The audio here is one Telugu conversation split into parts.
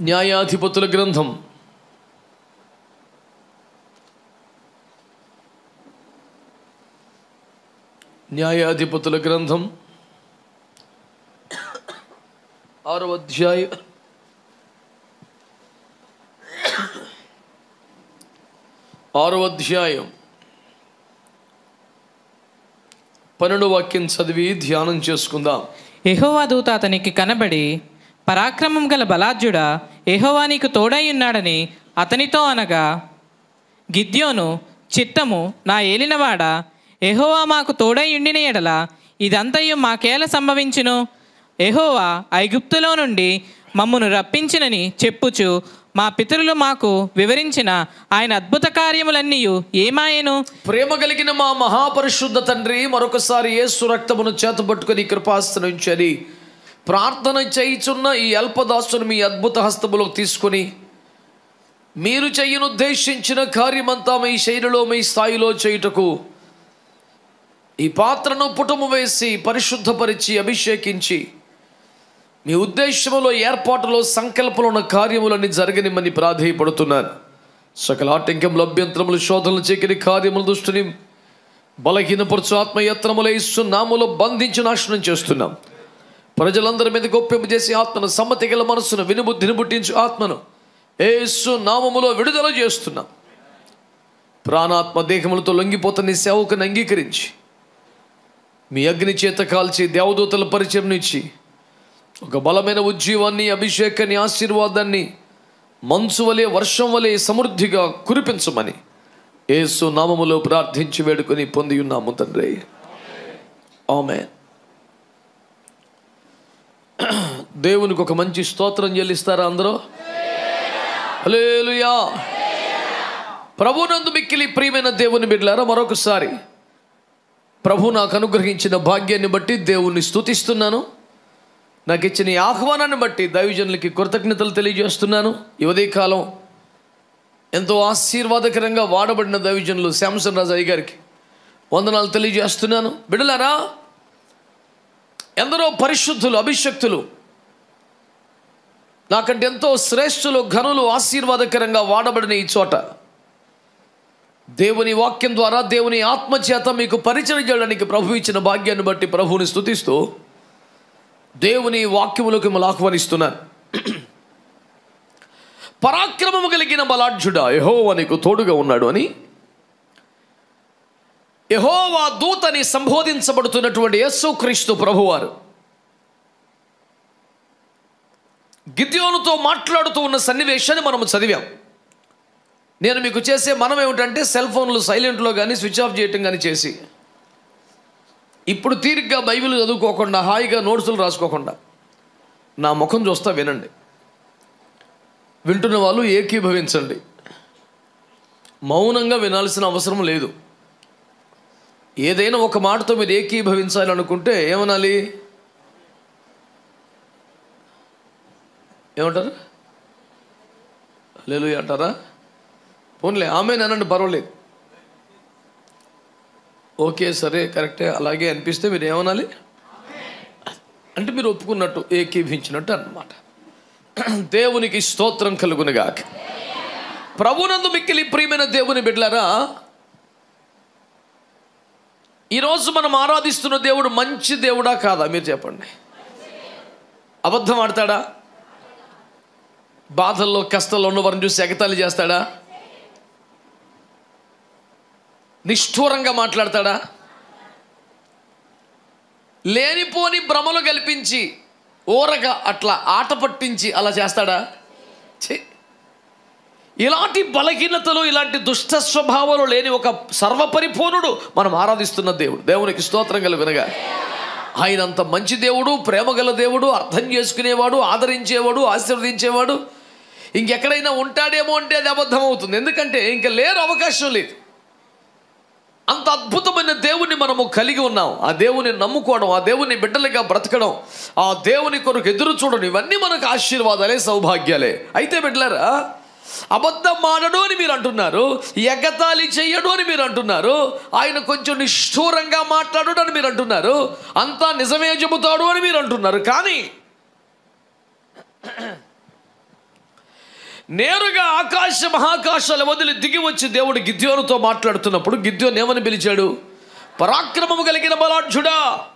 న్యాయాధిపతుల గ్రంథం న్యాయాధిపతుల గ్రంథం ఆరవ అధ్యాయ ఆరవ అధ్యాయం పన్నెండు వాక్యం చదివి ధ్యానం చేసుకుందాం యెహోవా దూత అతనికి కనబడి పరాక్రమం గల బలాఢ్యుడా యెహోవా నీకు తోడై ఉన్నాడని అతనితో అనగా గిద్యోను చిత్తము నా ఏలినవాడ యెహోవా మాకు తోడై ఉండిన ఎడల ఇదంతయు మాకేల సంభవించును యెహోవా ఐగుప్తులో నుండి మమ్మును రప్పించినని చెప్పుచు మా పితరులు మాకు వివరించిన ఆయన అద్భుత కార్యములన్నీ ఏమాయను ప్రేమ కలిగిన మా మహాపరిశుద్ధ తండ్రి మరొకసారి యేసు రక్తమును చేతబట్టుకొని కృపాస్తనుంచని ప్రార్థన చేయుచున్న ఈ అల్పదాసును మీ అద్భుత హస్తములోకి తీసుకొని మీరు చెయ్యనుద్దేశించిన కార్యమంతా మీ శైలిలో మీ స్థాయిలో చేయుటకు ఈ పాత్రను పుటము వేసి పరిశుద్ధపరిచి అభిషేకించి మీ ఉద్దేశంలో ఏర్పాటులో సంకల్పంలో ఉన్న కార్యములన్నీ జరగనిమ్మని ప్రాధేయపడుతున్నాను సకల ఆటంకములు అభ్యంతరములు శోధనలు చేకిన కార్యములు దృష్టిని బలహీనపరచు ఆత్మయత్నముల ఇస్తు నాములో బంధించి నాశనం చేస్తున్నాం ప్రజలందరి మీద గొప్పింపు చేసి ఆత్మను సమ్మతి గల మనస్సును వినుబుద్ధిని పుట్టించు ఆత్మను ఏసు నామములో విడుదల చేస్తున్నాం ప్రాణాత్మ దేహములతో లొంగిపోతున్న ఈ సేవకుని అంగీకరించి మీ అగ్ని చేత కాల్చి దేవదూతల పరిచయం ఇచ్చి ఒక బలమైన ఉజ్జీవాన్ని అభిషేకాన్ని ఆశీర్వాదాన్ని మంచు వలె వర్షం వలె సమృద్ధిగా కురిపించమని యేసు నామములో ప్రార్థించి వేడుకొని పొంది ఉన్నాము తండ్రి ఆమె దేవునికి ఒక మంచి స్తోత్రం చెల్లిస్తారా అందరూ హల్లెలూయా ప్రభునందు మిక్కిలి ప్రియమైన దేవుని బిడ్డలారా మరొకసారి ప్రభు నాకు అనుగ్రహించిన భాగ్యాన్ని బట్టి దేవుణ్ణి స్తుతిస్తున్నాను నాకు ఇచ్చిన ఈ ఆహ్వానాన్ని బట్టి దైవజనులకి కృతజ్ఞతలు తెలియజేస్తున్నాను ఈ ఉదయకాలం ఎంతో ఆశీర్వాదకరంగా వాడబడిన దైవజనులు శాంసన్ రాజు అయ్య గారికి వందనాలు తెలియజేస్తున్నాను బిడలారా ఎందరో పరిశుద్ధులు అభిషక్తులు నాకంటే ఎంతో శ్రేష్ఠులు ఘనులు ఆశీర్వాదకరంగా వాడబడిన ఈ చోట దేవుని వాక్యం ద్వారా దేవుని ఆత్మచేత మీకు పరిచయం చేయడానికి ప్రభు ఇచ్చిన భాగ్యాన్ని బట్టి ప్రభువుని స్తుతిస్తూ దేవుని వాక్యములకు మిమ్మల్ని ఆహ్వానిస్తున్నాను పరాక్రమము కలిగిన బలాఢ్యుడా యహోవా నీకు తోడుగా ఉన్నాడు అని యహోవా దూతని సంబోధించబడుతున్నటువంటి యేసుక్రీస్తు ప్రభువారు గిద్యోనుతో మాట్లాడుతూ ఉన్న సన్నివేశాన్ని మనము చదివాం నేను మీకు చేసే మనం ఏమిటంటే సెల్ ఫోన్లు సైలెంట్లో కానీ స్విచ్ ఆఫ్ చేయటం కానీ చేసి ఇప్పుడు తీరిగ్గా బైబిల్ చదువుకోకుండా హాయిగా నోట్సులు రాసుకోకుండా నా ముఖం చూస్తా వినండి వింటున్న వాళ్ళు ఏకీభవించండి మౌనంగా వినాల్సిన అవసరం లేదు ఏదైనా ఒక మాటతో మీరు ఏకీభవించాలనుకుంటే ఏమనాలి ఏమంటారు లేదు అంటారా పోన్లే ఆమె అనండి పర్వాలేదు ఓకే సరే కరెక్టే అలాగే అనిపిస్తే మీరు ఏమనాలి అంటే మీరు ఒప్పుకున్నట్టు ఏకీభించినట్టు అన్నమాట దేవునికి స్తోత్రం కలుగునుగా ప్రభునందు మిక్కిలి ప్రియమైన దేవుని బిడ్డలారా ఈరోజు మనం ఆరాధిస్తున్న దేవుడు మంచి దేవుడా కాదా మీరు చెప్పండి అబద్ధం ఆడతాడా బాధల్లో కష్టాల్లో ఉన్న వారిని చూసి ఎగతాళి చేస్తాడా నిష్ఠూరంగా మాట్లాడతాడా లేనిపోని భ్రమలు కల్పించి ఊరగా అట్లా ఆట పట్టించి అలా చేస్తాడా ఛీ! ఇలాంటి బలహీనతలు ఇలాంటి దుష్ట స్వభావాలు లేని ఒక సర్వపరిపూర్ణుడు మనం ఆరాధిస్తున్న దేవుడు దేవునికి స్తోత్రం కలుగునగా ఆయన అంత మంచి దేవుడు ప్రేమగల దేవుడు అర్థం చేసుకునేవాడు ఆదరించేవాడు ఆశీర్వదించేవాడు ఇంకెక్కడైనా ఉంటాడేమో అంటే అది అబద్ధం అవుతుంది ఎందుకంటే ఇంక లేరు అవకాశం లేదు అంత అద్భుతమైన దేవుని మనము కలిగి ఉన్నాం ఆ దేవుని నమ్ముకోవడం ఆ దేవుని బిడ్డలుగా బ్రతకడం ఆ దేవుని కొరకు ఎదురు చూడడం ఇవన్నీ మనకు ఆశీర్వాదాలే సౌభాగ్యాలే అయితే బిడ్డలారా అబద్ధం మాడడు అని మీరు అంటున్నారు ఎగతాళి చెయ్యడు అని మీరు అంటున్నారు ఆయన కొంచెం నిష్ఠూరంగా మాట్లాడు అని మీరు అంటున్నారు అంతా నిజమే చెబుతాడు అని మీరు అంటున్నారు కానీ నేరుగా ఆకాశ మహాకాశాల వదిలి దిగి వచ్చి దేవుడు గిద్యోనుతో మాట్లాడుతున్నప్పుడు గిద్యోన్ ఏమని పిలిచాడు పరాక్రమము కలిగిన బలాఢ్యుడా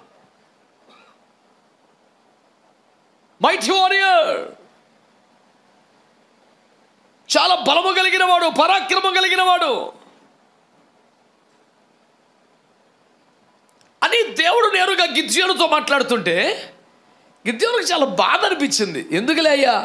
మైటీ వారియర్ చాలా బలము కలిగిన వాడు పరాక్రమం కలిగిన వాడు అని దేవుడు నేరుగా గిద్యోనుతో మాట్లాడుతుంటే గిద్యోనుకు చాలా బాధ అనిపించింది ఎందుకులే అయ్యా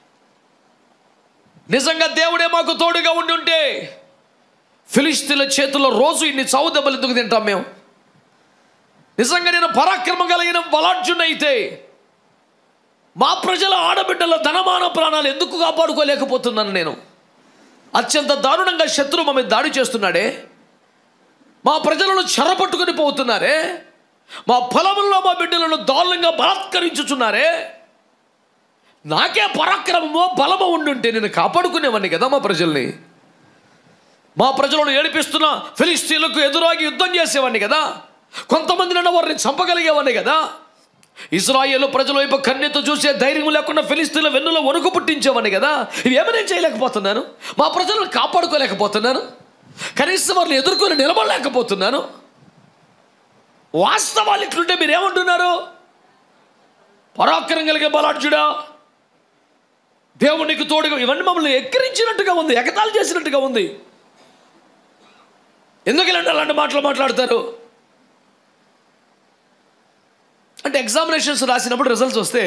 నిజంగా దేవుడే మాకు తోడుగా ఉండి ఉంటే ఫిలిస్తీన్ల చేతుల్లో రోజు ఇన్ని చావు దెబ్బలు ఎందుకు తింటాం మేము నిజంగా నేను పరాక్రమం కలిగిన బలాఢ్యునైతే మా ప్రజల ఆడబిడ్డల ధనమాన ప్రాణాలు ఎందుకు కాపాడుకోలేకపోతున్నాను నేను అత్యంత దారుణంగా శత్రువు మా మీద దాడి చేస్తున్నాడే మా ప్రజలను చెరపట్టుకుని పోతున్నారే మా పొలంలో మా బిడ్డలను దారుణంగా బలాత్కరించుచున్నారే నాకే పరాక్రమమో బలమో ఉండుంటే నేను కాపాడుకునేవాడిని కదా మా ప్రజల్ని మా ప్రజలను ఏడిపిస్తున్న ఫిలిస్తీన్లకు ఎదురాగి యుద్ధం చేసేవాడిని కదా కొంతమంది నన్ను వారిని చంపగలిగేవాడిని కదా ఇజ్రాయేల్ ప్రజల వైపు కన్నెతో చూసే ధైర్యం లేకుండా ఫిలిస్తీన్ల వెన్నులో వణుకు పుట్టించేవాడిని కదా ఇవి ఏమైనా చేయలేకపోతున్నాను మా ప్రజలను కాపాడుకోలేకపోతున్నాను కనీసం వారిని ఎదుర్కొని నిలబడలేకపోతున్నాను వాస్తవాలు ఇట్లుంటే మీరు ఏమంటున్నారు పరాక్రమం కలిగే బలాఢ్యుడా దేవునికి తోడుగా ఇవన్నీ మమ్మల్ని ఎక్కిరించినట్టుగా ఉంది ఎగతాళి చేసినట్టుగా ఉంది ఎందుకు ఇలాంటి అలాంటి మాటలు మాట్లాడతారు అంటే ఎగ్జామినేషన్స్ రాసినప్పుడు రిజల్ట్స్ వస్తే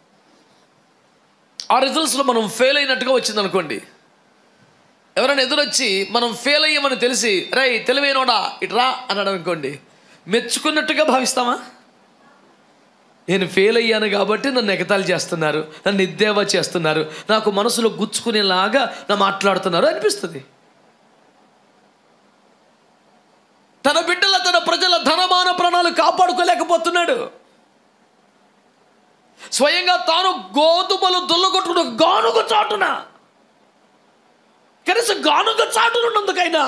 ఆ రిజల్ట్స్లో మనం ఫెయిల్ అయినట్టుగా వచ్చింది అనుకోండి ఎవరైనా ఎదురొచ్చి మనం ఫెయిల్ అయ్యామని తెలిసి రై తెలివైనోడా ఇట్రా అన్నాడు అనుకోండి మెచ్చుకున్నట్టుగా భావిస్తామా నేను ఫెయిల్ అయ్యాను కాబట్టి నన్ను ఎగతాళి చేస్తున్నారు నన్ను ఎద్దేవా చేస్తున్నారు నాకు మనసులో గుచ్చుకునేలాగా నా మాట్లాడుతున్నారు అనిపిస్తుంది తన బిడ్డల తన ప్రజల ధనమాన ప్రాణాలు కాపాడుకోలేకపోతున్నాడు స్వయంగా తాను గోధుమలు దుల్లగొట్టుకున్న గానుగ చాటున కనీసం గానుగ చాటునున్నందుకైనా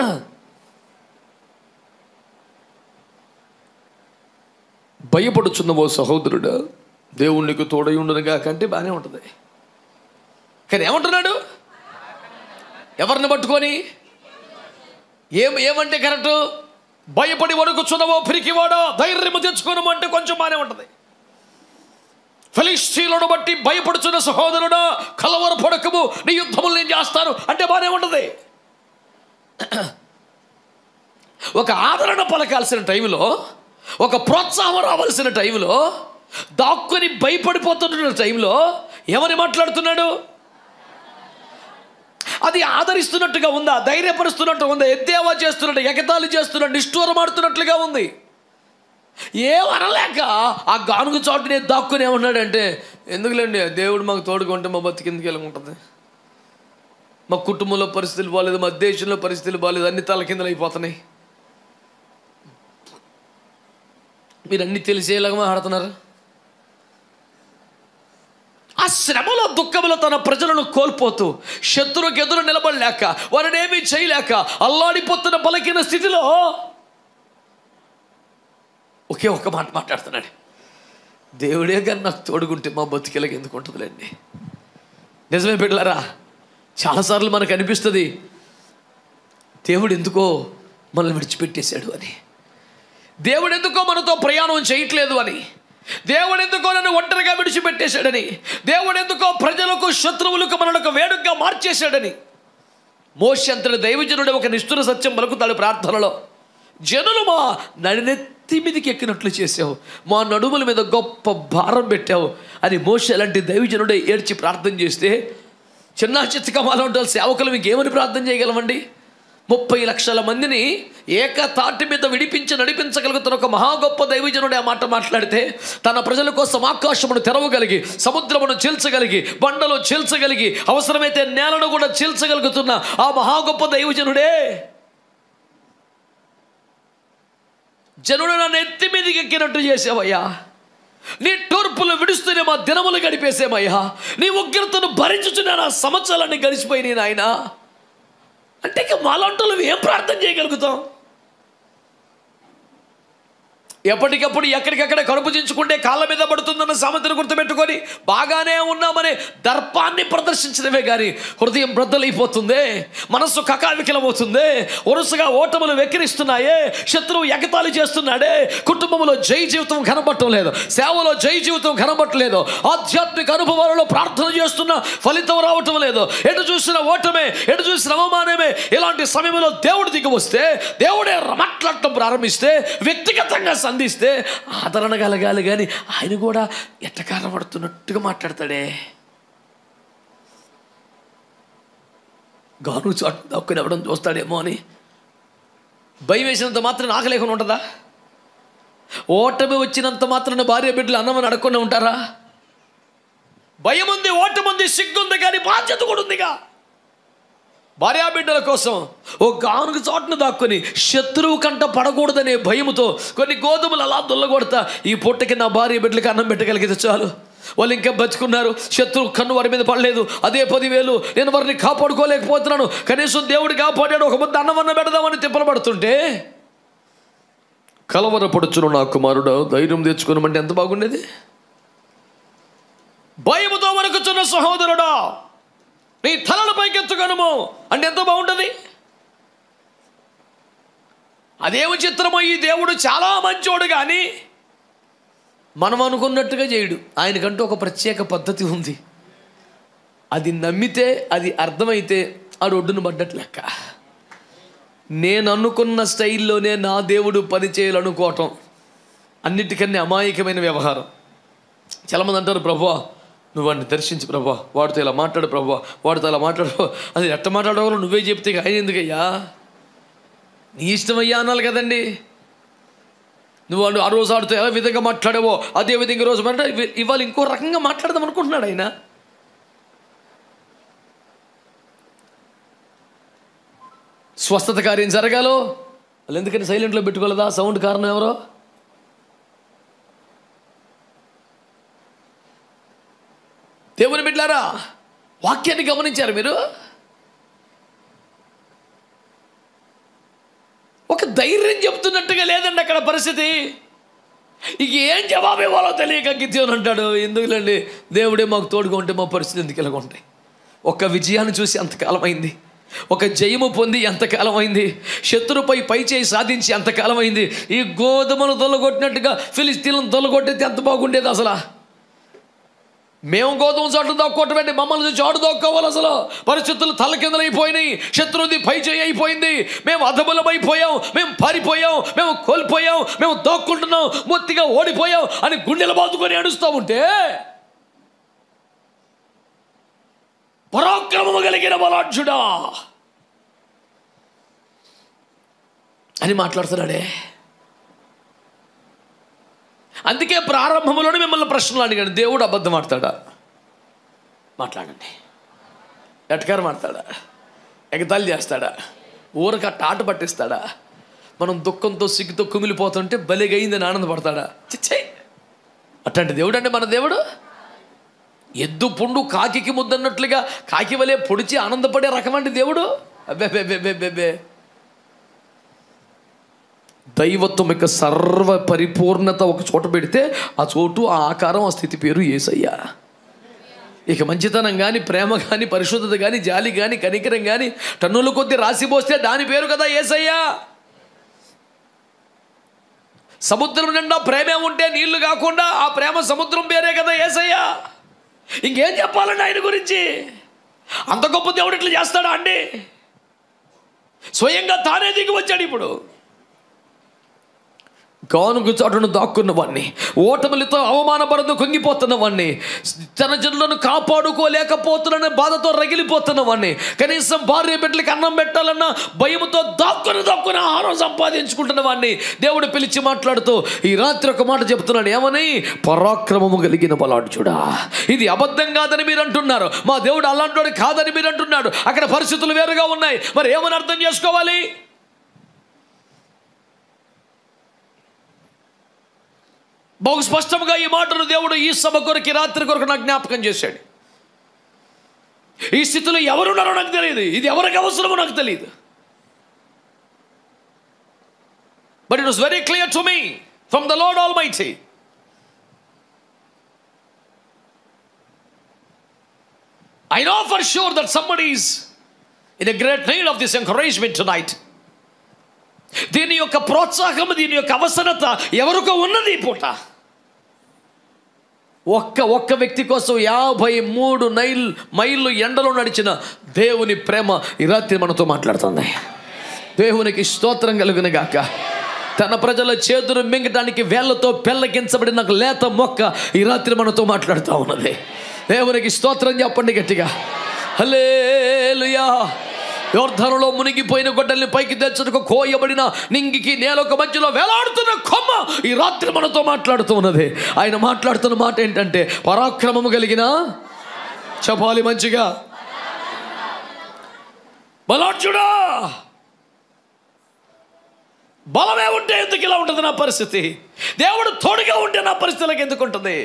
భయపడుచున్న ఓ సహోదరుడు దేవునికి తోడై ఉండనుగా కంటే బాగానే ఉంటుంది కానీ ఏమంటున్నాడు ఎవరిని పట్టుకొని ఏం ఏమంటే కరెక్ట్ భయపడి వణుకుచున్నవో పిరికివాడో ధైర్యము తెచ్చుకోనము అంటే కొంచెం బాగానే ఉంటుంది ఫిలిస్తీన్లను బట్టి భయపడుచున్న సహోదరుడా కలవర పడకము నీ యుద్ధములు నేను చేస్తాను అంటే బాగానే ఉంటుంది ఒక ఆదరణ పలకాల్సిన టైంలో ఒక ప్రోత్సాహం రావాల్సిన టైంలో దాక్కుని భయపడిపోతున్న టైంలో ఏమని మాట్లాడుతున్నాడు అది ఆదరిస్తున్నట్టుగా ఉందా ధైర్యపరుస్తున్నట్టు ఉందా ఎద్దేవా చేస్తున్నట్టు ఎగతాళి చేస్తున్నట్టు నిష్ఠూరమాడుతున్నట్లుగా ఉంది ఏమనలేక ఆ గానుగు చోటునే దాక్కుని ఏమన్నాడంటే ఎందుకులేండి దేవుడు మాకు తోడుగా ఉంటే మా బతికిందుకు ఎలా ఉంటుంది మా కుటుంబంలో పరిస్థితులు బాగాలేదు మా దేశంలో పరిస్థితులు బాగాలేదు అన్ని తలకిందలు అయిపోతున్నాయి మీరు అన్ని తెలిసేలాగా మాట్లాడుతున్నారు ఆ శ్రమలో దుఃఖములో తన ప్రజలను కోల్పోతూ శత్రువుకి ఎదురు నిలబడలేక వారిని ఏమీ చేయలేక అల్లాడిపోతున్న పలికిన స్థితిలో ఒకే ఒక్క మాట మాట్లాడుతున్నాడు దేవుడే కానీ నాకు తోడుకుంటే మా బతికెలకి ఎందుకు ఉంటుందిలేండి నిజమే బిడ్డలారా చాలాసార్లు మనకు అనిపిస్తుంది దేవుడు ఎందుకో మనల్ని విడిచిపెట్టేశాడు అని దేవుడు ఎందుకో మనతో ప్రయాణం చేయట్లేదు అని దేవుడు ఎందుకో నన్ను ఒంటరిగా విడిచిపెట్టేశాడని దేవుడు ఎందుకో ప్రజలకు శత్రువులకు మనలకు వేడుకగా మార్చేశాడని మోషంతటి దైవజనుడు ఒక నిష్ఠుర సత్యం పలుకుతాడు ప్రార్థనలో జనులు మా నడినెత్తి మీదకి ఎక్కినట్లు చేసావు మా నడుముల మీద గొప్ప భారం పెట్టావు అని మోష లాంటి దైవజనుడే ఏడ్చి ప్రార్థన చేస్తే చిన్న చిత్తకమాల ఉండాలి సేవకులు మీకు ఏమని ప్రార్థన చేయగలమండి ముప్పై లక్షల మందిని ఏక తాటి మీద విడిపించి నడిపించగలుగుతున్న ఒక మహా గొప్ప దైవజనుడు ఆ మాట మాట్లాడితే తన ప్రజల కోసం ఆకాశమును తెరవగలిగి సముద్రమును చీల్చగలిగి బండలు చీల్చగలిగి అవసరమైతే నేలను కూడా చీల్చగలుగుతున్న ఆ మహా గొప్ప దైవజనుడే జనుడు నన్ను ఎత్తి మీదకి ఎక్కినట్టు చేసావయ్యా నీ టూర్పులు విడుస్తూనే మా దినములు గడిపేసేమయ్యా నీ ఉగ్రతను భరించుచున్న నా సంవత్సరాలన్నీ గడిచిపోయినాయి నాయన అంటే ఇక మాలాంటి ఏం ప్రార్థన చేయగలుగుతాం ఎప్పటికప్పుడు ఎక్కడికక్కడ కడుపు చించుకుంటే కాళ్ళ మీద పడుతుందన్న సామెతను గుర్తుపెట్టుకొని బాగానే ఉన్నామనే దర్పాన్ని ప్రదర్శించడమే కానీ హృదయం బ్రద్దలైపోతుంది మనస్సు కకావికలమవుతుంది వరుసగా ఓటములు వెక్కిరిస్తున్నాయే శత్రువు ఎగతాళి చేస్తున్నాడే కుటుంబంలో జై జీవితం కనబట్టం లేదు సేవలో జై జీవితం కనబట్టలేదు ఆధ్యాత్మిక అనుభవాలలో ప్రార్థన చేస్తున్న ఫలితం రావటం లేదు ఎటు చూసిన ఓటమే ఎటు చూసిన అవమానమే ఇలాంటి సమయంలో దేవుడు దిగి వస్తే దేవుడే మాట్లాడటం ప్రారంభిస్తే వ్యక్తిగతంగా సంధిస్తే ఆదరణ కలగాలి కానీ ఆయన కూడా ఎట్ట కనబడుతున్నట్టుగా మాట్లాడతాడే గాను చాటు దక్కుని ఎవడం చూస్తాడేమో అని భయం వేసినంత మాత్రం ఆకలి లేకుండా ఉంటుందా ఓటమి వచ్చినంత మాత్రాన భార్య బిడ్డలు అన్నమని అడగకుండా ఉంటారా భయం ఉంది ఓటముంది సిగ్గుంది కానీ బాధ్యత కూడా ఉందిగా భార్యా బిడ్డల కోసం ఓ గానుగు చాటును దాక్కుని శత్రువు కంట పడకూడదనే భయముతో కొన్ని గోధుమలు అలా దుల్లగొడతా ఈ పుట్టకి నా భార్య బిడ్డలకి అన్నం పెట్టగలిగితే చాలు వాళ్ళు ఇంకా బతుకున్నారు శత్రువు కన్ను వారి మీద పడలేదు అదే పదివేలు నేను వారిని కాపాడుకోలేకపోతున్నాను కనీసం దేవుడు కాపాడాడు ఒక ముద్ద అన్నమన్న పెడదామని తిప్పలు పడుతుంటే కలవరపడుచును నా కుమారుడు ధైర్యం తెచ్చుకున్నామంటే ఎంత బాగుండేది భయముతో వరకుచున్న సహోదరుడా నీ తలలు పైకెత్తుకనుము అంటే ఎంత బాగుంటుంది అదేమి చిత్రమో ఈ దేవుడు చాలా మంచోడు కానీ మనం అనుకున్నట్టుగా చేయడు ఆయనకంటూ ఒక ప్రత్యేక పద్ధతి ఉంది అది నమ్మితే అది అర్థమైతే ఆ రోడ్డును పడ్డట్టు లెక్క నేను అనుకున్న స్టైల్లోనే నా దేవుడు పని చేయాలనుకోవటం అన్నిటికన్నా అమాయకమైన వ్యవహారం చాలామంది అంటారు ప్రభా నువ్వు వాడిని దర్శించు ప్రభా వాడితో ఇలా మాట్లాడు ప్రభా వాడితో ఇలా మాట్లాడు అది ఎట్ట మాట్లాడవాలో నువ్వే చెప్తే ఇక ఆయన ఎందుకయ్యా నీ ఇష్టమయ్యా అనాలి కదండి నువ్వు వాడు ఆ రోజు ఆడితో ఎలా విధంగా మాట్లాడావో అదే విధంగా ఈ రోజు అంటే ఇవాళ ఇంకో రకంగా మాట్లాడదాం అనుకుంటున్నాడు ఆయన స్వస్థత కార్యం జరగాలో వాళ్ళు ఎందుకని సైలెంట్లో పెట్టుకోలేదా సౌండ్ కారణం ఎవరో దేవుని బిడ్డారా వాక్యాన్ని గమనించారు మీరు ఒక ధైర్యం చెప్తున్నట్టుగా లేదండి అక్కడ పరిస్థితి ఇక ఏం జవాబు ఇవ్వాలో తెలియక గిద్యోని అంటాడు ఎందుకులండి దేవుడే మాకు తోడుగా ఉంటే మా పరిస్థితి ఎందుకు ఇలాగ ఉంటాయి ఒక విజయాన్ని చూసి అంతకాలం అయింది ఒక జయము పొంది ఎంతకాలం అయింది శత్రుపై పై చేయి సాధించి ఎంతకాలం అయింది ఈ గోధుమలు తొలగొట్టినట్టుగా ఫిలిస్తీన్లను తొలగొట్టితే ఎంత బాగుండేది అసలు మేము గోధుమ చాటు దొక్కొట్టబెట్టి మమ్మల్ని చూసి ఆడు దొక్కోవాలి అసలు పరిస్థితులు తలకిందలైపోయినాయి శత్రువుది పై చేయి అయిపోయింది మేము అధబలం అయిపోయాం మేము పారిపోయాం మేము కోల్పోయాం మేము దోక్కుంటున్నాం మొత్తిగా ఓడిపోయాం అని గుండెలు బాదుకొని ఏడుస్తూ ఉంటే పరాక్రమము కలిగిన బలాఢ్యుడా అని మాట్లాడుతున్నాడే అందుకే ప్రారంభంలోనే మిమ్మల్ని ప్రశ్నలు అడిగాడు దేవుడు అబద్ధం ఆడతాడా మాట్లాడండి ఎటకారం ఆడతాడా ఎగతాళి చేస్తాడా ఊరక టాట పట్టిస్తాడా మనం దుఃఖంతో సిగ్గుతో కుమిలిపోతుంటే బలిగైందని ఆనందపడతాడా చిచ్చే అట్లాంటి దేవుడు అంటే మన దేవుడు ఎద్దు పుండు కాకికి ముద్దన్నట్లుగా కాకి వలె పొడిచి ఆనందపడే రకమండి దేవుడు అబ్బే బే బే బే బే బే దైవత్వం యొక్క సర్వ పరిపూర్ణత ఒక చోట పెడితే ఆ చోటు ఆ ఆకారం ఆ స్థితి పేరు ఏసయ్యా ఇక మంచితనం కానీ ప్రేమ కానీ పరిశుద్ధత కానీ జాలి కానీ కనికరం కానీ టన్నుల కొద్ది రాసిపోస్తే దాని పేరు కదా ఏసయ్యా సముద్రం నిండా ప్రేమే ఉంటే నీళ్లు కాకుండా ఆ ప్రేమ సముద్రం పేరే కదా ఏసయ్యా ఇంకేం చెప్పాలండి ఆయన గురించి అంత గొప్ప దేవుడు ఇట్లా చేస్తాడా అండి స్వయంగా తానే దిగి వచ్చాడు ఇప్పుడు గానుగు చాటును దాక్కున్న వాణ్ణి ఓటములతో అవమానపరదు కుంగిపోతున్న వాణ్ణి తన జనులను కాపాడుకోలేకపోతున్న బాధతో రగిలిపోతున్న వాణ్ణి కనీసం భార్య బిడ్డలకి అన్నం పెట్టాలన్న భయముతో దాక్కుని దాక్కుని ఆహారం సంపాదించుకుంటున్న వాణ్ణి దేవుడు పిలిచి మాట్లాడుతూ ఈ రాత్రి ఒక మాట చెప్తున్నాడు ఏమని పరాక్రమము కలిగిన బలాఢ్యుడా ఇది అబద్ధం కాదని మీరు అంటున్నారు మా దేవుడు అలాంటి కాదని మీరు అంటున్నాడు అక్కడ పరిస్థితులు వేరుగా ఉన్నాయి మరి ఏమని అర్థం చేసుకోవాలి బహు స్పష్టంగా ఈ మాటను దేవుడు ఈ సభ కొరకు ఈ రాత్రి కొరకు నాకు జ్ఞాపకం చేశాడు ఈ స్థితిలో ఎవరున్నారో నాకు తెలియదు ఇది ఎవరికి అవసరమో నాకు తెలియదు but it was very clear to me from the lord almighty I know for sure that somebody is in a great need of this encouragement tonight. దీని యొక్క ప్రోత్సాహం దీని యొక్క అవసరత ఎవరికో ఉన్నది ఈ పూట ఒక్క ఒక్క వ్యక్తి కోసం యాభై మూడు నైల్ మైళ్ళు ఎండలో నడిచిన దేవుని ప్రేమ ఈ రాత్రి మనతో మాట్లాడుతుంది దేవునికి స్తోత్రం కలుగును గాక తన ప్రజల చేతులు మింగటానికి వేళ్లతో పెళ్ళగించబడిన లేత మొక్క ఈ రాత్రి మనతో మాట్లాడుతూ ఉన్నది దేవునికి స్తోత్రం చెప్పండి గట్టిగా హలేలుయా యోర్ధనలో మునిగిపోయిన గొడ్డల్ని పైకి తెచ్చుటకు కోయబడిన నింగికి నేలొక మధ్యలో వేలాడుతున్న కొమ్మ ఈ రాత్రి మనతో మాట్లాడుతూ ఉన్నది ఆయన మాట్లాడుతున్న మాట ఏంటంటే పరాక్రమము కలిగిన చెప్పాలి మంచిగా బలార్జుడా బలమే ఉంటే ఎందుకు ఇలా ఉంటుంది నా పరిస్థితి దేవుడు తోడుగా ఉంటే నా పరిస్థితులకు ఎందుకు ఉంటుంది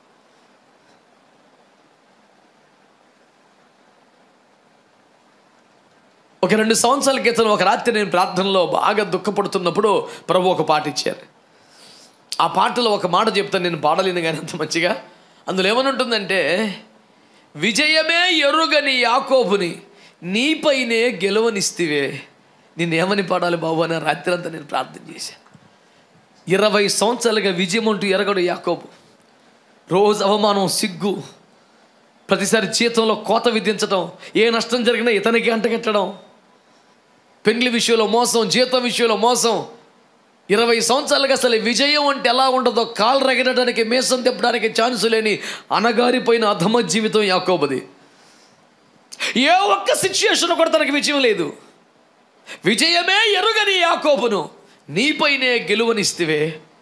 ఒక రెండు సంవత్సరాల క్రితం ఒక రాత్రి నేను ప్రార్థనలో బాగా దుఃఖపడుతున్నప్పుడు ప్రభు ఒక పాట ఇచ్చారు ఆ పాటలో ఒక మాట చెప్తాను నేను పాడలేను కానీ అంత మంచిగా అందులో ఏమని ఉంటుందంటే విజయమే ఎరుగని యాకోబుని నీపైనే గెలవనిస్తివే నిన్నేమని పాడాలి బాబు అని రాత్రి అంతా నేను ప్రార్థన చేశాను ఇరవై సంవత్సరాలుగా విజయం అంటూ ఎరగడు యాకోబు రోజు అవమానం సిగ్గు ప్రతిసారి జీతంలో కోత విధించడం ఏ నష్టం జరిగినా ఇతనికి అంటగట్టడం పెండ్లి విషయంలో మోసం జీతం విషయంలో మోసం ఇరవై సంవత్సరాలుగా అసలు విజయం అంటే ఎలా ఉంటుందో కాలు రగడటానికి మేసం తిప్పడానికి ఛాన్స్ లేని అనగారిపోయిన అధమ జీవితం యాకోబది ఏ ఒక్క సిచ్యుయేషన్ కూడా తనకి విజయం లేదు విజయమే ఎరుగని యాకోబును నీపైనే గెలువనిస్తివే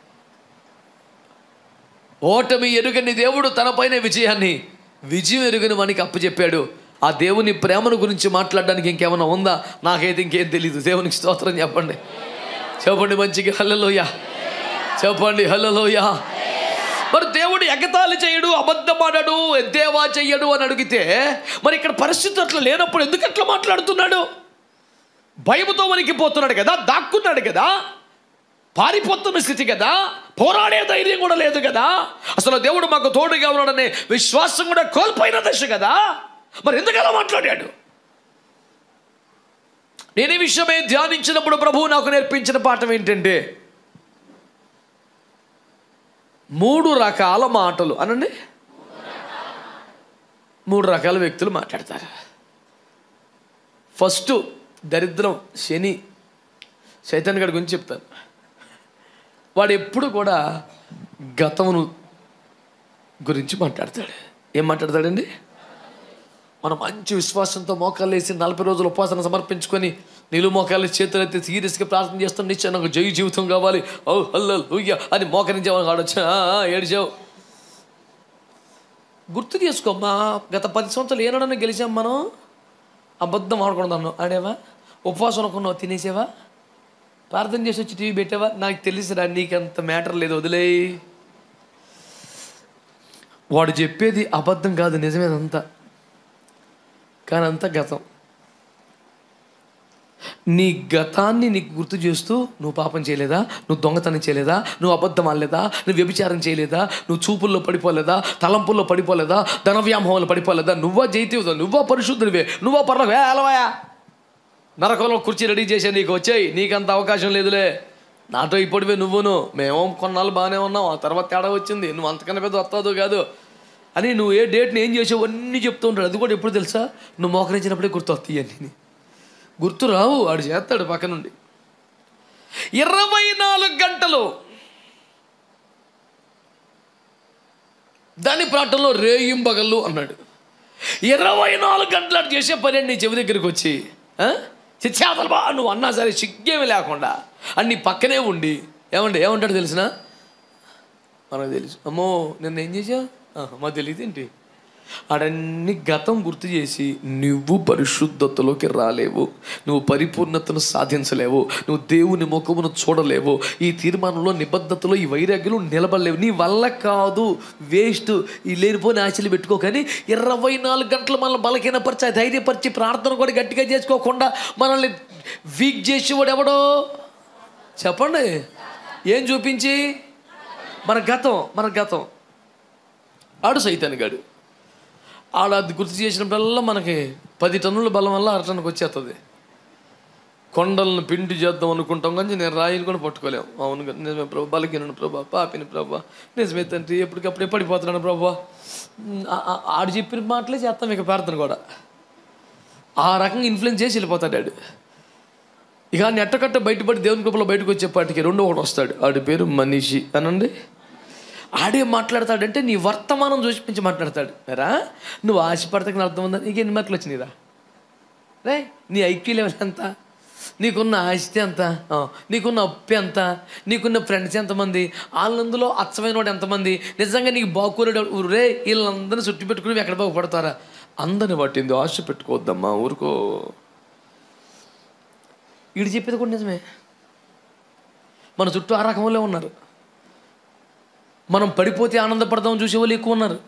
ఓటమి ఎరుగని దేవుడు తనపైన విజయాన్ని విజయం ఎరుగని వానికి అప్పచెప్పాడు ఆ దేవుని ప్రేమను గురించి మాట్లాడడానికి ఇంకేమైనా ఉందా నాకైతే ఇంకేం తెలియదు దేవునికి స్తోత్రం చెప్పండి చెప్పండి మంచిగా హల్లలోయ చెప్పండి హల్లలోయ మరి దేవుడు ఎగతాళి చేయడు అబద్ధమాడడు ఎద్దేవా చెయ్యడు అని అడిగితే మరి ఇక్కడ పరిస్థితి అట్లా లేనప్పుడు ఎందుకు అట్లా మాట్లాడుతున్నాడు భయముతో వణికిపోతున్నాడు కదా దాక్కున్నాడు కదా పారిపోతున్న స్థితి కదా పోరాడే ధైర్యం కూడా లేదు కదా అసలు దేవుడు మాకు తోడుగా ఉన్నాడనే విశ్వాసం కూడా కోల్పోయిన దశ కదా మరి ఎందుకు అలా మాట్లాడాడు నేను ఈ విషయమే ధ్యానించినప్పుడు ప్రభువు నాకు నేర్పించిన పాఠం ఏంటంటే మూడు రకాల మాటలు అనండి మూడు రకాల వ్యక్తులు మాట్లాడతారు ఫస్ట్ దరిద్రం శని చైతన్య గారి గురించి చెప్తాను వాడు ఎప్పుడు కూడా గతమును గురించి మాట్లాడతాడు ఏం మాట్లాడతాడండి మనం మంచి విశ్వాసంతో మోకాలు వేసి నలభై రోజులు ఉపాసన సమర్పించుకొని నీళ్ళు మోకాలు చేతులు అయితే సీరియస్గా ప్రార్థన చేస్తాం నిశ్చయం నాకు జై జీవితం కావాలి ఓ హల్లో లూయ్య అని మోకరించామని ఆడొచ్చా ఏడిచావు గుర్తు చేసుకోమ్మా గత పది సంవత్సరాలు ఏనాడన్నా గెలిచాం మనం అబద్ధం ఆడకూడదు ఆడేవా ఉపవాసం అనుకున్నావు తినేసావా ప్రార్థన చేసి వచ్చి టీవీ పెట్టావా నాకు తెలుసురా నీకు అంత మ్యాటర్ లేదు వదిలేయి వాడు చెప్పేది అబద్ధం కాదు నిజమేదంతా కానీ అంతా గతం నీ గతాన్ని నీకు గుర్తు చేస్తూ నువ్వు పాపం చేయలేదా నువ్వు దొంగతనం చేయలేదా నువ్వు అబద్ధం ఆడలేదా నువ్వు వ్యభిచారం చేయలేదా నువ్వు చూపుల్లో పడిపోలేదా తలంపుల్లో పడిపోలేదా ధన వ్యామోహంలో పడిపోలేదా నువ్వా జైతీవుదా నువ్వా పరిశుద్ధుడివే నువ్వా పర్ల వేలవయా నరకంలో కుర్చీ రెడీ చేసా నీకు వచ్చాయి నీకంత అవకాశం లేదులే నాతో ఇప్పుడువే నువ్వును మేము కొన్నాళ్ళు బాగానే ఉన్నాం ఆ తర్వాత తేడా వచ్చింది నువ్వు అంతకన్నా పెద్ద వస్తాదో కాదు అని నువ్వు ఏ డేట్ని ఏం చేసావు అన్నీ చెప్తూ ఉంటాడు అది కూడా ఎప్పుడు తెలుసా నువ్వు మోకరించినప్పుడే గుర్తు వస్తాయి అన్నీ గుర్తు రావు వాడు చేస్తాడు పక్క నుండి ఇరవై నాలుగు గంటలు దాని ప్రాంతంలో రేయింబగళ్ళు అన్నాడు ఇరవై నాలుగు గంటలు అటు చేసే పని నీ చెవి దగ్గరికి వచ్చి చిచ్చాతలు బా నువ్వు అన్నా సరే సిగ్గేమి లేకుండా అన్ని పక్కనే ఉండి ఏమండి ఏమంటాడు తెలిసిన మనకు తెలుసు అమ్మో నిన్న ఏం చేసా మా తెలియదు ఏంటి ఆడన్ని గతం గుర్తు చేసి నువ్వు పరిశుద్ధతలోకి రాలేవు నువ్వు పరిపూర్ణతను సాధించలేవు నువ్వు దేవుని ముఖమును చూడలేవు ఈ తీర్మానంలో నిబద్ధతలో ఈ వైరాగ్యులు నిలబడలేవు నీ వల్ల కాదు వేస్ట్ ఈ లేనిపోని ఆశలు పెట్టుకో కానీ ఇరవై నాలుగు గంటలు మనల్ని బలహీనపరిచి ధైర్యపరిచి ప్రార్థన కూడా గట్టిగా చేసుకోకుండా మనల్ని వీక్ చేసేవాడు ఎవడో చెప్పండి ఏం చూపించి మన గతం మన గతం ఆడు సైతాన్ని గాడు ఆడ అది గుర్తు చేసినప్పుడల్లా మనకి పది టన్నుల బలం వల్ల అరటానికి వచ్చేస్తుంది కొండలను పిండి చేద్దాం అనుకుంటాం కానీ నేను రాయిని కూడా పట్టుకోలేము అవును కదా, నిజమే ప్రభా బలకినను ప్రభా పాపిని ప్రభా నిజమే తండ్రి ఎప్పటికప్పుడే పడిపోతున్నాను ప్రభా ఉమ్, ఆ- ఆ- ఆడు చెప్పిన మాటలే చేస్తాం ఇక ప్రార్థన కూడా ఆ రకంగా ఇన్ఫ్లుయెన్స్ చేసి వెళ్ళిపోతాడు ఆడు ఇక ఆ నెట్టకట్ట బయటపడి దేవుని కృపలో బయటకు వచ్చేపాటికి రెండో ఒకటి వస్తాడు ఆడి పేరు మనిషి అనండి ఆడే మాట్లాడతాడంటే నీ వర్తమానం చూసి పెంచి మాట్లాడతాడు రా నువ్వు ఆశపడతాకి అర్థం ఉందా నీకు ఎన్ని మార్కులు వచ్చినాయిరా రే నీ ఐక్యూ లెవెల్ ఎంత నీకున్న ఆస్తి ఎంత ఆ, నీకున్న అప్పు ఎంత నీకున్న ఫ్రెండ్స్ ఎంతమంది వాళ్ళందులో అచ్చమైన వాడు ఎంతమంది నిజంగా నీకు బాగుకోలేడు రే వీళ్ళందరినీ చుట్టి పెట్టుకుని ఎక్కడ బాగుపడతారా అందరిని పట్టింది ఆశ పెట్టుకోవద్దమ్మా ఊరుకో వీడు చెప్పేది కూడా నిజమే మన చుట్టూ ఆ రకంలో ఉన్నారు మనం పడిపోతే ఆనందపడదాం చూసే వాళ్ళు ఎక్కువ ఉన్నారు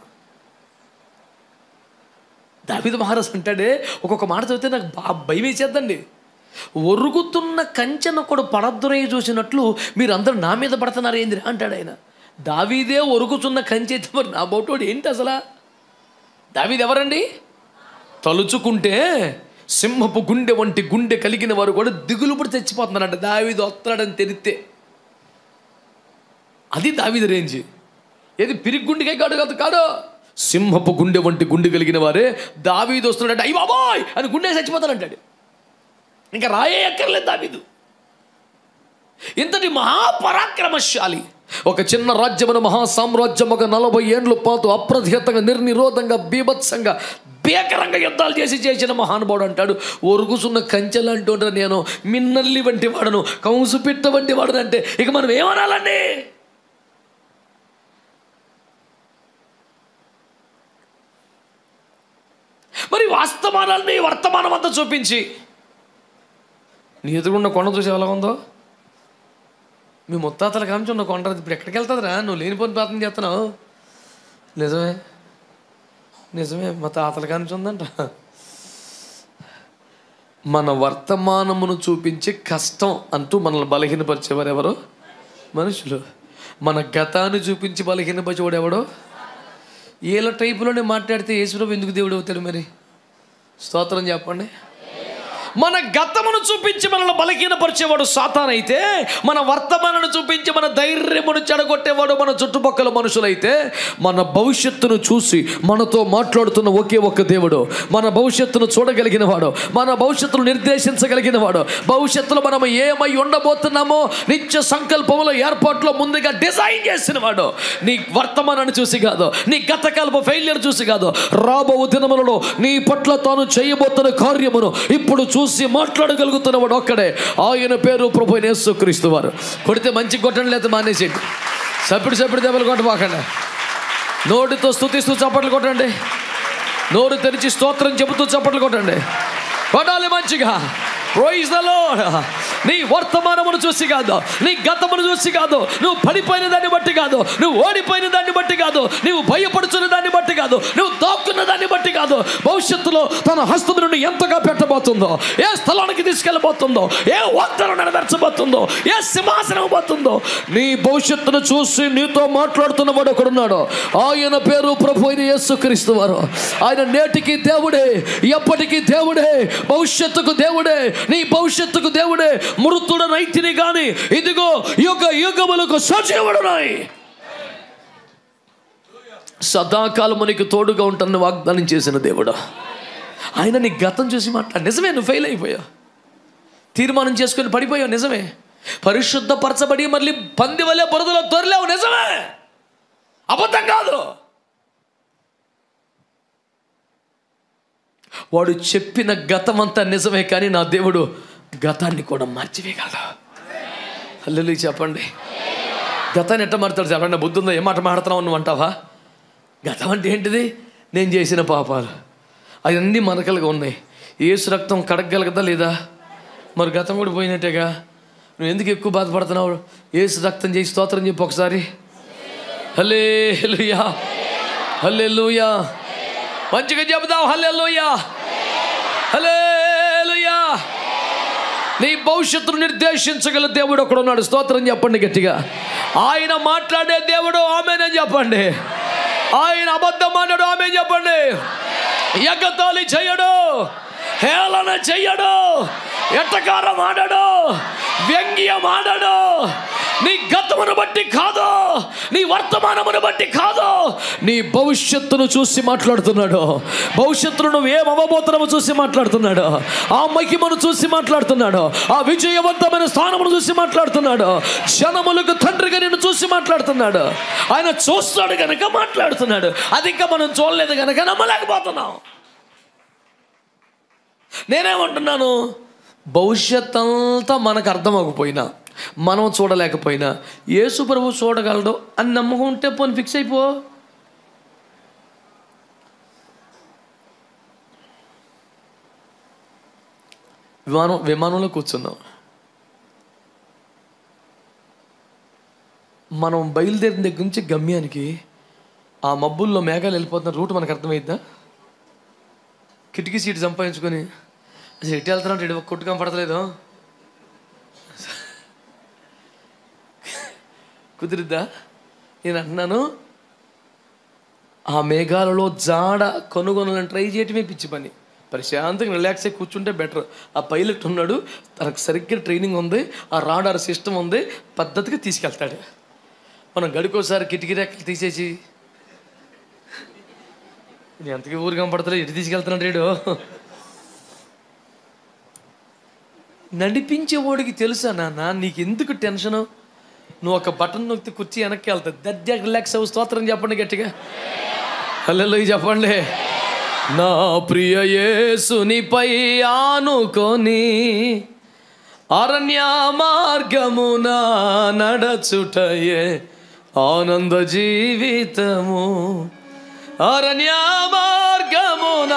దావిద మహారాజ్ అంటాడే ఒక్కొక్క మాట చదివితే నాకు బా భయం వేసేద్దండి ఒరుగుతున్న కంచెను కూడా పడద్దురై చూసినట్లు మీరు అందరూ నా మీద పడుతున్నారు ఏంది అంటాడు ఆయన దావీదే ఒరుగుతున్న కంచె అయితే మరి నా బోటోడు ఏంటి అసలా దావీది ఎవరండి తలుచుకుంటే సింహపు గుండె వంటి గుండె కలిగిన వారు కూడా దిగులు పడి చచ్చిపోతున్నారంట దావీదు వస్తాడని తెలిస్తే అది దావీది రేంజ్ ఏది పిరిగి గుండెకే కాడు కాదు కాదు సింహపు గుండె వంటి గుండె కలిగిన వారే దావీదు వస్తున్నాడంటే అయ్యి బాబాయ్ అని గుండె చచ్చిపోతానంటాడు ఇంకా రాయే ఎక్కర్లేదు దావీదు ఇంతటి మహాపరాక్రమశాలి ఒక చిన్న రాజ్యమైన మహా సామ్రాజ్యం ఒక నలభై ఏండ్ల పాటు అప్రతిహతంగా నిర్నిరోధంగా బీభత్సంగా భీకరంగా యుద్ధాలు చేసి చేసిన మహానుభావుడు అంటాడు ఒరుగుసున్న కంచెలాంటి వాడు నేను మిన్నల్లి వంటి వాడను కంసు పిట్ట వంటి వాడను అంటే ఇక మనం ఏమనాలండి మరి వాస్తవానాన్ని వర్తమానం అంతా చూపించి నీ ఎదురుగున్న కొండ చూసి ఎలా ఉందో మీ ముత్తాతల కాంచి ఉన్న కొండ ఇప్పుడు ఎక్కడికి వెళ్తుందిరా నువ్వు లేనిపోని ప్రార్థన చేస్తున్నావు నిజమే నిజమే మా తాతల కాంచి ఉందంట మన వర్తమానమును చూపించే కష్టం అంటూ మనల్ని బలహీనపరిచేవారు ఎవరు మనుషులు మన గతాన్ని చూపించి బలహీనపరిచేవాడు ఎవడో వీళ్ళ టైపులోనే మాట్లాడితే యేసుప్రభు ఎందుకు దేవుడు అవుతాడు మరి స్తోత్రం చెప్పండి మన గతమును చూపించి మనల్ని బలహీనపరిచేవాడు సాతాన్ అయితే మన వర్తమానాన్ని చూపించి మన ధైర్యమును చెడగొట్టేవాడు మన చుట్టుపక్కల మనుషులైతే మన భవిష్యత్తును చూసి మనతో మాట్లాడుతున్న ఒకే ఒక్క దేవుడు మన భవిష్యత్తును చూడగలిగిన వాడు మన భవిష్యత్తును నిర్దేశించగలిగిన వాడు భవిష్యత్తులో మనం ఏమై ఉండబోతున్నామో నిత్య సంకల్పములో ఏర్పాట్లో ముందుగా డిజైన్ చేసిన వాడు నీ వర్తమానాన్ని చూసి కాదు నీ గతకాలపు ఫెయిలియర్ చూసి కాదు రాబో దినములలో నీ పట్ల తాను చేయబోతున్న కార్యమును ఇప్పుడు చూసి మాట్లాడగలుగుతున్నవాడు ఒక్కడే ఆయన పేరు ప్రభు యేసుక్రీస్తు వారు కొడితే మంచి కొట్టండి లేదా మానేసేయండి సప్పుడు సప్పుడు దెబ్బలు కొట్టబాకండి నోటితో స్థుతిస్తూ చప్పట్లు కొట్టండి నోరు తెరిచి స్తోత్రం చెబుతూ చప్పట్లు కొట్టండి కొట్టాలి మంచిగా ప్రైజ్ ద లార్డ్ నీ వర్తమానమును చూసి కాదు నీ గతమును చూసి కాదు నువ్వు పడిపోయిన దాన్ని బట్టి కాదు నువ్వు ఓడిపోయిన దాన్ని బట్టి కాదు నువ్వు భయపడుతున్న దాన్ని బట్టి కాదు నువ్వు దాక్కున్న దాన్ని బట్టి కాదు భవిష్యత్తులో తన హస్తము నుండి ఎంతగా పెట్టబోతుందో ఏ స్థలానికి తీసుకెళ్ళబోతుందో ఏ వాగ్దానం నెరవేర్చబోతుందో ఏ సింహాసనం పోతుందో నీ భవిష్యత్తును చూసి నీతో మాట్లాడుతున్న వాడు ఒకడున్నాడు ఆయన పేరు ప్రభు అయిన యేసుక్రీస్తు వారు ఆయన నేటికి దేవుడే ఎప్పటికీ దేవుడే భవిష్యత్తుకు దేవుడే నీ భవిష్యత్తుకు దేవుడే మృతుడ రైతిని గాని ఇదిగో యుగ యుగములకు సజీవుడునాయి సదాకాలము నీకు తోడుగా ఉంటానని వాగ్దానం చేసిన దేవుడు ఆయన నీ గతం చూసి మాట్లాడు నిజమే నువ్వు ఫెయిల్ అయిపోయావు తీర్మానం చేసుకొని పడిపోయావు నిజమే పరిశుద్ధపరచబడి మళ్ళీ పంది వలె బురదలో దొరలేవు నిజమే అబద్ధం కాదు వాడు చెప్పిన గతం అంతా నిజమే కానీ నా దేవుడు గతాన్ని కూడా మార్చివేయగలడు హల్లెలూయా చెప్పండి గతాన్ని ఎట్ట మారుతాడు చెప్పండి బుద్ధి ఉందో ఏం మాట మాడుతున్నావు నువ్వు అంటావా గతం అంటే ఏంటిది నేను చేసిన పాపాలు అవన్నీ మనకలుగా ఉన్నాయి ఏసు రక్తం కడగగలగదా లేదా మరి గతం కూడా పోయినట్టేగా నువ్వు ఎందుకు ఎక్కువ బాధపడుతున్నావు ఏసు రక్తం చేసి స్తోత్రం చెప్పు ఒకసారి హలే హలుయా హల్లే లూయా మంచిగా చెబుదాం హల్లే లూయా హలే నీ భవిష్యత్తును నిర్దేశించగల దేవుడు ఒకడు ఉన్నాడు స్తోత్రం చెప్పండి గట్టిగా ఆయన మాట్లాడే దేవుడు ఆమెనని చెప్పండి ఆయన అబద్ధం మాట్లాడు ఆమె చెప్పండి ఎగతాళి చెయ్యడు హేళన చెయ్యడు ఎట్టకారం ఆడడు వ్యంగ్యం ఆడడు నీ గతమును బట్టి కాదు నీ వర్తమానమును బట్టి కాదు నీ భవిష్యత్తును చూసి మాట్లాడుతున్నాడు భవిష్యత్తును నువ్వు ఏం అవ్వబోతున్నామో చూసి మాట్లాడుతున్నాడు ఆ మహిమను చూసి మాట్లాడుతున్నాడు ఆ విజయవంతమైన స్థానమును చూసి మాట్లాడుతున్నాడు జనములకు తండ్రిగా నిన్ను చూసి మాట్లాడుతున్నాడు ఆయన చూస్తాడు గనక మాట్లాడుతున్నాడు అది ఇంకా మనం చూడలేదు గనక నమ్మలేకపోతున్నాం నేనేమంటున్నాను భవిష్యత్ అంతా మనకు అర్థమవకపోయినా మనం చూడలేకపోయినా యేసు ప్రభు చూడగలడు అని నమ్మకం ఉంటే పోని ఫిక్స్ అయిపో విమానం విమానంలో కూర్చున్నాం మనం బయలుదేరిన దగ్గర నుంచి గమ్యానికి ఆ మబ్బుల్లో మేఘాలు వెళ్ళిపోతున్న రూట్ మనకు అర్థమైద్దా కిటికీ సీట్ సంపాదించుకొని అసలు ఎటు వెళ్తున్నాడు ఇటు కొట్టు కనపడతలేదు కుదిరిద్దా నేను అంటున్నాను ఆ మేఘాలలో జాడ కనుగొనాలని ట్రై చేయటమే పిచ్చి పని ప్రశాంతంగా రిలాక్స్ అయ్యి కూర్చుంటే బెటర్ ఆ పైలట్ ఉన్నాడు తనకు సరిగ్గా ట్రైనింగ్ ఉంది ఆ రాడార్ సిస్టమ్ ఉంది పద్ధతిగా తీసుకెళ్తాడు మనం గడికోసారి కిటికీ రెక్కలు తీసేసి నేను ఎంతకీ ఊరు కనపడతలే ఎటు తీసుకెళ్తున్నాడు రేడు నడిపించేవాడికి తెలుసా నాన్న నీకు ఎందుకు టెన్షను నువ్వు ఒక బటన్ నొక్కితే కుర్చీ వెనక్కి వెళ్తుంది దర్జా రిలాక్స్ అవ్వు స్తోత్రం చెప్పండి గట్టిగా హలో చెప్పండి నా ప్రియ యేసునిపై ఆనుకొని అరణ్య మార్గమున నడచుటయే ఆనంద జీవితము అరణ్య మార్గమున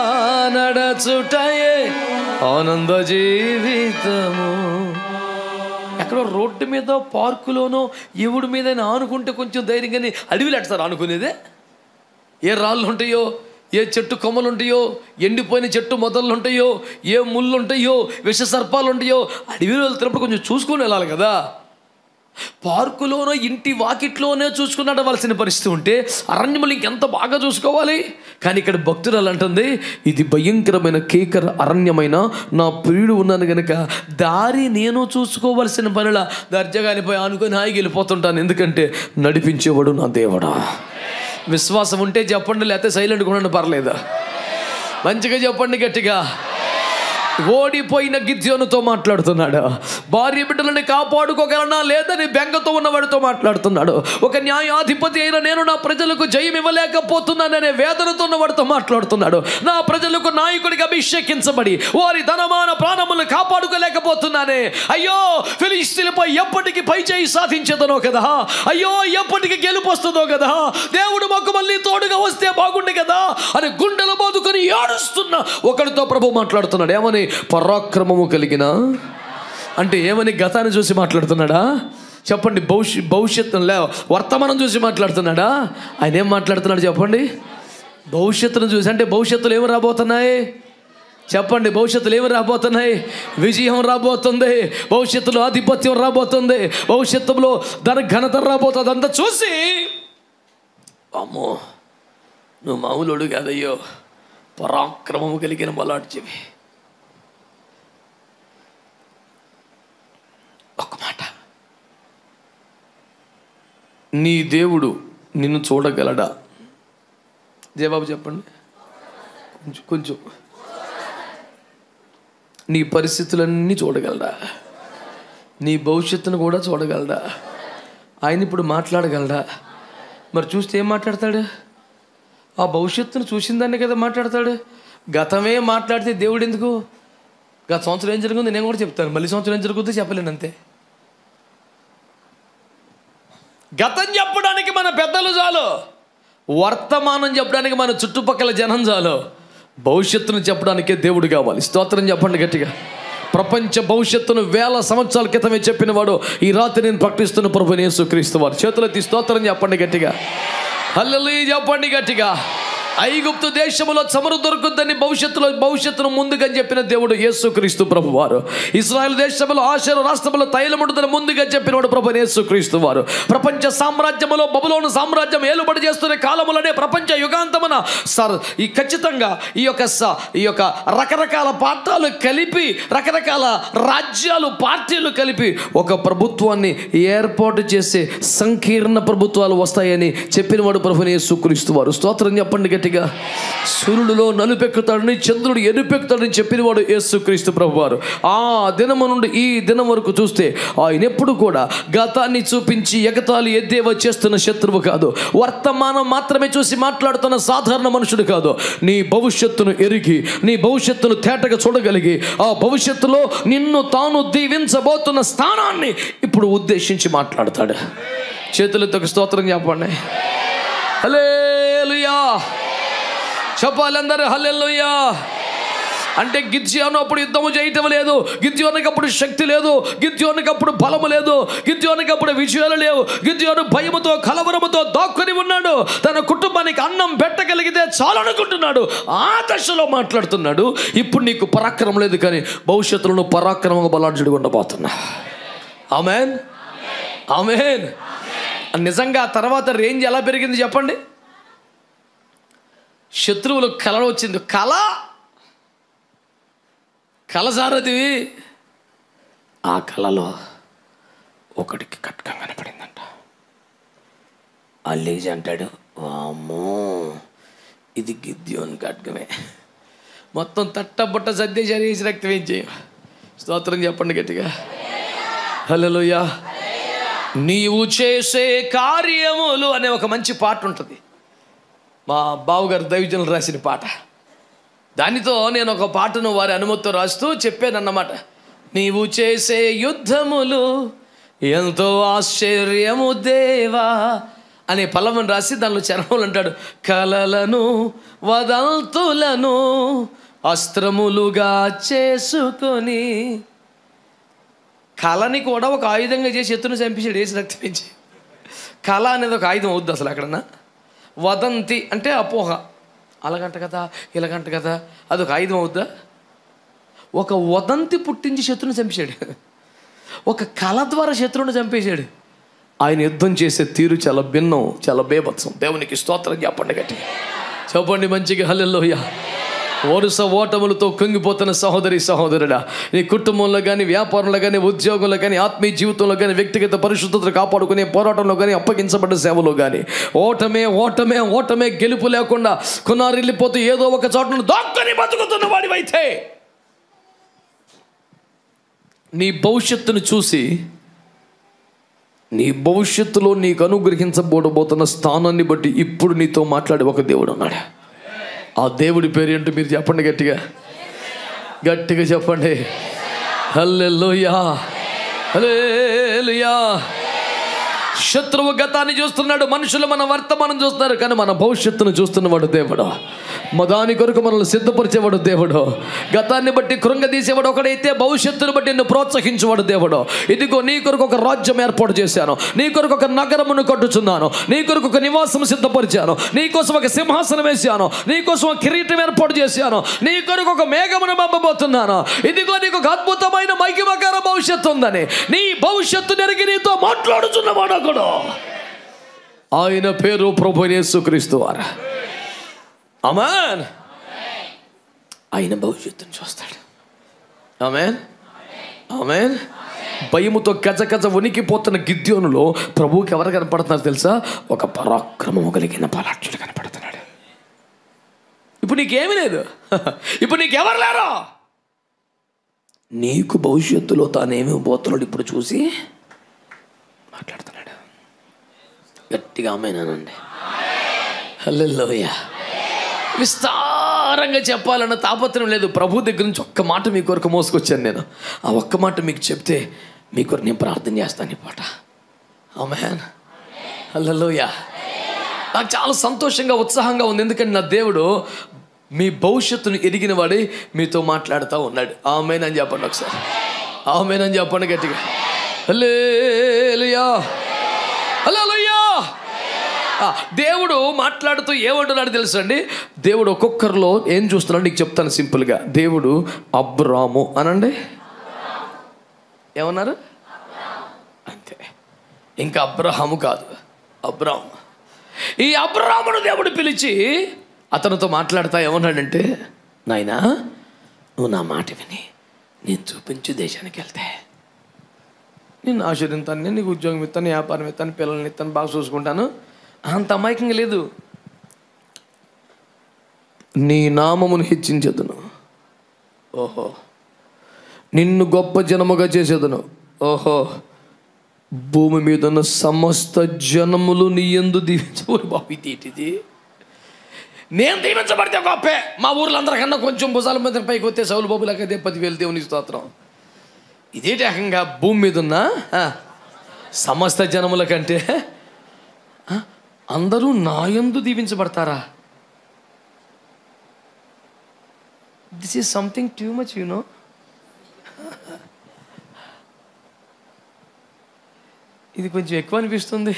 నడచుటయే ఆనంద జీవితము ఎక్కడో రోడ్డు మీద పార్కులోనో ఎవడి మీద ఆనుకుంటే కొంచెం ధైర్యంగానే అడవిలు ఎడతారు ఆనుకునేదే ఏ రాళ్ళు ఉంటాయో ఏ చెట్టు కొమ్మలు ఉంటాయో ఎండిపోయిన చెట్టు మొదళ్ళు ఉంటాయో ఏ ముళ్ళు ఉంటాయో విష సర్పాలు ఉంటాయో అడవిలో వెళ్తున్నప్పుడు కొంచెం చూసుకొని వెళ్ళాలి కదా పార్కులోనో ఇంటి వాకిట్లోనే చూసుకుని నడవలసిన పరిస్థితి ఉంటే అరణ్యములు ఇంకెంత బాగా చూసుకోవాలి కానీ ఇక్కడ భక్తురాలు అంటుంది ఇది భయంకరమైన కేకర అరణ్యమైన నా ప్రియుడు ఉన్నాను గనుక దారి నేను చూసుకోవలసిన పనిలా దర్జగానిపై ఆనుకొని హాయిగా వెళ్ళిపోతుంటాను ఎందుకంటే నడిపించేవాడు నా దేవుడా విశ్వాసం ఉంటే చెప్పండి లేకపోతే సైలెంట్గా ఉండండి పర్లేదు మంచిగా చెప్పండి గట్టిగా ఓడిపోయిన గిద్యోనుతో మాట్లాడుతున్నాడు భార్య బిడ్డలని కాపాడుకోగలనా లేదని బెంగతో ఉన్నవాడితో మాట్లాడుతున్నాడు ఒక న్యాయాధిపతి అయిన నేను నా ప్రజలకు జయం ఇవ్వలేకపోతున్నాననే వేదనతో ఉన్నవాడితో మాట్లాడుతున్నాడు నా ప్రజలకు నాయకుడికి అభిషేకించబడి వారి ధనమాన ప్రాణములు కాపాడుకోలేకపోతున్నానే అయ్యో ఫిలిస్తీన్లపై ఎప్పటికి పై చేయి సాధించదనో కదా అయ్యో ఎప్పటికి గెలుపు వస్తుందో కదా దేవుడు మాకు మళ్ళీ తోడుగా వస్తే బాగుండే కదా అని గుండెలు బోదుకొని ఏడుస్తున్న ఒకరితో ప్రభు మాట్లాడుతున్నాడు ఏమని పరాక్రమము కలిగిన అంటే ఏమని గతాన్ని చూసి మాట్లాడుతున్నాడా చెప్పండి భవిష్య భవిష్యత్తు లే వర్తమానం చూసి మాట్లాడుతున్నాడా ఆయన ఏం మాట్లాడుతున్నాడు చెప్పండి భవిష్యత్తును చూసి అంటే భవిష్యత్తులో ఏమి రాబోతున్నాయి చెప్పండి భవిష్యత్తులో ఏమి రాబోతున్నాయి విజయం రాబోతుంది భవిష్యత్తులో ఆధిపత్యం రాబోతుంది భవిష్యత్తులో దాని ఘనత రాబోతుంది అంతా చూసి అమ్మో నువ్వు మామూలుడు కాదయ్యో పరాక్రమము కలిగిన బలాడ్చివి ఒక మాట నీ దేవుడు నిన్ను చూడగలడా జవాబు చెప్పండి కొంచెం కొంచెం నీ పరిస్థితులన్నీ చూడగలడా నీ భవిష్యత్తును కూడా చూడగలడా ఆయన ఇప్పుడు మాట్లాడగలడా మరి చూస్తే ఏం మాట్లాడతాడు ఆ భవిష్యత్తును చూసిందాన్ని కదా మాట్లాడతాడు గతమే మాట్లాడితే దేవుడు ఎందుకు గత సంవత్సరం ఏం జరిగింది నేను కూడా చెప్తాను మళ్ళీ సంవత్సరం ఏం జరుగుతుందో చెప్పలేను అంతే గతం చెప్పడానికి మన పెద్దలు చాలు వర్తమానం చెప్పడానికి మన చుట్టుపక్కల జనం చాలు భవిష్యత్తును చెప్పడానికే దేవుడు కావాలి స్తోత్రం చెప్పండి గట్టిగా ప్రపంచ భవిష్యత్తును వేల సంవత్సరాల క్రితమే చెప్పిన వాడు ఈ రాత్రి నేను ప్రకటిస్తున్న ప్రభు యేసు క్రీస్తు వారు చేతులెత్తి స్తోత్రం చెప్పండి గట్టిగా హల్లెలూయా చెప్పండి గట్టిగా ఐగుప్తు దేశములో చమురు దొరుకుద్దని భవిష్యత్తులో భవిష్యత్తును ముందుగా చెప్పిన దేవుడు యేసుక్రీస్తు ప్రభు వారు ఇస్రాయల్ దేశంలో ఆశరు రాష్ట్రంలో తైలముడుదని ముందుగా చెప్పినవాడు ప్రభు యేసుక్రీస్తు వారు ప్రపంచ సామ్రాజ్యములో బబులోను సామ్రాజ్యం ఏలుబడి చేస్తున్న కాలములనే ప్రపంచ యుగాంతమున సార్ ఈ ఖచ్చితంగా ఈ యొక్క స- ఈ యొక్క రకరకాల పాఠాలు కలిపి రకరకాల రాజ్యాలు పార్టీలు కలిపి ఒక ప్రభుత్వాన్ని ఏర్పాటు చేసే సంకీర్ణ ప్రభుత్వాలు వస్తాయని చెప్పినవాడు ప్రభుని యేసుక్రీస్తు వారు స్తోత్రం చెప్పండి గట్టిగా సూర్యుడిలో నలుపెక్కుతాడని చంద్రుడు ఎరుపెక్కుతాడని చెప్పినవాడు యేసుక్రీస్తు ప్రభు వారు ఆ దినము నుండి ఈ దినం వరకు చూస్తే ఆయన ఎప్పుడు కూడా గతాన్ని చూపించి ఎగతాళి ఎద్దేవా చేస్తున్న శత్రువు కాదు వర్తమానం మాత్రమే చూసి మాట్లాడుతున్న సాధారణ మనుషుడు కాదు నీ భవిష్యత్తును ఎరిగి నీ భవిష్యత్తును తేటగా చూడగలిగి ఆ భవిష్యత్తులో నిన్ను తాను దీవించబోతున్న స్థానాన్ని ఇప్పుడు ఉద్దేశించి మాట్లాడతాడు చేతులతో ఒక స్తోత్రం చెప్పండి హలేలుయా చెప్పాలి అందరూ హల్లెలూయా అంటే గిద్యోను అప్పుడు యుద్ధము చేయటం లేదు గిద్యోనికి అప్పుడు శక్తి లేదు గిద్యోనికి అప్పుడు బలము లేదు గిద్యోనికి అప్పుడు విజయాలు లేవు గిద్యోను భయముతో కలవరముతో దాక్కుని ఉన్నాడు తన కుటుంబానికి అన్నం పెట్టగలిగితే చాలనుకుంటున్నాడు ఆ దశలో మాట్లాడుతున్నాడు ఇప్పుడు నీకు పరాక్రమం లేదు కానీ భవిష్యత్తులో నువ్వు పరాక్రమంగా బలాఢ్యుడిగా ఉండబోతున్నా ఆమెన్ ఆమెన్ నిజంగా ఆ తర్వాత రేంజ్ ఎలా పెరిగింది చెప్పండి శత్రువులు కళ వచ్చింది కళ కళ సారథివి ఆ కళలో ఒకడికి కట్కం కనపడిందంట అల్లేజ్ అంటాడు వామ్మో ఇది గిద్యోన్ ఖడ్గమే మొత్తం తట్టబుట్ట సర్దేశారు వేసి రక్తం ఏం చేయం స్తోత్రం చెప్పండి గట్టిగా హలోయా నీవు చేసే కార్యములు అనే ఒక మంచి పాట ఉంటుంది మా బావగారు దైవజనులు రాసిన పాట దానితో నేను ఒక పాటను వారి అనుమతితో రాస్తూ చెప్పానన్నమాట నీవు చేసే యుద్ధములు ఎంతో ఆశ్చర్యము దేవా అనే పల్లవని రాసి దానిలో చరణములు అంటాడు కలలను వదంతులను అస్త్రములుగా చేసుకొని కళని కూడా ఒక ఆయుధంగా చేసి ఎత్తును చంపించాడు వేసి రక్తపించి కళ అనేది ఒక ఆయుధం అవుద్ది అసలు అక్కడన్నా వదంతి అంటే అపోహ అలాగంట కదా ఇలాగంట కదా అదొక ఆయుధం అవుద్దా ఒక వదంతి పుట్టించి శత్రువుని చంపేశాడు ఒక కళ ద్వారా శత్రువుని చంపేశాడు ఆయన యుద్ధం చేసే తీరు చాలా భిన్నం చాలా బేభత్సం దేవునికి స్తోత్రం చెప్పండి గట్టి చెప్పండి మంచిగా హల్లెలూయా వరుస ఓటములతో కుంగిపోతున్న సహోదరి సహోదరుడా నీ కుటుంబంలో కానీ వ్యాపారంలో కానీ ఉద్యోగంలో కానీ ఆత్మీయ జీవితంలో కానీ వ్యక్తిగత పరిశుద్ధతను కాపాడుకునే పోరాటంలో కానీ అప్పగించబడ్డ సేవలో కానీ ఓటమే ఓటమే ఓటమే గెలుపు లేకుండా కొనారిల్లిపోతూ ఏదో ఒక చోటను దాక్కుని బతుకుతున్న వాడివైతే నీ భవిష్యత్తును చూసి నీ భవిష్యత్తులో నీకు అనుగ్రహించబోడబోతున్న స్థానాన్ని బట్టి ఇప్పుడు నీతో మాట్లాడే ఒక దేవుడు ఉన్నాడు ఆ దేవుడి పేరు ఏంటో మీరు చెప్పండి గట్టిగా గట్టిగా చెప్పండి హల్లెలూయా హల్లెలూయా శత్రువు గతాన్ని చూస్తున్నాడు మనుషులు మన వర్తమానం చూస్తున్నారు కానీ మన భవిష్యత్తును చూస్తున్నవాడు దేవుడు మా దాని కొరకు మనల్ని సిద్ధపరిచేవాడు దేవుడు గతాన్ని బట్టి కృంగదీసేవాడు ఒకడైతే భవిష్యత్తును బట్టి నిన్ను ప్రోత్సహించేవాడు దేవుడు ఇదిగో నీ కొరకు ఒక రాజ్యం ఏర్పాటు చేశాను నీ కొరకు ఒక నగరమును కట్టుచున్నాను నీ కొరకు ఒక నివాసం సిద్ధపరిచాను నీ కోసం ఒక సింహాసనం వేశాను నీ కోసం ఒక కిరీటం ఏర్పాటు చేశాను నీ కొరకు ఒక మేఘమును పంపబోతున్నాను ఇదిగో నీకు ఒక అద్భుతమైన మైకిమకార భవిష్యత్తు ఉందని నీ భవిష్యత్తు నెరిగి నీతో మాట్లాడుచున్నవాడు ఒకడు ఆయన పేరు ప్రభు యేసుక్రీస్తు వారు అమాన్ ఆయన భవిష్యత్తును చూస్తాడు ఆమెన్ ఆమెన్ భయముతో గజ గజ వణికిపోతున్న గిద్యోనులో ప్రభువుకి ఎవరు కనపడుతున్నారు తెలుసా ఒక పరాక్రమము కలిగిన బలాఢ్యుడు కనపడుతున్నాడు ఇప్పుడు నీకేమీ లేదు ఇప్పుడు నీకెవరు లేరు నీకు భవిష్యత్తులో తానేమి పోతున్నాడు ఇప్పుడు చూసి మాట్లాడుతున్నాడు గట్టిగా ఆమెనానండి హల్లెలూయా విస్తారంగా చెప్పాలన్న తాపత్రం లేదు ప్రభు దగ్గర నుంచి ఒక్క మాట మీ కొరకు మోసుకొచ్చాను నేను ఆ ఒక్క మాట మీకు చెప్తే మీ కొరకు నేను ప్రార్థన చేస్తాను ఈ పాట ఆమెన్ హల్లెలూయా నాకు చాలా సంతోషంగా ఉత్సాహంగా ఉంది ఎందుకంటే నా దేవుడు మీ భవిష్యత్తును ఎరిగిన వాడే మీతో మాట్లాడుతూ ఉన్నాడు ఆమెనని చెప్పండి ఒకసారి ఆమెనని చెప్పండి గట్టిగా హల్లెలూయా హల్లెలూయా ఆ, దేవుడు మాట్లాడుతూ ఏమంటున్నాడు తెలుసా అండి దేవుడు ఒక్కొక్కరిలో ఏం చూస్తున్నాడు నీకు చెప్తాను సింపుల్గా దేవుడు అబ్రాము అనండి ఏమన్నారు అంతే ఇంకా అబ్రహాము కాదు అబ్రాము ఈ అబ్రామును దేవుడు పిలిచి అతనితో మాట్లాడతా ఏమన్నాడంటే నాయనా నువ్వు నా మాట విని నేను చూపించు దేశానికి వెళ్తే నేను ఆశీర్వదిస్తాను నీకు ఉద్యోగం ఇస్తాను వ్యాపారం ఇస్తాను పిల్లల్ని ఇస్తాను బాగా చూసుకుంటాను అంత అమాయకంగా లేదు నీ నామమును హెచ్చించదును ఓహో నిన్ను గొప్ప జనముగా చేసేదను ఓహో భూమి మీద ఉన్న సమస్త జనములు నీ ఎందు దీవించబోయి బాబు ఇది ఏంటిది నేను దీవించబడితే గొప్పే మా ఊర్లో అందరికన్నా కొంచెం భుజాల మీద పైకి వస్తే సౌలు బాబులకి అదే పదివేలు దేవుని స్తోత్రం ఇదేంటి రకంగా భూమి మీద ఉన్న ఆ, సమస్త జనముల కంటే ఆ, అందరూ నా యందు దీవించబడతారా this is something too much you know ఇది కొంచెం ఎక్కువ అనిపిస్తుంది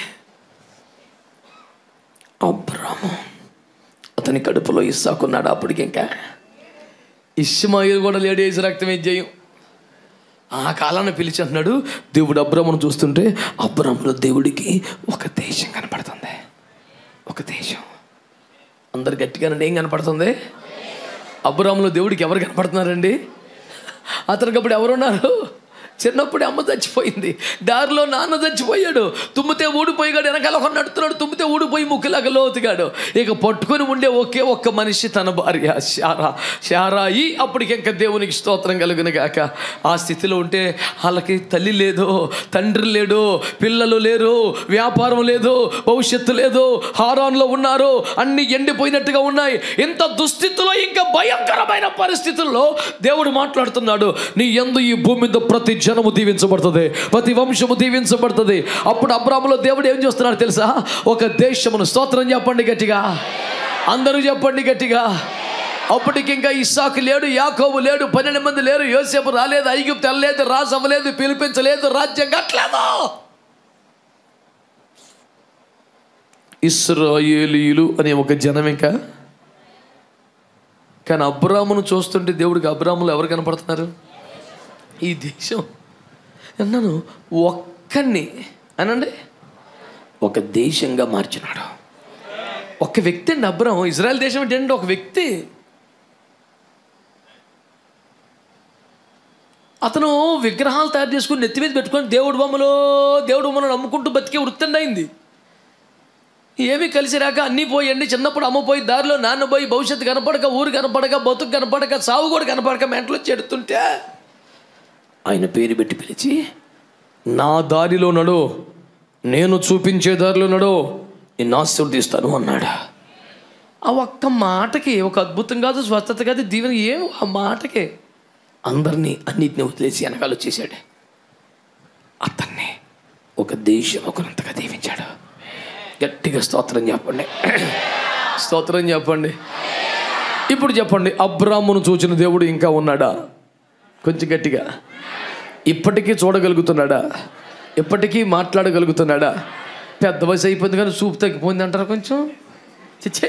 అబ్రాము అతని కడుపులో ఇస్సాకున్నాడు అప్పటికి ఇంకా ఇష్మాయిల్ కూడా లేడు వేసి రక్తం చేయం ఆ కాలాన్ని పిలిచి అంటున్నాడు దేవుడు అబ్రామును చూస్తుంటే అబ్రాములో దేవుడికి ఒక దేశం కనపడుతుంది ఒక దేశం అందరు గట్టిగానండి ఏం కనపడుతుంది అబ్రాములో దేవుడికి ఎవరు కనపడుతున్నారండి అతనికి అప్పుడు ఎవరున్నారు చిన్నప్పుడు అమ్మ చచ్చిపోయింది దారిలో నాన్న చచ్చిపోయాడు తుమ్మితే ఊడిపోయాడు వెనకాల ఒక నడుతున్నాడు తుమ్మితే ఊడిపోయి ముక్కులాగా లోతుగాడు ఇక పట్టుకొని ఉండే ఒకే ఒక్క మనిషి తన భార్య శారా శారాయి అప్పటికి ఇంకా దేవునికి స్తోత్రం కలుగును గాక ఆ స్థితిలో ఉంటే వాళ్ళకి తల్లి లేదు తండ్రి లేడు పిల్లలు లేరు వ్యాపారం లేదు భవిష్యత్తు లేదు హారాన్లో ఉన్నారు అన్ని ఎండిపోయినట్టుగా ఉన్నాయి ఇంత దుస్థితిలో ఇంకా భయంకరమైన పరిస్థితుల్లో దేవుడు మాట్లాడుతున్నాడు నీ ఎందు ఈ భూమి మీద ప్రతి జనము దీవించబడుతుంది ప్రతి వంశము దీవించబడుతుంది అప్పుడు అబ్రాములో దేవుడు ఏం చేస్తున్నాడు తెలుసా ఒక దేశమును స్తోత్రం చెప్పండి గట్టిగా అందరూ చెప్పండి గట్టిగా అప్పటికి ఇంకా ఇస్సాకు లేడు యాకోబు లేడు పన్నెండు మంది లేరు యోసేపు రాలేదు ఐగుప్తు వెళ్ళలేదు రాజు అవ్వలేదు పిలిపించలేదు రాజ్యం కట్టలేదు ఇస్రాయేలీలు అనే ఒక జనం ఇంకా కానీ అబ్రామును చూస్తుంటే దేవుడికి అబ్రాములు ఎవరు కనపడుతున్నారు ఈ దేశం అన్నాను ఒక్కడిని అనండి ఒక దేశంగా మార్చినాడు ఒక వ్యక్తి అండి అబ్రాహం ఇజ్రాయెల్ దేశం ఏంటంటే ఒక వ్యక్తి అతను విగ్రహాలు తయారు చేసుకుని నెత్తి మీద పెట్టుకొని దేవుడు బొమ్మలో దేవుడు బొమ్మలు నమ్ముకుంటూ బతికే వృత్తండి అయింది ఏమీ కలిసి రాక అన్నీ పోయండి చిన్నప్పుడు అమ్మ పోయి దారిలో నాన్న పోయి భవిష్యత్తు కనపడక ఊరు కనపడక బతుకు కనపడక సావు కూడా కనపడక మెంటలో చెడుతుంటే ఆయన పేరు పెట్టి పిలిచి నా దారిలో నడు నేను చూపించే దారిలో నడు నిన్ను ఆశీర్వదిస్తాను అన్నాడు ఆ ఒక్క మాటకి ఒక అద్భుతం కాదు స్వస్థత కాదు దీవెన ఏం ఆ మాటకే అందరినీ అన్నిటిని వదిలేసి వెనకాల వచ్చేసాడు అతన్ని ఒక దేశం ఒకనంతగా దీవించాడు గట్టిగా స్తోత్రం చెప్పండి స్తోత్రం చెప్పండి ఇప్పుడు చెప్పండి అబ్రామును చూచిన దేవుడు ఇంకా ఉన్నాడా కొంచెం గట్టిగా ఇప్పటికీ చూడగలుగుతున్నాడా ఇప్పటికీ మాట్లాడగలుగుతున్నాడా పెద్ద వయసు అయిపోయింది కానీ చూపు తగ్గిపోయింది అంటారా కొంచెం చిచ్చే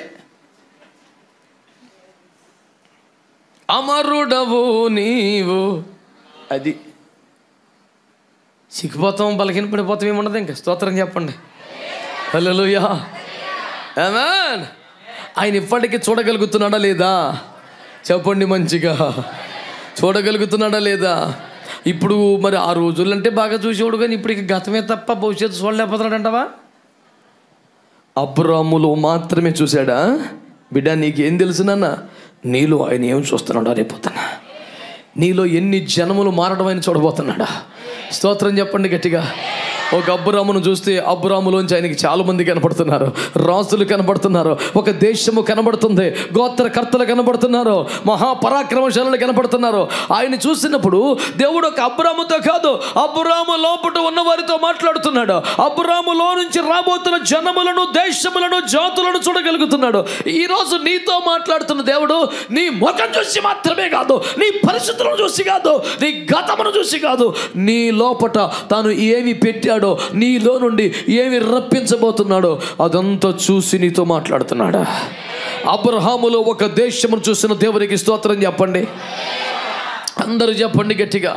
అమరుడవు నీవు అది సిగ్గిపోతాం బలహీన పడిపోతాం ఏముండదు ఇంకా స్తోత్రం చెప్పండి హల్లెలూయా ఆమేన్ ఆయన ఇప్పటికీ చూడగలుగుతున్నాడా లేదా చెప్పండి మంచిగా చూడగలుగుతున్నాడా లేదా ఇప్పుడు మరి ఆ రోజులు అంటే బాగా చూసేవాడు కానీ ఇప్పుడు ఇక గతమే తప్ప భవిష్యత్తు చూడలేకపోతున్నాడు అంటావా అబ్రాములో మాత్రమే చూశాడా బిడ్డ నీకేం తెలుసు నాన్న నీలో ఆయన ఏం చూస్తున్నాడో రేపోతున్నా నీలో ఎన్ని జనములు మారడం ఆయన చూడబోతున్నాడా స్తోత్రం చెప్పండి గట్టిగా ఒక అబ్బురామును చూస్తే అబ్బురాములోంచి ఆయనకి చాలా మంది కనపడుతున్నారు రాజులు కనపడుతున్నారు ఒక దేశము కనబడుతుంది గోత్రకర్తలు కనబడుతున్నారు మహాపరాక్రమశాలులు కనపడుతున్నారు ఆయన చూసినప్పుడు దేవుడు ఒక అబ్బురాముతో కాదు అబ్బురాము లోపట ఉన్న వారితో మాట్లాడుతున్నాడు అబ్బురాములో నుంచి రాబోతున్న జనములను దేశములను జాతులను చూడగలుగుతున్నాడు ఈరోజు నీతో మాట్లాడుతున్న దేవుడు నీ ముఖం చూసి మాత్రమే కాదు నీ పరిస్థితులను చూసి కాదు నీ గతమును చూసి కాదు నీ లోపట తాను ఏమి పెట్టాడు పెట్టాడో నీలో నుండి ఏమి రప్పించబోతున్నాడో అదంతా చూసి నీతో మాట్లాడుతున్నాడా అబ్రహాములో ఒక దేశమును చూసిన దేవునికి స్తోత్రం చెప్పండి అందరూ చెప్పండి గట్టిగా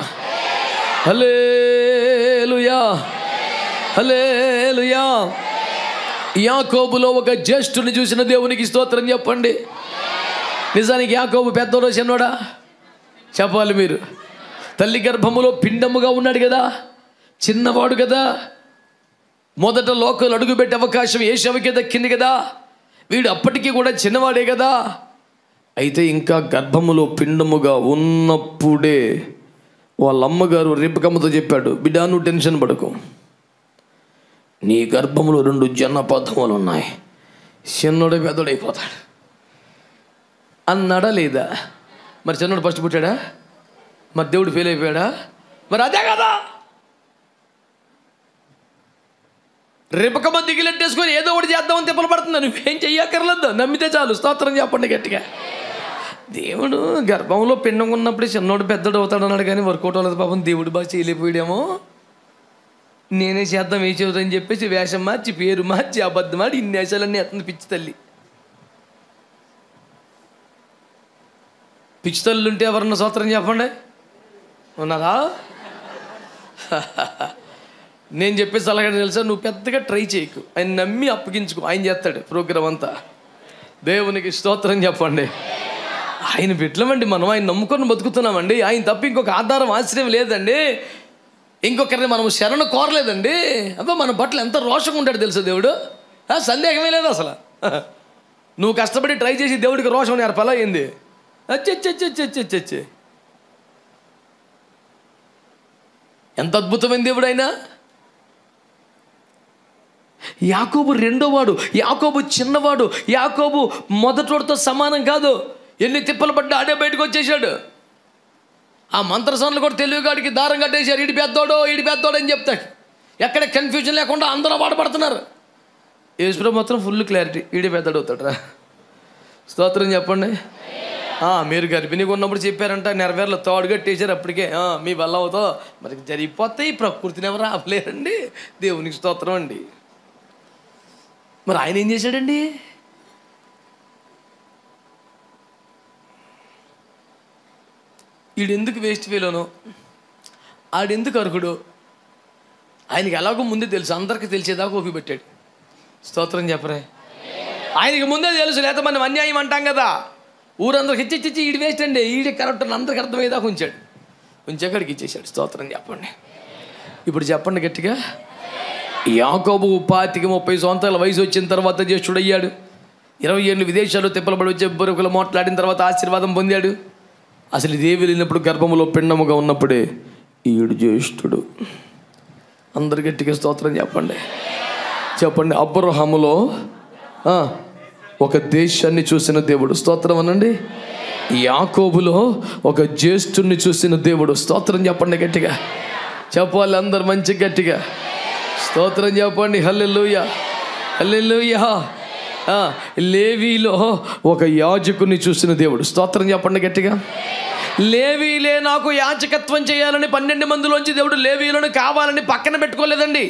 హలేలుయా హలేలుయా యాకోబులో ఒక జ్యేష్ఠుని చూసిన దేవునికి స్తోత్రం చెప్పండి నిజానికి యాకోబు పెద్దోడో చిన్నోడా చెప్పాలి మీరు తల్లి గర్భములో పిండముగా ఉన్నాడు కదా చిన్నవాడు కదా మొదట లోకలు అడుగుపెట్టే అవకాశం ఏ శవకే దక్కింది కదా వీడు అప్పటికీ కూడా చిన్నవాడే కదా అయితే ఇంకా గర్భములో పిండముగా ఉన్నప్పుడే వాళ్ళ అమ్మగారు రేపకమ్మతో చెప్పాడు బిడ్డ నువ్వు టెన్షన్ పడకు నీ గర్భములో రెండు జనపథములు ఉన్నాయి చిన్నోడే పెద్దోడైపోతాడు అన్నాడా లేదా మరి చిన్నోడు ఫస్ట్ పుట్టాడా మరి దేవుడు ఫెయిల్ అయిపోయాడా మరి అదే కదా రేపకమ్మ దిగిలెట్టేసుకొని ఏదో ఒకటి చేద్దామని తిప్పలు పడుతుంది నువ్వేం చెయ్యక్కర్లేదు నమ్మితే చాలు స్తోత్రం చెప్పండి గట్టిగా దేవుడు గర్భంలో పిండం ఉన్నప్పుడు చిన్నోడు పెద్దోడు అవుతాడు అన్నాడు కానీ వర్కౌట్ అవ్వలేదు పాపం దేవుడు బాగా చేయలేకపోయాడేమో నేనే చేద్దాం ఏ చెబుతాని చెప్పేసి వేషం మార్చి పేరు మార్చి అబద్ధం ఆడి ఇన్ని వేషాలన్నీ ఎత్తుంది పిచ్చి తల్లి పిచ్చి తల్లి ఉంటే ఎవరన్నా స్తోత్రం చెప్పండి ఉన్నారా నేను చెప్పే సలహా తెలుసా నువ్వు పెద్దగా ట్రై చేయకు ఆయన నమ్మి అప్పగించుకో ఆయన చేస్తాడు ప్రోగ్రామ్ అంతా దేవునికి స్తోత్రం చెప్పండి ఆయన బిడ్డలమండి మనం ఆయన నమ్ముకొని బతుకుతున్నామండి ఆయన తప్ప ఇంకొక ఆధారం ఆశ్రయం లేదండి ఇంకొకరిని మనం శరణ కోరలేదండి అబ్బా మన బట్టలు ఎంత రోషంగా ఉంటాడు తెలుసు దేవుడు ఆ, సందేహమే లేదు అసలు నువ్వు కష్టపడి ట్రై చేసి దేవుడికి రోషం నేర్పాలా ఏంది అచ్చచ్చచ్చచ్చచ్చచ్చే ఎంత అద్భుతమైన దేవుడు ఆయన యాకోబు రెండోవాడు యాకోబు చిన్నవాడు యాకోబు మొదటోడితో సమానం కాదు ఎన్ని తిప్పలు పడ్డా ఆడే బయటకు వచ్చేసాడు ఆ మంత్రసానులు కూడా తెలివిగాడికి దారం కట్టేశారు ఈడి పెద్దోడో ఈడి పెద్దోడు అని చెప్తాడు ఎక్కడ కన్ఫ్యూజన్ లేకుండా అందరూ వాడబడుతున్నారు యేసుప్రభు మాత్రం ఫుల్ క్లారిటీ ఈడి పెద్దోడు అవుతాడురా స్తోత్రం చెప్పండి ఆ, మీరు గర్భిణీగా ఉన్నప్పుడు చెప్పారంట నెరవేర్లు తోడు కట్టేశారు అప్పటికే ఆ, మీ వల్ల అవుతో మరి జరిగిపోతాయి ప్రకృతిని ఎవరు ఆపలేరండి దేవునికి స్తోత్రం అండి మరి ఆయన ఏం చేశాడండి ఈడెందుకు వేస్ట్ ఫీలోను ఆడెందుకు అర్హుడు ఆయనకి ఎలాగో ముందే తెలుసు అందరికీ తెలిసేదాకా ఓపి పెట్టాడు స్తోత్రం చెప్పరే ఆయనకి ముందే తెలుసు లేకపోతే మనం అన్యాయం అంటాం కదా ఊరందరికి ఇచ్చి ఇచ్చి ఈడు వేస్ట్ అండి ఈడి కరెక్ట్ అని అందరికి అర్థమయ్యేదాకా ఉంచాడు ఉంచాకడికి ఇచ్చేసాడు స్తోత్రం చెప్పండి ఇప్పుడు చెప్పండి గట్టిగా యాకోబు పాతికి ముప్పై సంవత్సరాల వయసు వచ్చిన తర్వాత జ్యేష్ఠుడయ్యాడు ఇరవై ఏళ్ళు విదేశాలు తిప్పలబడి వచ్చే బరుకులు మాట్లాడిన తర్వాత ఆశీర్వాదం పొందాడు అసలు ఇదే వెళ్ళినప్పుడు గర్భములో పిండముగా ఉన్నప్పుడే ఈడు జ్యేష్ఠుడు అందరు గట్టిగా స్తోత్రం చెప్పండి చెప్పండి అబ్రహాములో ఆ, ఒక దేశాన్ని చూసిన దేవుడు స్తోత్రం అనండి యాకోబులో ఒక జ్యేష్ఠుణ్ణి చూసిన దేవుడు స్తోత్రం చెప్పండి గట్టిగా చెప్పాలి అందరు మంచి గట్టిగా స్తోత్రం చెప్పండి హల్లెలూయ హల్లెలూయ ఆ, లేవీలో ఒక యాజకుని చూసిన దేవుడు స్తోత్రం చెప్పండి గట్టిగా లేవీలే నాకు యాజకత్వం చేయాలని పన్నెండు మందిలోంచి దేవుడు లేవీలను కావాలని పక్కన పెట్టుకోలేదండి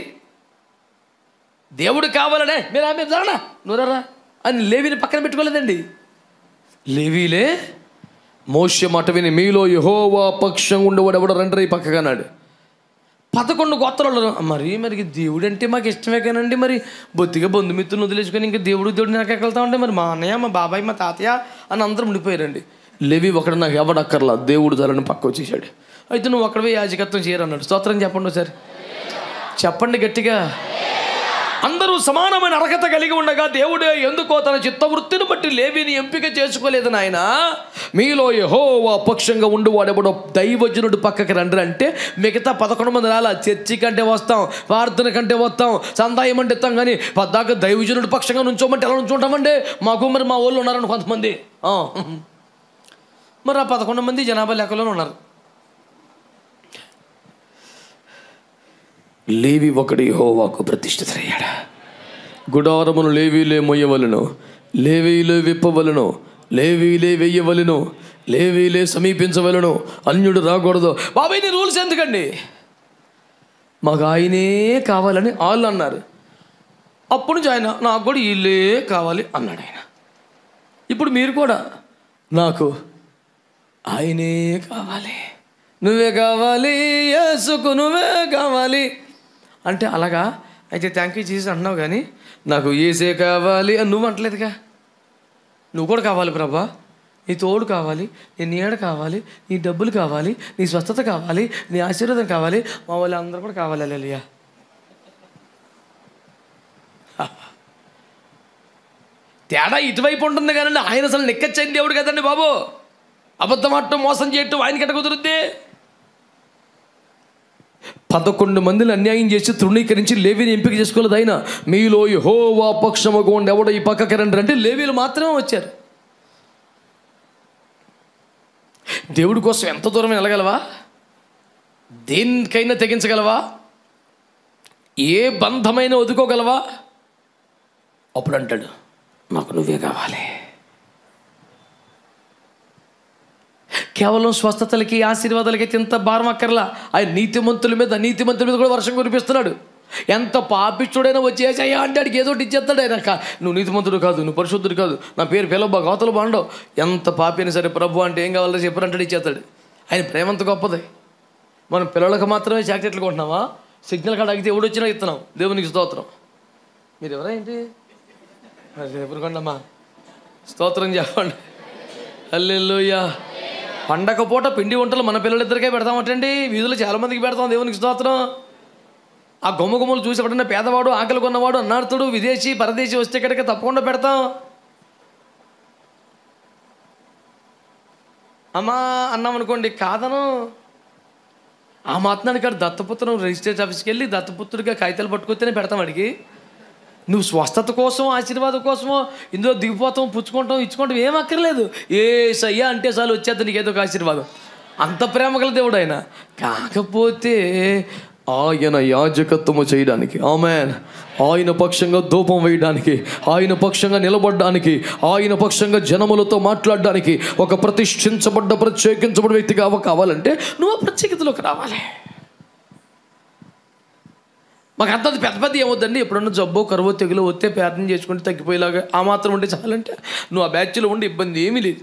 దేవుడు కావాలనే మీరు ఆమె జరనా నువ్వురా అని లేవిని పక్కన పెట్టుకోలేదండి లేవీలే మోష్య మాట విని మీలో యహోవా పక్షం ఉండేవాడు ఎవడో రండ్రి పక్కగా అన్నాడు పదకొండు గోత్రాలు మరి మరి దేవుడు అంటే మాకు ఇష్టమే కానండి మరి బొత్తిగా బంధుమిత్రులను వదిలేసుకొని ఇంకా దేవుడు దేవుడు నాకు ఎక్కడతా ఉంటే మరి మా అన్నయ్య మా బాబాయ్ మా తాతయ్య అని అందరం ఉండిపోయారండి లేవి ఒకడు నాకు ఎవడక్కర్లా దేవుడు ధరని పక్క వచ్చేసాడు అయితే నువ్వు అక్కడవే యాజకత్వం చేయరన్నాడు స్తోత్రం చెప్పండి ఒకసారి చెప్పండి గట్టిగా అందరూ సమానమైన అర్హత కలిగి ఉండగా దేవుడే ఎందుకో తన చిత్తవృత్తిని బట్టి లేవిని ఎంపిక చేసుకోలేదు నాయన మీలో యెహోవా పక్షంగా ఉండి వాడెవడో దైవజనుడు పక్కకి రండి అంటే మిగతా పదకొండు మంది రాలా చర్చి కంటే వస్తాం ప్రార్థన కంటే వస్తాం సందాయం అంటే ఇస్తాం కానీ పద్దాక దైవజనుడు పక్షంగా నుంచోమంటే ఎలా నుంచుంటామండి మాకు మరి మా ఊళ్ళో ఉన్నారని కొంతమంది ఆ. మరి ఆ పదకొండు మంది జనాభా లెక్కలోనే ఉన్నారు లేవి ఒకడు యెహోవాకు ప్రతిష్ఠితుడయ్యాడు గుడారమును లేవీలే మొయ్యవలను లేవీలే విప్పవలను లేవీలే వెయ్యవలను లేవీలే సమీపించవలను అన్యుడు రాకూడదు బాబాయ్ నీ రూల్స్ ఎందుకండి మాకు ఆయనే కావాలని వాళ్ళు అన్నారు అప్పుడు నుంచి ఆయన నాకు కూడా వీళ్ళే కావాలి అన్నాడు ఆయన ఇప్పుడు మీరు కూడా నాకు ఆయనే కావాలి నువ్వే కావాలి యేసుకు నువ్వే కావాలి అంటే అలాగా అయితే థ్యాంక్ యూ చేసి అంటున్నావు కానీ నాకు ఏసే కావాలి అని నువ్వు అంటలేదుగా నువ్వు కూడా కావాలి ప్రభా నీ తోడు కావాలి నీ నీడ కావాలి నీ డబ్బులు కావాలి నీ స్వస్థత కావాలి నీ ఆశీర్వాదం కావాలి మా వాళ్ళు అందరూ కూడా కావాలి అలెలియా తేడా ఇటువైపు ఉంటుంది కానీ ఆయన అసలు నెక్కచ్చని దేవుడు కదండి బాబు అబద్ధం ఆడటం మోసం చేయటం ఆయనకి ఎట్ట కుదురుద్ది పదకొండు మందిని అన్యాయం చేసి తృణీకరించి లేవిని ఎంపిక చేసుకోలేదు ఆయన మీలో హోవా పక్షముగా ఉండి ఎవడో ఈ పక్కకి రండి అంటే లేవీలు మాత్రమే వచ్చారు దేవుడి కోసం ఎంత దూరం వెళ్ళగలవా దేనికైనా తెగించగలవా ఏ బంధమైన వదుకోగలవా అప్పుడు అంటాడు నాకు నువ్వే కావాలి కేవలం స్వస్థతలకి ఆశీర్వాదాలకి అయితే ఇంత భారం అక్కర్లా ఆయన నీతిమంతుల మీద నీతిమంతుల మీద కూడా వర్షం కురిపిస్తున్నాడు ఎంత పాపిష్టుడైనా వచ్చేసి అయ్యా అంటే ఆడికి ఏదో ఒకటి ఇచ్చేస్తాడు ఆయన కా- నువ్వు నీతిమంతుడు కాదు నువ్వు పరిశుద్ధుడు కాదు నా పేరు పిలవ గోతలు బాండవు ఎంత పాపి అయినా సరే ప్రభు అంటే ఏం కావాలో చెప్పారంటాడు ఇచ్చేస్తాడు ఆయన ప్రేమ అంత గొప్పది మనం పిల్లలకు మాత్రమే చాక్లెట్లు కొంటున్నావా సిగ్నల్ కాడ అడిగితే ఎవడు వచ్చినా ఇస్తున్నాం దేవునికి స్తోత్రం మీరు ఎవరా ఏంటి మరి ఎప్పుడు కొండమ్మా స్తోత్రం చెప్పండి అల్లెల్లుయ్యా పండగ పూట పిండి వంటలు మన పిల్లలిద్దరికే పెడతామటండి వీధులు చాలా మందికి పెడతాం దేవునికి స్తోత్రం ఆ గుమ్మ గుమ్మలు చూసి ఎప్పుడన్నా పేదవాడు ఆకలి కొన్నవాడు అన్నార్థుడు విదేశీ పరదేశీ వస్తే కనుక తప్పకుండా పెడతాం అమ్మా అన్నాం అనుకోండి కాదను ఆ మాత్రానికి కాదు దత్తపుత్రం రిజిస్ట్రేషన్ ఆఫీస్కి వెళ్ళి దత్తపుత్రుడిగా కాగితాలు పట్టుకొస్తేనే పెడతాం అడిగి నువ్వు స్వస్థత కోసం ఆశీర్వాదం కోసమో ఇందులో దిగిపోతాం పుచ్చుకుంటాం ఇచ్చుకుంటాం ఏం అక్కర్లేదు ఏ సయ్యా అంటే చాలు వచ్చేది నీకు ఏదో ఒక ఆశీర్వాదం అంత ప్రేమ గల దేవుడు ఆయన కాకపోతే ఆయన యాజకత్వము చేయడానికి ఆమె ఆయన పక్షంగా ధూపం వేయడానికి ఆయన పక్షంగా నిలబడడానికి ఆయన పక్షంగా జనములతో మాట్లాడడానికి ఒక ప్రతిష్ఠించబడ్డ ప్రత్యేకించబడ్డ వ్యక్తిగా అవ కావాలంటే నువ్వు ఆ ప్రత్యేకతలోకి రావాలి మాకు అంత పెద్ద పెద్ద ఏమవుద్దండి ఎప్పుడన్నా జబ్బు కరువు తెగులు వస్తే ప్రార్థన చేసుకుంటే తగ్గిపోయేలాగా ఆ మాత్రం ఉంటే చాలంటే నువ్వు ఆ బ్యాచ్లో ఉండి ఇబ్బంది ఏమీ లేదు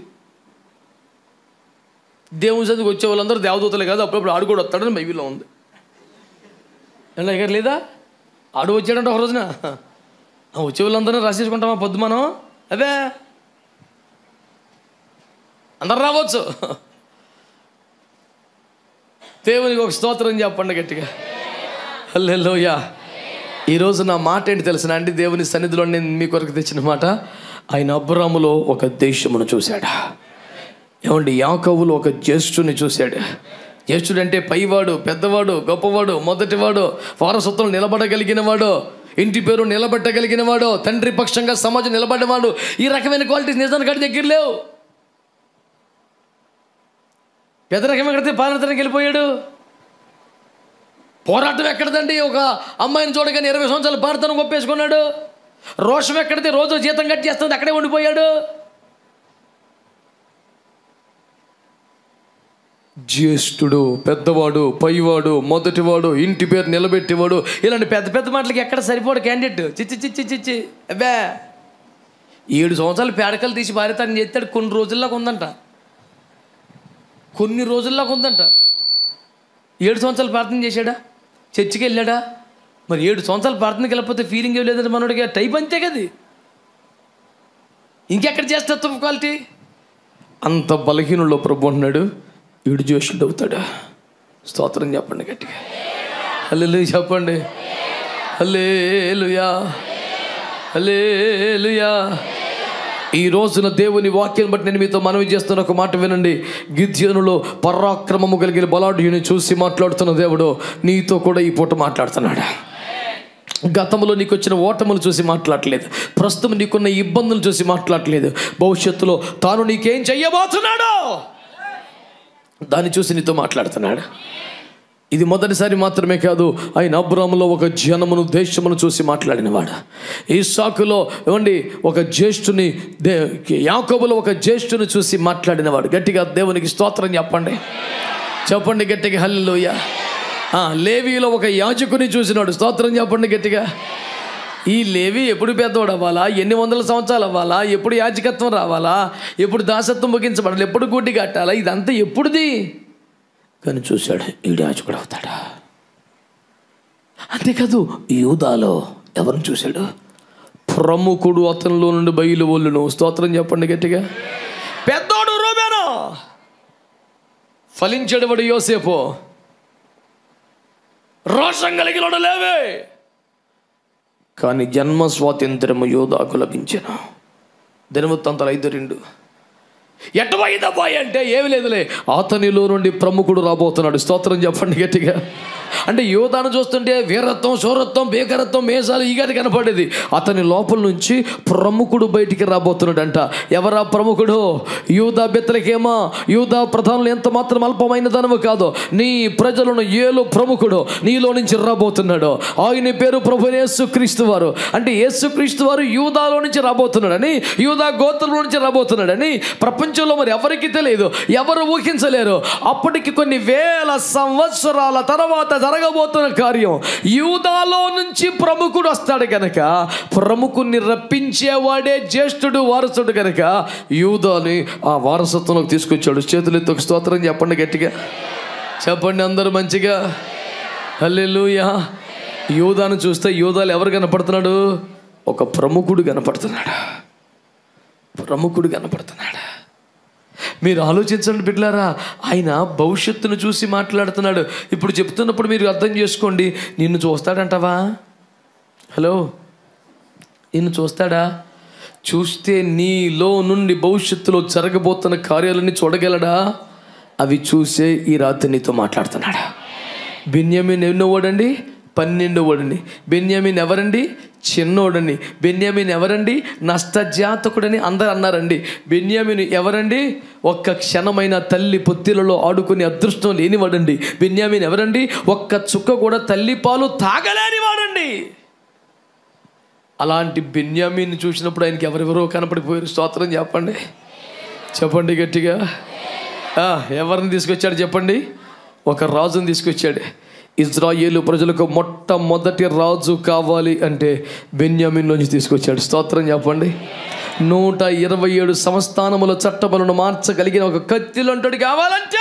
దేవుని చదువుకు వచ్చే వాళ్ళందరూ దేవదూతలే కాదు అప్పుడప్పుడు ఆడు కూడా వస్తాడని బైబిల్లో ఉంది ఎలా ఎగర లేదా ఆడు వచ్చాడంటే ఒక రోజున ఆ వచ్చే వాళ్ళందరూ రాసేసుకుంటామా పొద్దు మనం అదే అందరు రావచ్చు దేవునికి ఒక స్తోత్రం చెప్పండి గట్టిగా హల్లెలూయా ఈరోజు నా మాట ఏంటి తెలిసిన అండి దేవుని సన్నిధిలో నేను మీ కొరకు తెచ్చిన మాట ఆయన అబ్రాములో ఒక దేశమును చూశాడు ఏమండి యాకవులు ఒక జ్యేష్ఠుని చూశాడు జ్యేష్ఠుడు అంటే పైవాడు పెద్దవాడు గొప్పవాడు మొదటివాడు వారసత్వం నిలబడగలిగిన వాడు ఇంటి పేరు నిలబెట్టగలిగిన వాడు తండ్రి పక్షంగా సమాజం నిలబడ్డవాడు ఈ రకమైన క్వాలిటీస్ నిజానికి కాడి దగ్గర లేవు పెద్ద రకం ఎక్కడితే పాలనతనికి వెళ్ళిపోయాడు పోరాటం ఎక్కడదండి ఒక అమ్మాయిని చూడగానే ఇరవై సంవత్సరాలు భారతను ఒప్పేసుకున్నాడు రోషం ఎక్కడితే రోజు జీతం కట్టేస్తుంది అక్కడే ఉండిపోయాడు జ్యేష్ఠుడు పెద్దవాడు పైవాడు మొదటివాడు ఇంటి పేరు నిలబెట్టేవాడు ఇలాంటి పెద్ద పెద్ద మాటలకి ఎక్కడ సరిపోడు క్యాండిడేట్ చిచ్చి చిచ్చి చిచ్చి అబ్బే ఏడు సంవత్సరాలు పేడకలు తీసి భారతాన్ని చేస్తాడు కొన్ని రోజుల్లోకి ఉందంట కొన్ని రోజుల్లోకి ఉందంట ఏడు సంవత్సరాలు ప్రార్థన చేశాడా చర్చికి వెళ్ళాడా మరి ఏడు సంవత్సరాలు ప్రార్థనకి వెళ్ళకపోతే ఫీలింగ్ ఏం లేదంటే మనోడికి ఆ టైప్ అంతే కది ఇంకెక్కడ చేస్తే తప్పు క్వాలిటీ అంత బలహీనుల్లో ప్రభు అంటున్నాడు ఈడు జోషుడు అవుతాడా స్తోత్రం చెప్పండి గట్టిగా హల్లే చెప్పండి హల్లేలుయా హల్లేలుయా ఈ రోజున దేవుని వాక్యం బట్టి నేను మీతో మనవి చేస్తున్న ఒక మాట వినండి గిద్యోనులో పరాక్రమము కలిగిన బలాఢ్యుని చూసి మాట్లాడుతున్న దేవుడు నీతో కూడా ఈ పూట మాట్లాడుతున్నాడు గతంలో నీకు వచ్చిన ఓటములు చూసి మాట్లాడలేదు ప్రస్తుతం నీకున్న ఇబ్బందులు చూసి మాట్లాడలేదు భవిష్యత్తులో తాను నీకేం చెయ్యబోతున్నాడో దాన్ని చూసి నీతో మాట్లాడుతున్నాడు ఇది మొదటిసారి మాత్రమే కాదు ఆయన అబ్రాములో ఒక జనమును దేశమును చూసి మాట్లాడినవాడు ఈ సాకులో ఏమండి ఒక జ్యేష్ఠుని దే యాకోబులో ఒక జ్యేష్ఠుని చూసి మాట్లాడినవాడు గట్టిగా దేవునికి స్తోత్రం చెప్పండి చెప్పండి గట్టిగా హల్లుయ ఆ, లేవీలో ఒక యాజకుని చూసినాడు స్తోత్రం చెప్పండి గట్టిగా ఈ లేవి ఎప్పుడు పెద్దవాడు అవ్వాలా ఎన్ని వందల సంవత్సరాలు అవ్వాలా ఎప్పుడు యాజకత్వం రావాలా ఎప్పుడు దాసత్వం ముగించబడాలి ఎప్పుడు గుడ్డి కట్టాలా ఇదంతా ఎప్పుడుది కానీ చూశాడు ఈడు యాజకుడు అవుతాడా అంతేకాదు యూదాలో ఎవరిని చూశాడు ప్రముఖుడు అతనిలో నుండి బయలు ఒళ్ళును స్తోత్రం చెప్పండి గట్టిగా పెద్దోడు రూబేనా ఫలించడవడు యోసేపు రోషం కలిగినోడు లేవే కానీ జన్మ స్వాతంత్రము యోధాకు లభించిన దినవృత్తాంతాలు ఐదు రెండు ఎట్టబోయిందబ్బాయి అంటే ఏమి లేదులే అతనిలో నుండి ప్రముఖుడు రాబోతున్నాడు స్తోత్రం చెప్పండి గట్టిగా అంటే యోధాను చూస్తుంటే వీరత్వం శూరత్వం బేకరత్వం మేసాలు ఈగది కనపడేది అతని లోపల నుంచి ప్రముఖుడు బయటికి రాబోతున్నాడంట ఎవరా ప్రముఖుడు యూదా బెత్తలకేమా యూదా ప్రధానులు ఎంత మాత్రం అల్పమైన ధనము కాదు నీ ప్రజలను ఏలు ప్రముఖుడు నీలో నుంచి రాబోతున్నాడు ఆయన పేరు ప్రభు యేసుక్రీస్తు వారు అంటే యేసుక్రీస్తు వారు యూదాలో నుంచి రాబోతున్నాడని యూదా గోత్రంలో నుంచి రాబోతున్నాడని ప్రపంచంలో మరి ఎవరికి తెలియదు ఎవరు ఊహించలేరు అప్పటికి కొన్ని వేల సంవత్సరాల తర్వాత జరగబోతున్న కార్యం యూదాలో నుంచి ప్రముఖుడు వస్తాడు కనుక ప్రముఖుని రప్పించేవాడే జ్యేష్ఠుడు వారసుడు కనుక యూదాని ఆ వారసత్వంలోకి తీసుకొచ్చాడు చేతులెత్తి ఒక స్తోత్రం చెప్పండి గట్టిగా చెప్పండి అందరూ మంచిగా హల్లెలూయా యూదాను చూస్తే యూదాలు ఎవరు కనపడుతున్నాడు ఒక ప్రముఖుడు కనపడుతున్నాడు ప్రముఖుడు కనపడుతున్నాడు మీరు ఆలోచించండి బిడ్డలారా ఆయన భవిష్యత్తును చూసి మాట్లాడుతున్నాడు ఇప్పుడు చెప్తున్నప్పుడు మీరు అర్థం చేసుకోండి నిన్ను చూస్తాడంటావా హలో నిన్ను చూస్తాడా చూస్తే నీలో నుండి భవిష్యత్తులో జరగబోతున్న కార్యాలన్నీ చూడగలడా అవి చూసే ఈ రాత్రి నీతో మాట్లాడుతున్నాడా బెన్యామిన్ ఎన్నోవాడండి పన్నెండోవాడండి బెన్యామిన్ ఎవరండి చిన్నోడండి బెన్యామిన్ ఎవరండి నష్టజాతకుడని అందరు అన్నారండి బెన్యామిన్ ఎవరండి ఒక్క క్షణమైన తల్లి పొత్తిలలో ఆడుకునే అదృష్టం లేనివాడండి బెన్యామిన్ ఎవరండి ఒక్క చుక్క కూడా తల్లి పాలు తాగలేని వాడండి అలాంటి బెన్యామిన్ చూసినప్పుడు ఆయనకి ఎవరెవరో కనపడిపోయారు స్తోత్రం చెప్పండి చెప్పండి గట్టిగా ఆ, ఎవరిని తీసుకొచ్చాడు చెప్పండి ఒక రాజుని తీసుకొచ్చాడు ఇజ్రాయేలు ప్రజలకు మొట్టమొదటి రాజు కావాలి అంటే బెన్యామిన్ నుంచి తీసుకొచ్చాడు స్తోత్రం చెప్పండి నూట ఇరవై ఏడు సంస్థానముల చట్టములను మార్చగలిగిన ఒక కత్తిలంటోడు కావాలంటే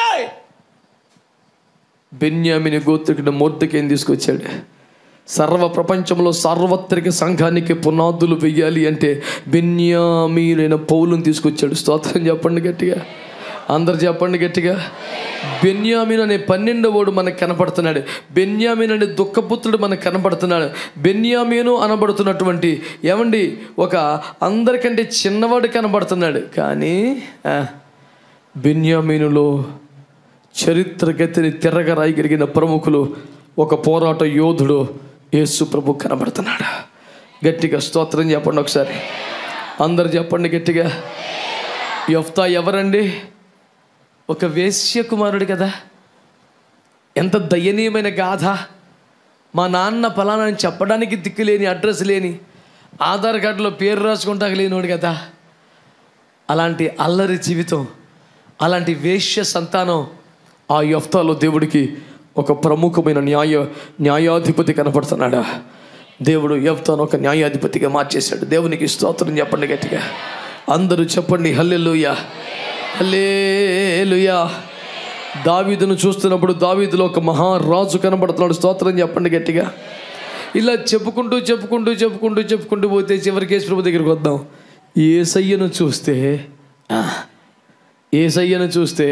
బెన్యామిని గోత్రికుడు మూర్తికేం తీసుకొచ్చాడు సర్వ ప్రపంచంలో సార్వత్రిక సంఘానికి పునాదులు వెయ్యాలి అంటే బెన్యామీనైన పౌలుని తీసుకొచ్చాడు స్తోత్రం చెప్పండి గట్టిగా అందరు చెప్పండి గట్టిగా బెన్యామిన్ అనే పన్నెండవోడు మనకు కనపడుతున్నాడు బెన్యామిన్ అనే దుఃఖపుత్రుడు మనకు కనపడుతున్నాడు బెన్యామీను అనబడుతున్నటువంటి ఏమండి ఒక అందరికంటే చిన్నవాడు కనబడుతున్నాడు కానీ ఆ, బెన్యామీనులో చరిత్రగతిని తిరగరాయగలిగిన ప్రముఖులు ఒక పోరాట యోధుడు యేసు ప్రభు కనబడుతున్నాడు గట్టిగా స్తోత్రం చెప్పండి ఒకసారి అందరు చెప్పండి గట్టిగా యఫ్తా ఎవరండి ఒక వేశ్య కుమారుడు కదా ఎంత దయనీయమైన గాథ మా నాన్న ఫలానా అని చెప్పడానికి దిక్కు లేని అడ్రస్ లేని ఆధార్ కార్డులో పేరు రాసుకుంటాక లేనివాడు కదా అలాంటి అల్లరి జీవితం అలాంటి వేశ్య సంతానం ఆ యఫ్తాలో దేవుడికి ఒక ప్రముఖమైన న్యాయ న్యాయాధిపతి కనపడుతున్నాడా దేవుడు యఫ్తాను ఒక న్యాయాధిపతిగా మార్చేశాడు దేవునికి స్తోత్రం చెప్పండి గట్టిగా అందరూ చెప్పండి హల్లెలూయా హల్లేలుయా దావీదును చూస్తున్నప్పుడు దావీదులో ఒక మహారాజు కనబడుతున్నాడు స్తోత్రం చెప్పండి గట్టిగా ఇలా చెప్పుకుంటూ చెప్పుకుంటూ చెప్పుకుంటూ చెప్పుకుంటూ పోతే చివరికి యేసు ప్రభు దగ్గరికి వద్దాం ఏసయ్యను చూస్తే ఆ, ఏసయ్యను చూస్తే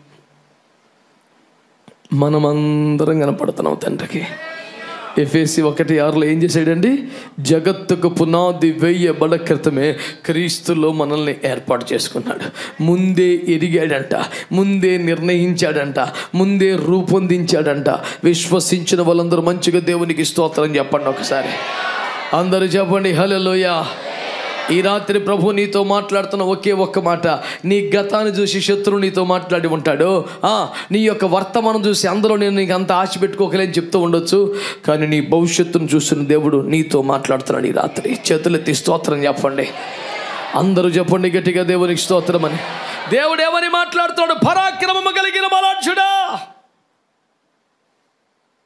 మనమందరం కనపడుతున్నాం తండ్రికి ఎఫ్ఎసి ఒకటి ఆరులో ఏం చేశాడండి జగత్తుకు పునాది వేయబడ క్రితమే క్రీస్తులో మనల్ని ఏర్పాటు చేసుకున్నాడు ముందే ఎరిగాడంట ముందే నిర్ణయించాడంట ముందే రూపొందించాడంట విశ్వసించిన వాళ్ళందరూ మంచిగా దేవునికి స్తోత్రం చెప్పండి ఒకసారి అందరూ చెప్పండి హలోయ ఈ రాత్రి ప్రభు నీతో మాట్లాడుతున్న ఒకే ఒక్క మాట నీ గతాన్ని చూసి శత్రువు నీతో మాట్లాడి ఉంటాడు ఆ, నీ యొక్క వర్తమానం చూసి అందరూ నేను నీకు అంత ఆశ పెట్టుకోకలేని చెప్తూ ఉండొచ్చు కానీ నీ భవిష్యత్తును చూస్తున్న దేవుడు నీతో మాట్లాడుతున్నాడు ఈ రాత్రి చేతులెత్తి స్తోత్రం చెప్పండి అందరూ చెప్పండి గట్టిగా దేవునికి స్తోత్రం అని దేవుడు ఏమని మాట్లాడుతాడు పరాక్రమము కలిగిన బలాఢ్యుడా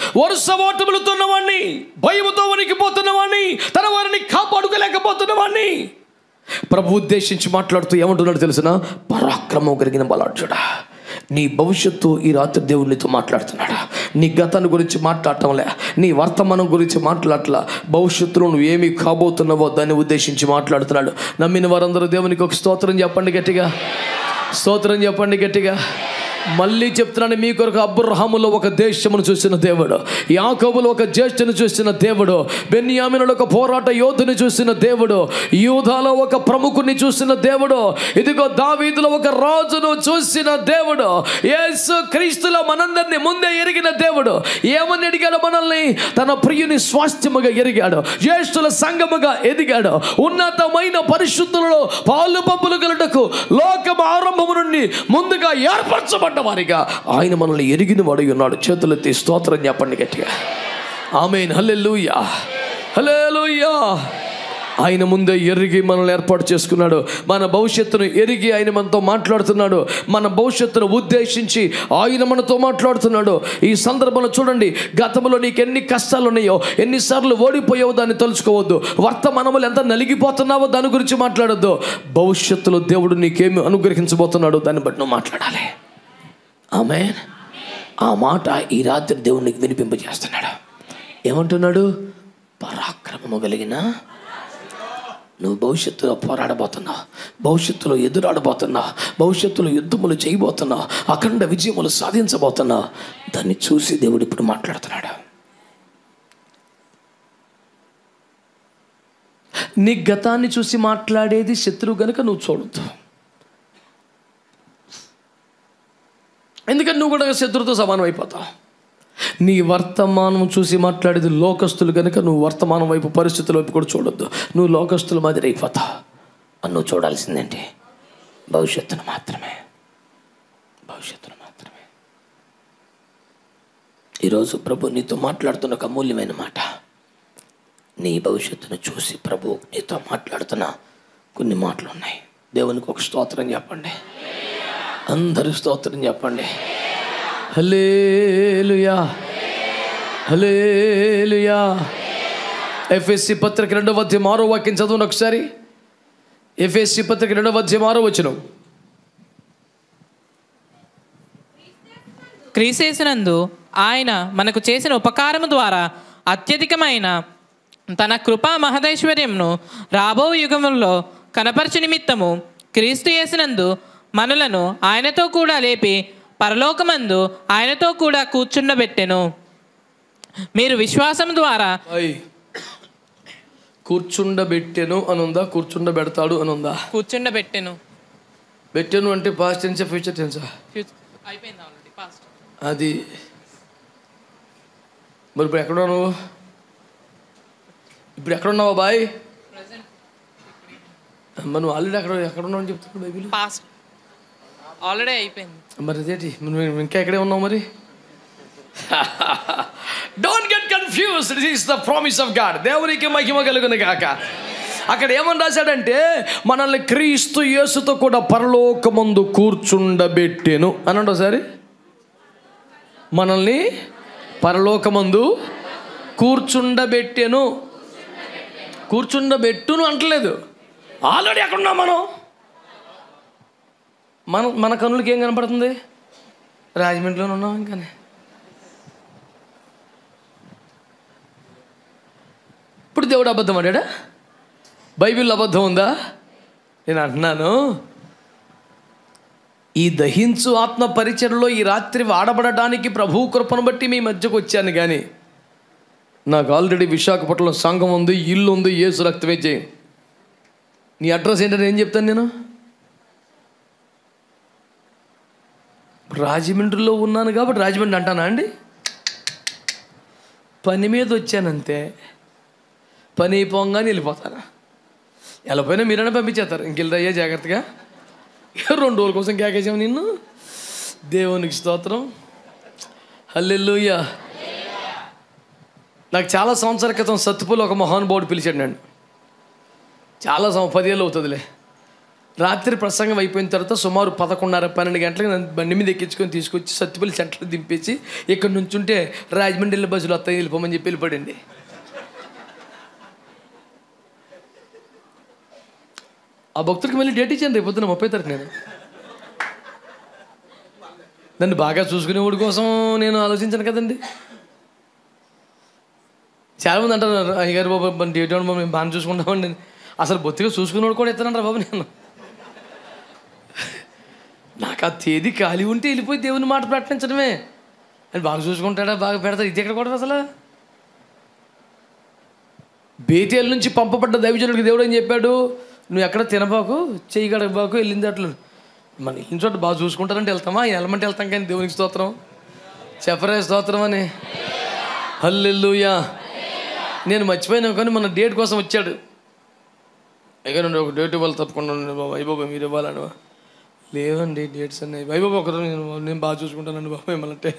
వరుస ఓటములుతున్నవాణ్ణి భయముతో వణికిపోతున్నవాణ్ణి తన వారిని కాపాడుకోలేకపోతున్నవాణ్ణి ప్రభు ఉద్దేశించి మాట్లాడుతూ ఏమంటున్నాడు తెలిసిన పరాక్రమం కలిగిన బలాఢ్యుడా నీ భవిష్యత్తు ఈ రాత్రి దేవుడు నీతో మాట్లాడుతున్నాడా నీ గతాన్ని గురించి మాట్లాడటంలే నీ వర్తమానం గురించి మాట్లాడట్లా భవిష్యత్తులో నువ్వు ఏమి కాబోతున్నావో దాన్ని ఉద్దేశించి మాట్లాడుతున్నాడు నమ్మిన వారందరూ దేవునికి ఒక స్తోత్రం చెప్పండి గట్టిగా స్తోత్రం చెప్పండి గట్టిగా మళ్ళీ చెప్తున్నాను మీ కొరకు అబ్రహాములో ఒక దేశమును చూసిన దేవుడు యాకోబులో ఒక జ్యేష్ఠను చూసిన దేవుడు బెన్యామినులో ఒక పోరాట యోధుని చూసిన దేవుడు యూధాలో ఒక ప్రముఖుని చూసిన దేవుడు ఇదిగో దావీదులో ఒక రాజును చూసిన దేవుడు యేసు క్రీస్తులో మనందరినీ ముందే ఎరిగిన దేవుడు ఏమని ఎడిగాడు మనల్ని తన ప్రియుని స్వాస్థ్యముగా ఎరిగాడు జ్యేష్ఠుల సంగముగా ఎదిగాడు ఉన్నతమైన పరిశుద్ధులలో పాలు పంపులు కలుటకు లోకం ఆరంభము నుండి ముందుగా ఏర్పరచబడ్డ వారిగా ఆయన మనల్ని ఎరిగిన వాడు ఉన్నాడు చేతులెత్తి స్తోత్రం చెప్పండి గట్టిగా ఆమెన్ హల్లెలూయా హల్లెలూయా ఆయన ముందే ఎరిగి మనల్ని ఏర్పాటు చేసుకున్నాడు మన భవిష్యత్తును ఎరిగి ఆయన మనతో మాట్లాడుతున్నాడు మన భవిష్యత్తును ఉద్దేశించి ఆయన మనతో మాట్లాడుతున్నాడు ఈ సందర్భంలో చూడండి గతంలో నీకు ఎన్ని కష్టాలు ఉన్నాయో ఎన్నిసార్లు ఓడిపోయావో దాన్ని తలుచుకోవద్దు వర్తమానములు ఎంత నలిగిపోతున్నావో దాని గురించి మాట్లాడొద్దు భవిష్యత్తులో దేవుడు నీకేమి అనుగ్రహించబోతున్నాడో దాన్ని బట్టి నువ్వు మాట్లాడాలి ఆమె ఆ మాట ఈ రాత్రి దేవునికి వినిపింపజేస్తున్నాడు ఏమంటున్నాడు పరాక్రమము కలిగిన నువ్వు భవిష్యత్తులో పోరాడబోతున్నావు భవిష్యత్తులో ఎదురాడబోతున్నావు భవిష్యత్తులో యుద్ధములు చేయబోతున్నావు అఖండ విజయములు సాధించబోతున్నావు దాన్ని చూసి దేవుడు ఇప్పుడు మాట్లాడుతున్నాడు నీ గతాన్ని చూసి మాట్లాడేది శత్రువు గనుక నువ్వు చూడొద్దు ఎందుకంటే నువ్వు కూడా శత్రువుతో సమానం అయిపోతావు నీ వర్తమానం చూసి మాట్లాడేది లోకస్తులు కనుక నువ్వు వర్తమానం వైపు పరిస్థితుల వైపు కూడా చూడొద్దు నువ్వు లోకస్తుల మాదిరి అయిపోతావు అని నువ్వు చూడాల్సిందేంటి భవిష్యత్తును మాత్రమే భవిష్యత్తును మాత్రమే ఈరోజు ప్రభు నీతో మాట్లాడుతున్న ఒక అమూల్యమైన మాట నీ భవిష్యత్తును చూసి ప్రభు నీతో మాట్లాడుతున్న కొన్ని మాటలు ఉన్నాయి దేవునికి ఒక స్తోత్రం చెప్పండి అందరూ స్తోత్రం చెప్పండి హలేలుయా హలేలుయా ఎఫ్ఎస్సి పత్రిక రెండవ అధ్యాయం ఆరో వాక్యం చదవండి ఒకసారి ఎఫ్ఎస్సి పత్రిక రెండవ అధ్యాయం ఆరో వచ్చిన క్రీసేసినందు ఆయన మనకు చేసిన ఉపకారము ద్వారా అత్యధికమైన తన కృపా మహదైశ్వర్యంను రాబో యుగములో కనపరచు నిమిత్తము క్రీస్తు చేసినందు మనలను ఆయనతో కూడా లేపి పరలోకమందు ఆయనతో కూడా కూర్చుండబెట్టెను మీరు విశ్వాసం ద్వారా అయ్ కూర్చుండబెట్టెను అనుందా కూర్చుండబెడతాడు అనుందా కూర్చుండబెట్టెను పెట్టెను అంటే పాస్ట్ టెన్సా ఫ్యూచర్ టెన్సా అయిపోయింది ఆల్రెడీ పాస్ట్ అది మరి ఇప్పుడు ఎక్కడ ఉన్నావు నువ్వు ఇప్పుడు ఎక్కడ ఉన్నావు బాయ్ మరి నువ్వు ఆల్రెడీ అక్కడ ఎక్కడ ఉన్నావు అని చెప్తున్నావు బైబిల్ పాస్ట్ ఆల్రెడీ అయిపోయింది మరి అదేంటి నువ్వు ఇంకా ఎక్కడే ఉన్నావు మరి don't get confuse this is the promise of God దేవునికి మహిమ కలుగును గాక అక్కడ ఏమని రాశాడంటే మనల్ని క్రీస్తు యేసుతో కూడా పరలోకమందు కూర్చుండబెట్టెను అనండి ఒకసారి మనల్ని పరలోకమందు కూర్చుండబెట్టెను కూర్చుండబెట్టును అంటలేదు ఆల్రెడీ ఎక్కడ ఉన్నాం మనం మన మన కనులకి ఏం కనపడుతుంది రాజమండ్రిలోనే ఉన్నాం ఇంకానే ఇప్పుడు దేవుడు అబద్ధం ఆడాడా బైబిల్ అబద్ధం ఉందా నేను అంటున్నాను ఈ దహించు ఆత్మ పరిచయలో ఈ రాత్రి వాడబడటానికి ప్రభు కృపను బట్టి మీ మధ్యకు వచ్చాను కానీ నాకు ఆల్రెడీ విశాఖపట్నం సంఘం ఉంది ఇల్లు ఉంది ఏసు రక్తమే చేయి నీ అడ్రస్ ఏంటని ఏం చెప్తాను నేను రాజమండ్రిలో ఉన్నాను కాబట్టి రాజమండ్రి అంటానా అండి పని మీద వచ్చానంతే పని అయిపోగానే వెళ్ళిపోతాను వెళ్ళిపోయినా మీరైనా పంపించేస్తారు ఇంకెళ్ళయ్యా జాగ్రత్తగా రెండు రోజుల కోసం కేకేసాము నిన్ను దేవునికి స్తోత్రం హల్లెలూయా నాకు చాలా సంవత్సరాల క్రితం సత్తుపూలు ఒక మహానుభావుడు పిలిచాడు నన్ను చాలా సం పదేళ్ళు అవుతుందిలే రాత్రి ప్రసంగం అయిపోయిన తర్వాత సుమారు పదకొండున్నర పన్నెండు గంటలకు నన్ను బండి మీద ఎక్కించుకొని తీసుకొచ్చి సత్తుపల్లి సెంటర్లో దింపేసి ఇక్కడ నుంచి ఉంటే రాజమండ్రి వెళ్ళే బస్సులు వస్తాయి వెళ్ళిపోమని చెప్పి వెళ్ళిపోడండి ఆ భక్తుడికి మళ్ళీ డేట్ ఇచ్చాను రేపు పొద్దున ముప్పై తారీఖు నేను నన్ను బాగా చూసుకునేవాడి కోసం నేను ఆలోచించాను కదండి చాలామంది అంటారు అయ్యగారు బాబు మన డేట్ ఇవ్వండి బాబు, మేము బాగా చూసుకుంటామండి అని." అసలు బొత్తిగా చూసుకునేవాడు కూడా ఎత్తానంటారు బాబు నేను నాకు ఆ తేదీ ఖాళీ ఉంటే వెళ్ళిపోయి దేవుని మాట ప్రకటించడమే అని బాగా చూసుకుంటాడా బాగా పెడతాడు ఇది ఎక్కడ కూడా అసలు బేతేల నుంచి పంపబడ్డ దైవజనుడికి దేవుడు ఏం చెప్పాడు నువ్వు ఎక్కడ తినబాకు చెయ్యి గడబాకు వెళ్ళింది అట్లా మన వెళ్ళిన చోట బాగా చూసుకుంటారంటే వెళ్తామా వెళ్ళమంటే వెళ్తాం కానీ దేవునికి స్తోత్రం చెప్పరే స్తోత్రం అని హల్లెలూయా నేను మర్చిపోయినా కానీ మన డేట్ కోసం వచ్చాడు అయ్యా నుండి ఒక డేట్ ఇవ్వాలి తప్పకుండా ఉండండి బాబా అయ్యబాబా మీరు ఇవ్వాలని లేవండి డేట్స్ అన్నీ అయ్యబాబా ఒకరు నేను నేను బాగా చూసుకుంటానండి బాబా ఏమనంటే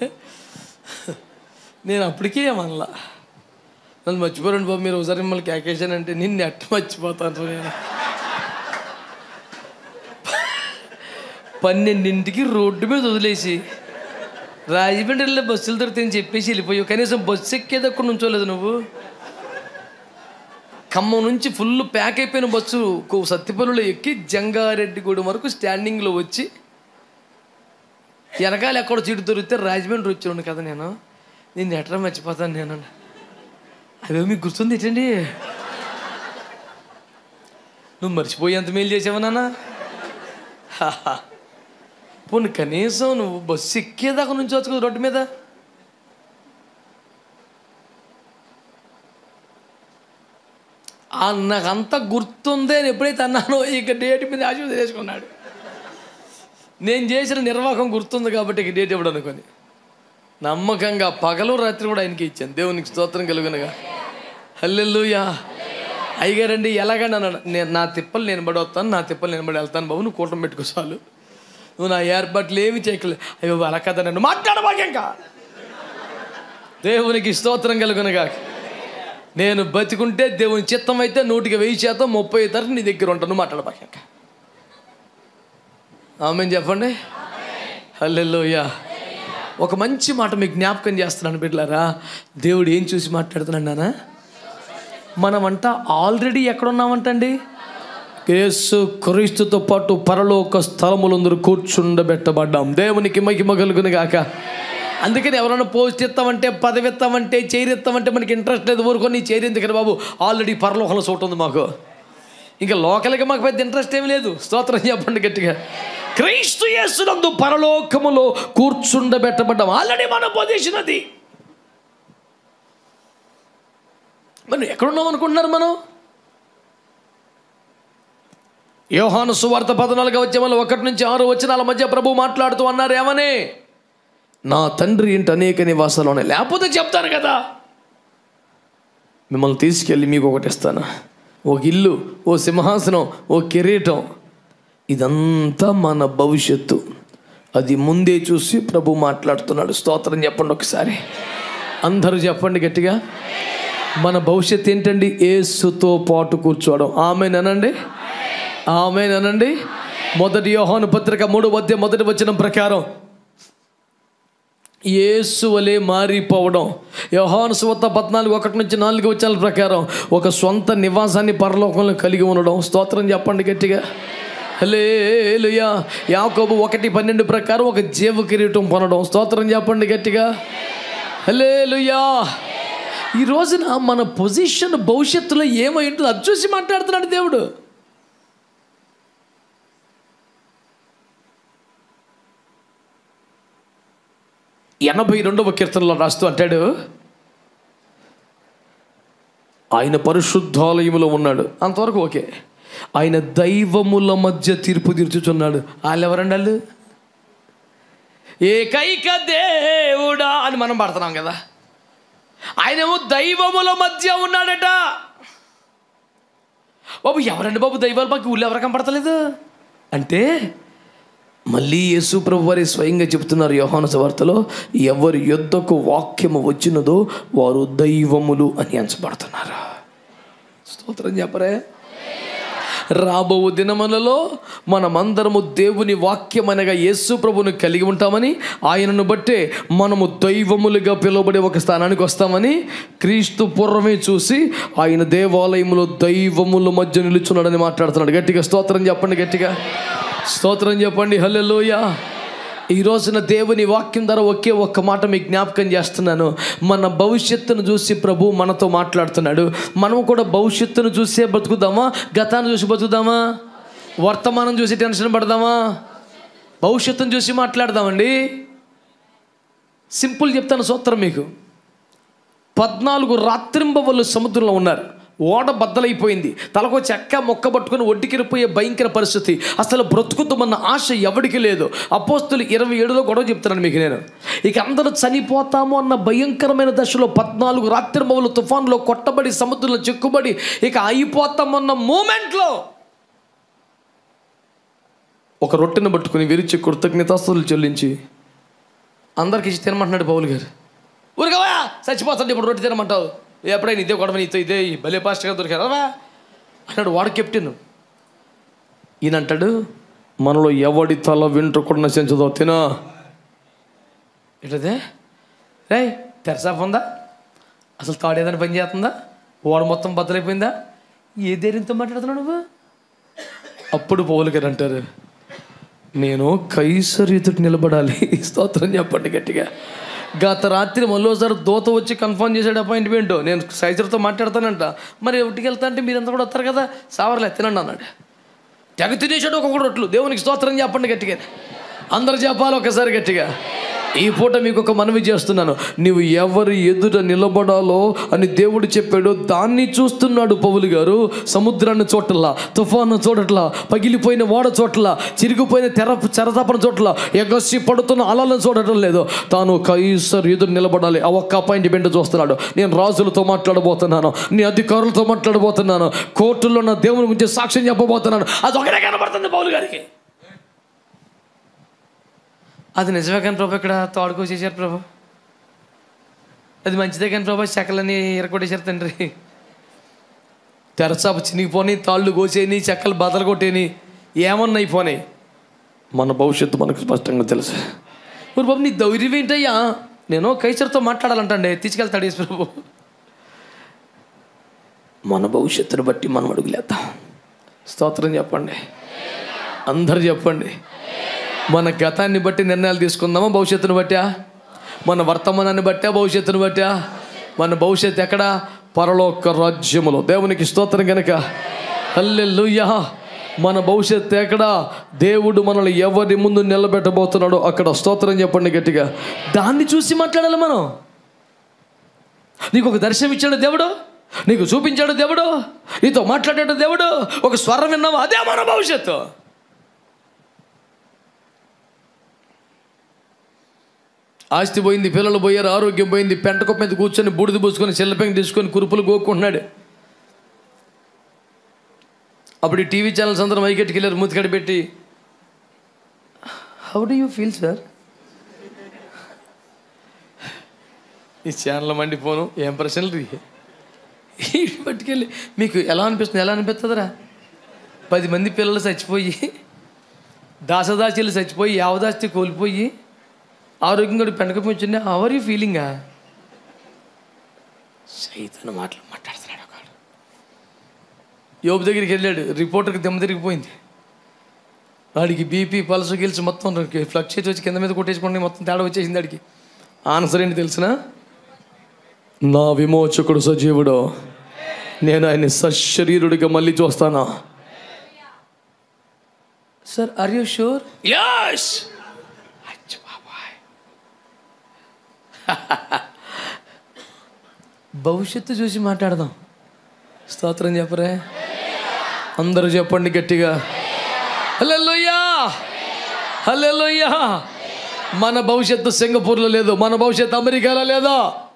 నేను అప్పటికే ఏమనలా నన్ను మర్చిపోరండి బాబు మీరు ఒకసారి మిమ్మల్ని క్యాకేషన్ అంటే నిన్ను ఎట్ట మర్చిపోతాను నేను పన్నెండింటికి రోడ్డు మీద వదిలేసి రాజమండ్రి వెళ్ళే బస్సులు దొరికితే చెప్పేసి వెళ్ళిపోయావు కనీసం బస్సు ఎక్కేదక్కడ నుంచోలేదు నువ్వు ఖమ్మం నుంచి ఫుల్ ప్యాక్ అయిపోయిన బస్సు కో- సత్తిపల్లిలో ఎక్కి జంగారెడ్డిగూడెం వరకు స్టాండింగ్లో వచ్చి వెనకాల ఎక్కడో చీటు దొరికితే రాజమండ్రి వచ్చాను కదా నేను నేను ఎట్లా మర్చిపోతాను నేను అదే మీకు గుర్తుంది ఏంటండి నువ్వు మర్చిపోయి ఎంత మేలు చేసావా నాన్న హాహా. పోనీ కనీసం నువ్వు బస్సు ఎక్కేదాకా నుంచి వచ్చు కదా రోడ్డు మీద ఆ నాకంతా గుర్తుంది అని ఎప్పుడైతే అన్నానో ఇక డేట్ మీద ఆశ చేసుకున్నాడు నేను చేసిన నిర్వాహకం గుర్తుంది కాబట్టి ఇక డేట్ ఇవ్వడం అనుకొని నమ్మకంగా పగలు రాత్రి కూడా ఆయనకి ఇచ్చాను దేవునికి స్తోత్రం కలుగునగా హల్లెలూయా అయ్యగారండి ఎలాగని అన్నాడు నేను నా తిప్పలు నేను పడి వస్తాను నా తిప్పలు నేను పడి వెళ్తాను బాబు నువ్వు కూటమి పెట్టుకో చాలు నువ్వు నా ఏర్పాట్లు ఏమి చేయకలేదు అయ్యో అలా కదా నన్ను మాట్లాడబాక దేవునికి స్తోత్రం కలుగునగా నేను బతికుంటే దేవుని చిత్తం అయితే నూటికి వెయ్యి శాతం ముప్పై తరఫు నీ దగ్గర ఉంటాను మాట్లాడబాక ఆమె చెప్పండి హల్లెలూయా ఒక మంచి మాట మీకు జ్ఞాపకం చేస్తున్నాను బిడ్డలారా దేవుడు ఏం చూసి మాట్లాడుతున్నాడు నాన్న మనమంట ఆల్రెడీ ఎక్కడున్నామంటండి యేసు క్రీస్తుతో పాటు పరలోక స్థలములందరూ కూర్చుండబెట్టబడ్డాం దేవునికి మహిమ కలుగును గాక అందుకని ఎవరైనా పోస్ట్ ఇస్తామంటే పదవి ఇస్తామంటే చైర్ ఇస్తామంటే మనకి ఇంట్రెస్ట్ లేదు ఊరుకొని చైర్ ఎందుకని బాబు ఆల్రెడీ పరలోకంలో చోటు ఉంది మాకు ఇంకా లోకల్గా మాకు పెద్ద ఇంట్రెస్ట్ ఏమి లేదు స్తోత్రం చెప్పండి గట్టిగా క్రీస్తు యేసునందు పరలోకములో కూర్చుండబెట్టబడ్డాం ఆల్రెడీ మన పొజిషన్ అది మనం ఎక్కడున్నాం అనుకుంటున్నారు మనం యోహాను సువార్త పద్నాలుగు వచ్చే ఒకటి నుంచి ఆరు వచనాల మధ్య ప్రభు మాట్లాడుతూ అన్నారు ఏమని నా తండ్రి ఇంటి అనేక నివాసాలు ఉన్నాయి లేకపోతే చెప్తాను కదా మిమ్మల్ని తీసుకెళ్ళి మీకు ఒకటి ఇస్తాను ఒక ఇల్లు ఓ సింహాసనం ఓ కిరీటం ఇదంతా మన భవిష్యత్తు అది ముందే చూసి ప్రభు మాట్లాడుతున్నాడు స్తోత్రం చెప్పండి ఒకసారి అందరూ చెప్పండి గట్టిగా మన భవిష్యత్తు ఏంటండి ఏసుతో పాటు కూర్చోవడం ఆమె అనండి ఆమె అనండి మొదటి యోహాను పత్రిక మూడు మధ్య మొదటి వచనం ప్రకారం యేసు వలె మారిపోవడం యోహాను సువత పద్నాలుగు ఒకటి నుంచి నాలుగు వచ్చాల ప్రకారం ఒక సొంత నివాసాన్ని పరలోకంలో కలిగి ఉండడం స్తోత్రం చెప్పండి గట్టిగా హలేలుయా యాకోబు ఒకటి పన్నెండు ప్రకారం ఒక జీవ కిరీటం పొనడం స్తోత్రం చెప్పండి గట్టిగా హలేలుయా ఈ రోజున మన పొజిషన్ భవిష్యత్తులో ఏమై ఉంటుందో అది చూసి మాట్లాడుతున్నాడు దేవుడు ఎనభై రెండవ కీర్తనలో రాస్తూ అంటాడు ఆయన పరిశుద్ధాలయములో ఉన్నాడు అంతవరకు ఓకే ఆయన దైవముల మధ్య తీర్పు తీర్చుచున్నాడు వాళ్ళు ఎవరండి వాళ్ళు ఏకైక దేవుడా అని మనం పడుతున్నాం కదా ఆయనేమో దైవముల మధ్య ఉన్నాడట బాబు ఎవరండి బాబు దైవాలు మాకు ఊళ్ళో ఎవరు కనపడతలేదు అంటే మళ్ళీ యేసు ప్రభు వారి స్వయంగా చెప్తున్నారు యోహాను వార్తలో ఎవరి యుద్ధకు వాక్యము వచ్చినదో వారు దైవములు అని ఎంచబడుతున్నారు స్తోత్రం చెప్పరే రాబో దినములలో మనమందరము దేవుని వాక్యమనగా యేసు ప్రభుని కలిగి ఉంటామని ఆయనను బట్టే మనము దైవములుగా పిలువబడే ఒక స్థానానికి వస్తామని క్రీస్తు పూర్వమే చూసి ఆయన దేవాలయములో దైవముల మధ్య నిలుచున్నాడని మాట్లాడుతున్నాడు గట్టిగా స్తోత్రం చెప్పండి గట్టిగా స్తోత్రం చెప్పండి హల్లెలూయా ఈ రోజున దేవుని వాక్యం ద్వారా ఒకే ఒక్క మాట మీకు జ్ఞాపకం చేస్తున్నాను మన భవిష్యత్తును చూసి ప్రభు మనతో మాట్లాడుతున్నాడు మనం కూడా భవిష్యత్తును చూసే బతుకుదామా గతాన్ని చూసి బతుకుదామా వర్తమానం చూసి టెన్షన్ పడదామా భవిష్యత్తును చూసి మాట్లాడదామండి సింపుల్ చెప్తాను సూత్రం మీకు పద్నాలుగు రాత్రింబవళ్ళు సముద్రంలో ఉన్నారు ఓడ బద్దలైపోయింది తలకు చెక్క మొక్క పట్టుకుని ఒడ్డుకిరిపోయే భయంకర పరిస్థితి అసలు బ్రతుకుతామన్న ఆశ ఎవడికి లేదు అపోస్తులు ఇరవై ఏడులో గొడవ చెప్తున్నాను మీకు నేను ఇక అందరూ చనిపోతాము అన్న భయంకరమైన దశలో పద్నాలుగు రాత్రింబవలు తుఫాన్లో కొట్టబడి సముద్రంలో చిక్కుబడి ఇక అయిపోతామన్న మూమెంట్లో ఒక రొట్టెను పట్టుకుని విరిచి కృతజ్ఞతాస్తులు చెల్లించి అందరికి ఇచ్చి తినమంటున్నాడు పౌలు గారు ఊరికవా చచ్చిపోతాడు ఇప్పుడు రొట్టె తినమంటావు ఎప్పుడైనా ఇదే గొడవ నీతో ఇదే ఈ భలే పాస్టర్గా దొరికారా అన్నాడు వాడు కెప్టెన్ ఈయన అంటాడు మనలో ఎవడి తల వెంట్రుకుండా నశించదో తినా ఏంటదే రే తెరసాప ఉందా అసలు తాడు ఏదైనా పని చేస్తుందా వాడు మొత్తం బద్దలైపోయిందా ఏ ధైర్యంతో మాట్లాడుతున్నావు నువ్వు అప్పుడు పౌలు గారు అంటారు నేను కైసర్ ఎదుటి నిలబడాలి స్తోత్రం చెప్పండి గట్టిగా గత రాత్రి మళ్ళోసారి దూత వచ్చి కన్ఫర్మ్ చేసాడు అపాయింట్మెంట్ నేను సైజర్తో మాట్లాడతానంట మరి ఒకటికి వెళ్తా అంటే మీరంతా కూడా వస్తారు కదా సావర్లే తినండి అన్నాడు తెగ తినేసాడు ఒక్కొక్క రొట్లు దేవునికి స్తోత్రం చెప్పండి గట్టిగా అందరు చెప్పాలి ఒకసారి గట్టిగా ఈ పూట మీకు ఒక మనవి చేస్తున్నాను నీవు ఎవరు ఎదుట నిలబడాలో అని దేవుడు చెప్పాడు దాన్ని చూస్తున్నాడు పౌలు గారు సముద్రాన్ని చోటల్లా తుఫాను చోటట్లా పగిలిపోయిన ఓడ చోట్ల చిరిగిపోయిన తెర చెరతపన చోట్ల ఎగసి పడుతున్న అలలను చూడటం లేదు తాను కైసర్ ఎదురు నిలబడాలి ఆ ఒక్క అపాయింట్మెంట్ చూస్తున్నాడు నేను రాజులతో మాట్లాడబోతున్నాను నీ అధికారులతో మాట్లాడబోతున్నాను కోర్టులో నా దేవుని గురించి సాక్ష్యం చెప్పబోతున్నాను అది ఒకటే కనబడుతుంది పౌలు గారికి అది నిజమే కానీ ప్రభు ఇక్కడ తోడుకో చేశారు ప్రభు అది మంచిదే కానీ ప్రభు చెక్కలని ఎరగొట్టేశారు తండ్రి తెరచాప చినిగిపోని తాళ్ళు కోసేని చెక్కలు బదలు కొట్టేని ఏమన్నా అయిపోనాయి మన భవిష్యత్తు మనకు స్పష్టంగా తెలుసు మరి బాబు నీ ధైర్యం ఏంటయ్యా నేను కైసర్తో మాట్లాడాలంటండి తీసుకెళ్తాడు యేసు ప్రభు మన భవిష్యత్తును బట్టి మనం అడుగులేద్దాం స్తోత్రం చెప్పండి అందరు చెప్పండి మన గతాన్ని బట్టి నిర్ణయాలు తీసుకుందామా భవిష్యత్తును బట్టా మన వర్తమానాన్ని బట్టా భవిష్యత్తును బట్టా మన భవిష్యత్తు ఎక్కడ పరలోక రాజ్యములో దేవునికి స్తోత్రం కనుక హల్లెలూయా మన భవిష్యత్తు ఎక్కడ దేవుడు మనల్ని ఎవరి ముందు నిలబెట్టబోతున్నాడో అక్కడ స్తోత్రం చెప్పండి గట్టిగా దాన్ని చూసి మాట్లాడాలి మనం నీకు ఒక దర్శనం ఇచ్చాడు దేవుడు నీకు చూపించాడు దేవుడు నీతో మాట్లాడాడు దేవుడు ఒక స్వరం విన్నావా అదే మన భవిష్యత్తు ఆస్తి పోయింది పిల్లలు పోయారు ఆరోగ్యం పోయింది పెంట కుప్ప మీద కూర్చొని బూడిద పూసుకొని చెల్లపెంగి తీసుకొని కురుపులు గోక్కుంటున్నాడు అప్పుడు ఈ టీవీ ఛానల్స్ అందరం వైకెట్కి వెళ్ళారు మూతికడ పెట్టి how do you feel sir ఈ ఛానల్ మండిపోను ఏం ప్రశ్నలు రీ పట్టుకెళ్ళి మీకు ఎలా అనిపిస్తుంది ఎలా అనిపిస్తుందిరా పది మంది పిల్లలు చచ్చిపోయి దాసదాసీలు చచ్చిపోయి యావదాస్తి కోల్పోయి ఆరోగ్యంగా పెండకపోయించింది అవర్ యూ ఫీలింగా సైతన మాటలు మాట్లాడుతున్నాడు ఒకడు యోబు దగ్గరికి వెళ్ళాడు రిపోర్టర్కి దెమ్మ తిరిగిపోయింది వాడికి బీపీ పల్స్ గిల్స్ మొత్తం ఫ్లక్చుయేట్ వచ్చి కింద మీద కొట్టేసుకుంటే మొత్తం తేడా వచ్చేసింది వాడికి ఆన్సర్ ఏంటి తెలిసిన నా విమోచకుడు సజీవుడు నేను ఆయన సశరీరుడిగా మళ్ళీ చూస్తానా sir are you sure yes భవిష్యత్తు చూసి మాట్లాడదాం స్తోత్రం చెప్పరే అందరూ చెప్పండి గట్టిగా హల్లెలూయా హల్లెలూయా మన భవిష్యత్తు సింగపూర్లో లేదు మన భవిష్యత్తు అమెరికాలో లేదో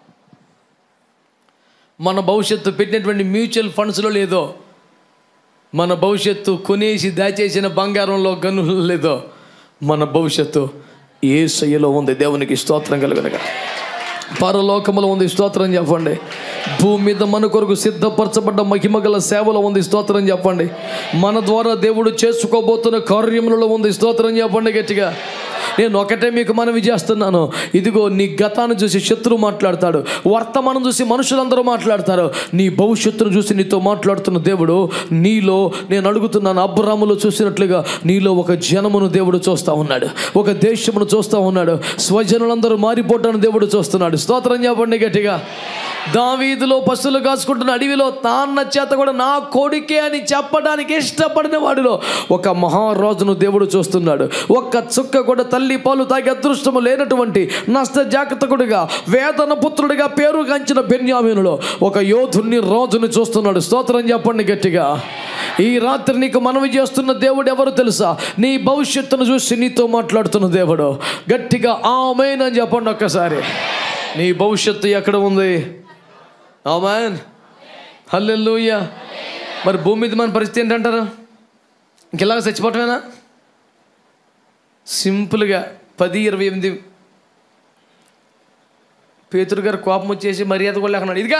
మన భవిష్యత్తు పెట్టినటువంటి మ్యూచువల్ ఫండ్స్లో లేదో మన భవిష్యత్తు కొనేసి దాచేసిన బంగారంలో గనులు లేదో మన భవిష్యత్తు ఏ శయ్యలో ఉంది దేవునికి స్తోత్రం కలుగునగా పరలోకములో ఉంది స్తోత్రం చెప్పండి భూమి మీద మన కొరకు సిద్ధపరచబడ్డ మహిమగల సేవలో ఉంది స్తోత్రం చెప్పండి మన ద్వారా దేవుడు చేసుకోబోతున్న కార్యములలో ఉంది స్తోత్రం చెప్పండి గట్టిగా నేను ఒకటే మీకు మనవి చేస్తున్నాను ఇదిగో నీ గతాన్ని చూసి శత్రువు మాట్లాడతాడు వర్తమానం చూసి మనుషులందరూ మాట్లాడతారు నీ భవిష్యత్తును చూసి నీతో మాట్లాడుతున్న దేవుడు నీలో నేను అడుగుతున్నాను అబ్రాములు చూసినట్లుగా నీలో ఒక జనమును దేవుడు చూస్తూ ఉన్నాడు ఒక దేశమును చూస్తూ ఉన్నాడు స్వజనులందరూ మారిపోవటాన్ని దేవుడు చూస్తున్నాడు స్తోత్రం చెప్పండి గట్టిగా దావీదులో పశువులు కాసుకుంటున్న అడవిలో తాన్న చేత కూడా నా కొడుకే అని చెప్పడానికి ఇష్టపడిన వాడిలో ఒక మహారాజును దేవుడు చూస్తున్నాడు ఒక్క చుక్క కూడా తల్లి పాలు తాగి అదృష్టము లేనటువంటి నష్ట జాగ్రత్తకుడిగా వేదన పుత్రుడిగా పేరు కంచిన బెన్యామీనులో ఒక యోధుని రాజుని చూస్తున్నాడు స్తోత్రం చెప్పండి గట్టిగా ఈ రాత్రి నీకు మనవి చేస్తున్న దేవుడు ఎవరు తెలుసా నీ భవిష్యత్తును చూసి నీతో మాట్లాడుతున్న దేవుడు గట్టిగా ఆమెనని చెప్పండి ఒక్కసారి నీ భవిష్యత్తు ఎక్కడ ఉంది ఆమెన్ హల్లెలూయా మరి భూమి మీద మన పరిస్థితి ఏంటంటారు ఇంకెలాగ చచ్చిపోవటమేనా సింపుల్గా పది ఇరవై ఎనిమిది పేతురు గారు కోపం వచ్చేసి మర్యాద కూడా లేకున్నాడు ఇదిగా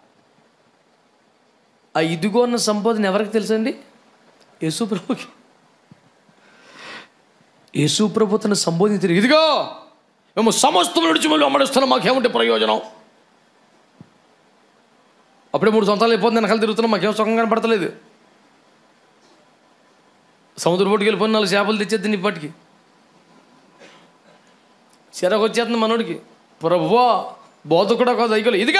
ఆ ఇదిగో అన్న సంబోధన ఎవరికి తెలుసండి యేసు ప్రభుకి యేసు ప్రభు తన సంబోధించారు ఇదిగో మేము సమస్తం విడిచి మళ్ళీ అమ్మడిస్తున్నాం మాకేముంటే ప్రయోజనం అప్పుడే మూడు సంవత్సరాలు అయిపోతుంది వెనకాల తిరుగుతున్నాం మాకేం సుఖం కనపడతలేదు సముద్ర పోటుకి వెళ్ళిపోయిన నాలుగు చేపలు తెచ్చేద్ది ఇప్పటికి చిరకు వచ్చేస్తుంది మనోడికి ప్రభువా బోధ కూడా కాదు అయిపోలే ఇదిగా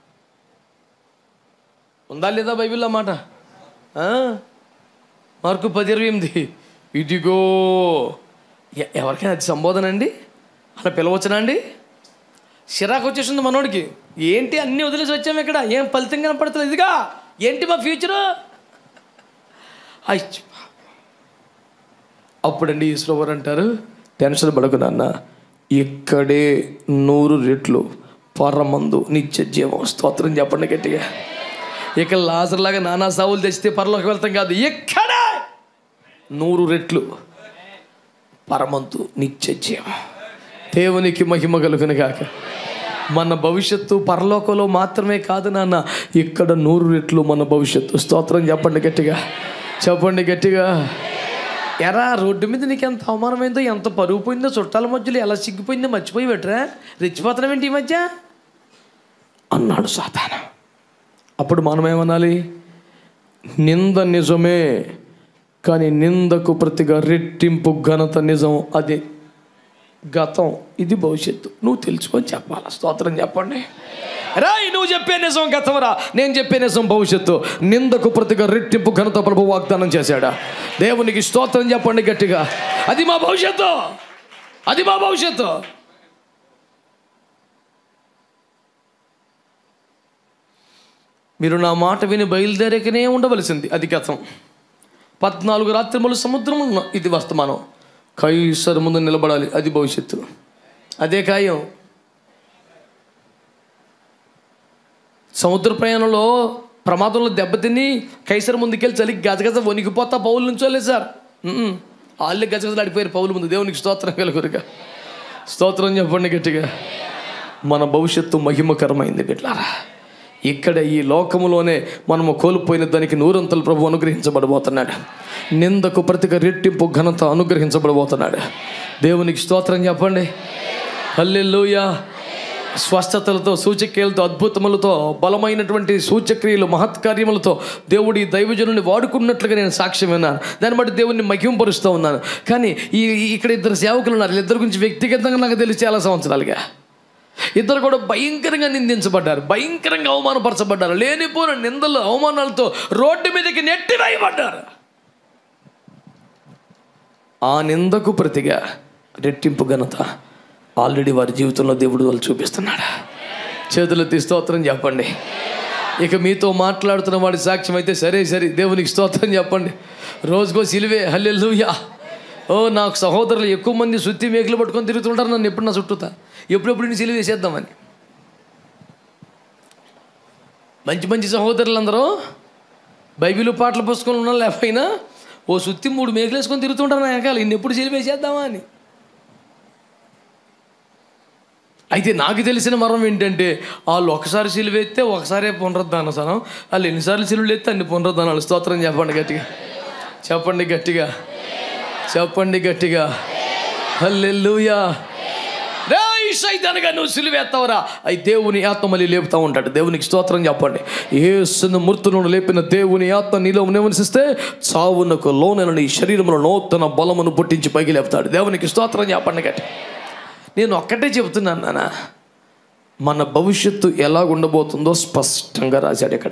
ఉందా లేదా బైబిల్లో మాట ఆ? మార్కు పది ఇరవై ఎనిమిది ఇదిగో ఎ- ఎవరికైనా అది సంబోధన అండి అలా పిలవచ్చునా అండి చిరాకు వచ్చేసింది మనోడికి ఏంటి అన్నీ వదిలేసి వచ్చాము ఇక్కడ ఏం ఫలితం కనపడుతుంది ఇదిగా ఏంటి మా ఫ్యూచరు అయ్యి అప్పుడండి ఈశ్వరవారు అంటారు టెన్షన్ పడకు నాన్న ఇక్కడే నూరు రెట్లు పరమందు నిత్య జీవం స్తోత్రం చెప్పండి గట్టిగా ఇక లాజర్లాగా నానా సావులు తెచ్చితే పరలోకి వెళ్తాం కాదు ఇక్కడే నూరు రెట్లు పరమంతు నిత్య జీవం దేవునికి మహిమ కలుగును గాక మన భవిష్యత్తు పరలోకంలో మాత్రమే కాదు నాన్న ఇక్కడ నూరు రెట్లు మన భవిష్యత్తు స్తోత్రం చెప్పండి గట్టిగా చెప్పండి గట్టిగా ఎరా రోడ్డు మీద నీకు ఎంత అవమానమైందో ఎంత పరుగు పోయిందో చుట్టాల మధ్యలో ఎలా సిగ్గిపోయిందో మర్చిపోయి పెట్టరా రెచ్చిపోతున్నాం ఏంటి ఈ మధ్య అన్నాడు సాతాన అప్పుడు మనం ఏమనాలి నింద నిజమే కానీ నిందకు ప్రతిగా రెట్టింపు ఘనత నిజం అది గతం ఇది భవిష్యత్తు నువ్వు తెలుసుకొని చెప్పాలా స్తోత్రం చెప్పండి రాయ్ నువ్వు చెప్పే నిజం గతంరా నేను చెప్పే నిజం భవిష్యత్తు నిందకు ప్రతిగా రెట్టింపు ఘనత ప్రభు వాగ్దానం చేశాడా దేవునికి స్తోత్రం చెప్పండి గట్టిగా అది మా భవిష్యత్తు అది మా భవిష్యత్తు మీరు నా మాట విని బయలుదేరకనే ఉండవలసింది అది గతం పద్నాలుగు రాత్రిములు సముద్రం ఉన్న ఇది వర్తమానం కైసరు ముందు నిలబడాలి అది భవిష్యత్తు అదే ఖాయం సముద్ర ప్రయాణంలో ప్రమాదంలో దెబ్బతిని కైసరు ముందుకెళ్ళి చలి గజగజ వణికిపోతా పౌలు నుంచోలేదు సార్ ఉమ్మ్. వాళ్ళే గజగజలు ఆడిపోయారు పౌలు ముందు దేవునికి స్తోత్రం కలుగురుగా స్తోత్రం చెప్పండి గట్టిగా మన భవిష్యత్తు మహిమకరమైంది బిడ్లారా ఇక్కడ ఈ లోకములోనే మనము కోల్పోయిన దానికి నూరంతలు ప్రభు అనుగ్రహించబడబోతున్నాడు నిందకు ప్రతిగా రెట్టింపు ఘనత అనుగ్రహించబడబోతున్నాడు దేవునికి స్తోత్రం చెప్పండి హల్లెలూయా స్వస్థతలతో సూచక్రియలతో అద్భుతములతో బలమైనటువంటి సూచక్రియలు మహత్కార్యములతో దేవుడి దైవజనుని వాడుకున్నట్లుగా నేను సాక్ష్యం విన్నాను దాన్ని బట్టి దేవుడిని మహింపరుస్తూ ఉన్నాను కానీ ఈ ఈ- ఇక్కడ ఇద్దరు సేవకులు ఉన్నారు వీళ్ళిద్దరి గురించి వ్యక్తిగతంగా నాకు తెలిసి చాలా సంవత్సరాలుగా ఇద్దరు కూడా భయంకరంగా నిందించబడ్డారు భయంకరంగా అవమానపరచబడ్డారు లేనిపోయిన నిందలు అవమానాలతో రోడ్డు మీదకి నెట్టి వేయబడ్డారు ఆ నిందకు ప్రతిగా రెట్టింపు ఘనత ఆల్రెడీ వారి జీవితంలో దేవుడు వాళ్ళు చూపిస్తున్నాడు చేతులు ఎత్తి స్తోత్రం చెప్పండి ఇక మీతో మాట్లాడుతున్న వాడి సాక్ష్యం అయితే సరే సరే దేవునికి స్తోత్రం చెప్పండి రోజుకో సిలివే హల్లెలూయా ఓ నాకు సహోదరులు ఎక్కువ మంది సుత్తి మేకలు పట్టుకొని తిరుగుతుంటారు నన్ను ఎప్పుడు నా చుట్టూతా ఎప్పుడెప్పుడు నేను సిలివ వేసేద్దామని మంచి మంచి సహోదరులు అందరూ బైబిల్ పాటల పుస్తకంలో ఉన్న లేకపోయినా ఓ సుత్తి మూడు మేకలు వేసుకొని తిరుగుతుంటారు నా వెనకాల ఇన్ని ఎప్పుడు సిలివ వేసేద్దామా అని అయితే నాకు తెలిసిన మరం ఏంటంటే వాళ్ళు ఒకసారి సిలువ ఎత్తే ఒకసారి పునరుద్ధాన సనం వాళ్ళు ఎన్నిసార్లు సిలువలు ఎత్తే అన్ని పునరుద్ధానాలు స్తోత్రం చెప్పండి గట్టిగా చెప్పండి గట్టిగా చెప్పండి గట్టిగా హల్లెలూయా రేయ్ సైతానుగా నువ్వు సిలువేస్తావరా అయి దేవుని ఆత్మ మళ్ళీ లేపుతా ఉంటాడు దేవునికి స్తోత్రం చెప్పండి ఏసును మృతులను లేపిన దేవుని ఆత్మ నీలో నివసిస్తే చావునకు లోనైన నీ శరీరంలో నూతన బలమును పుట్టించి పైకి లేపుతాడు దేవునికి స్తోత్రం చెప్పండి గట్టి నేను ఒక్కటే చెబుతున్నాను నాన్న మన భవిష్యత్తు ఎలా ఉండబోతుందో స్పష్టంగా రాశాడు ఇక్కడ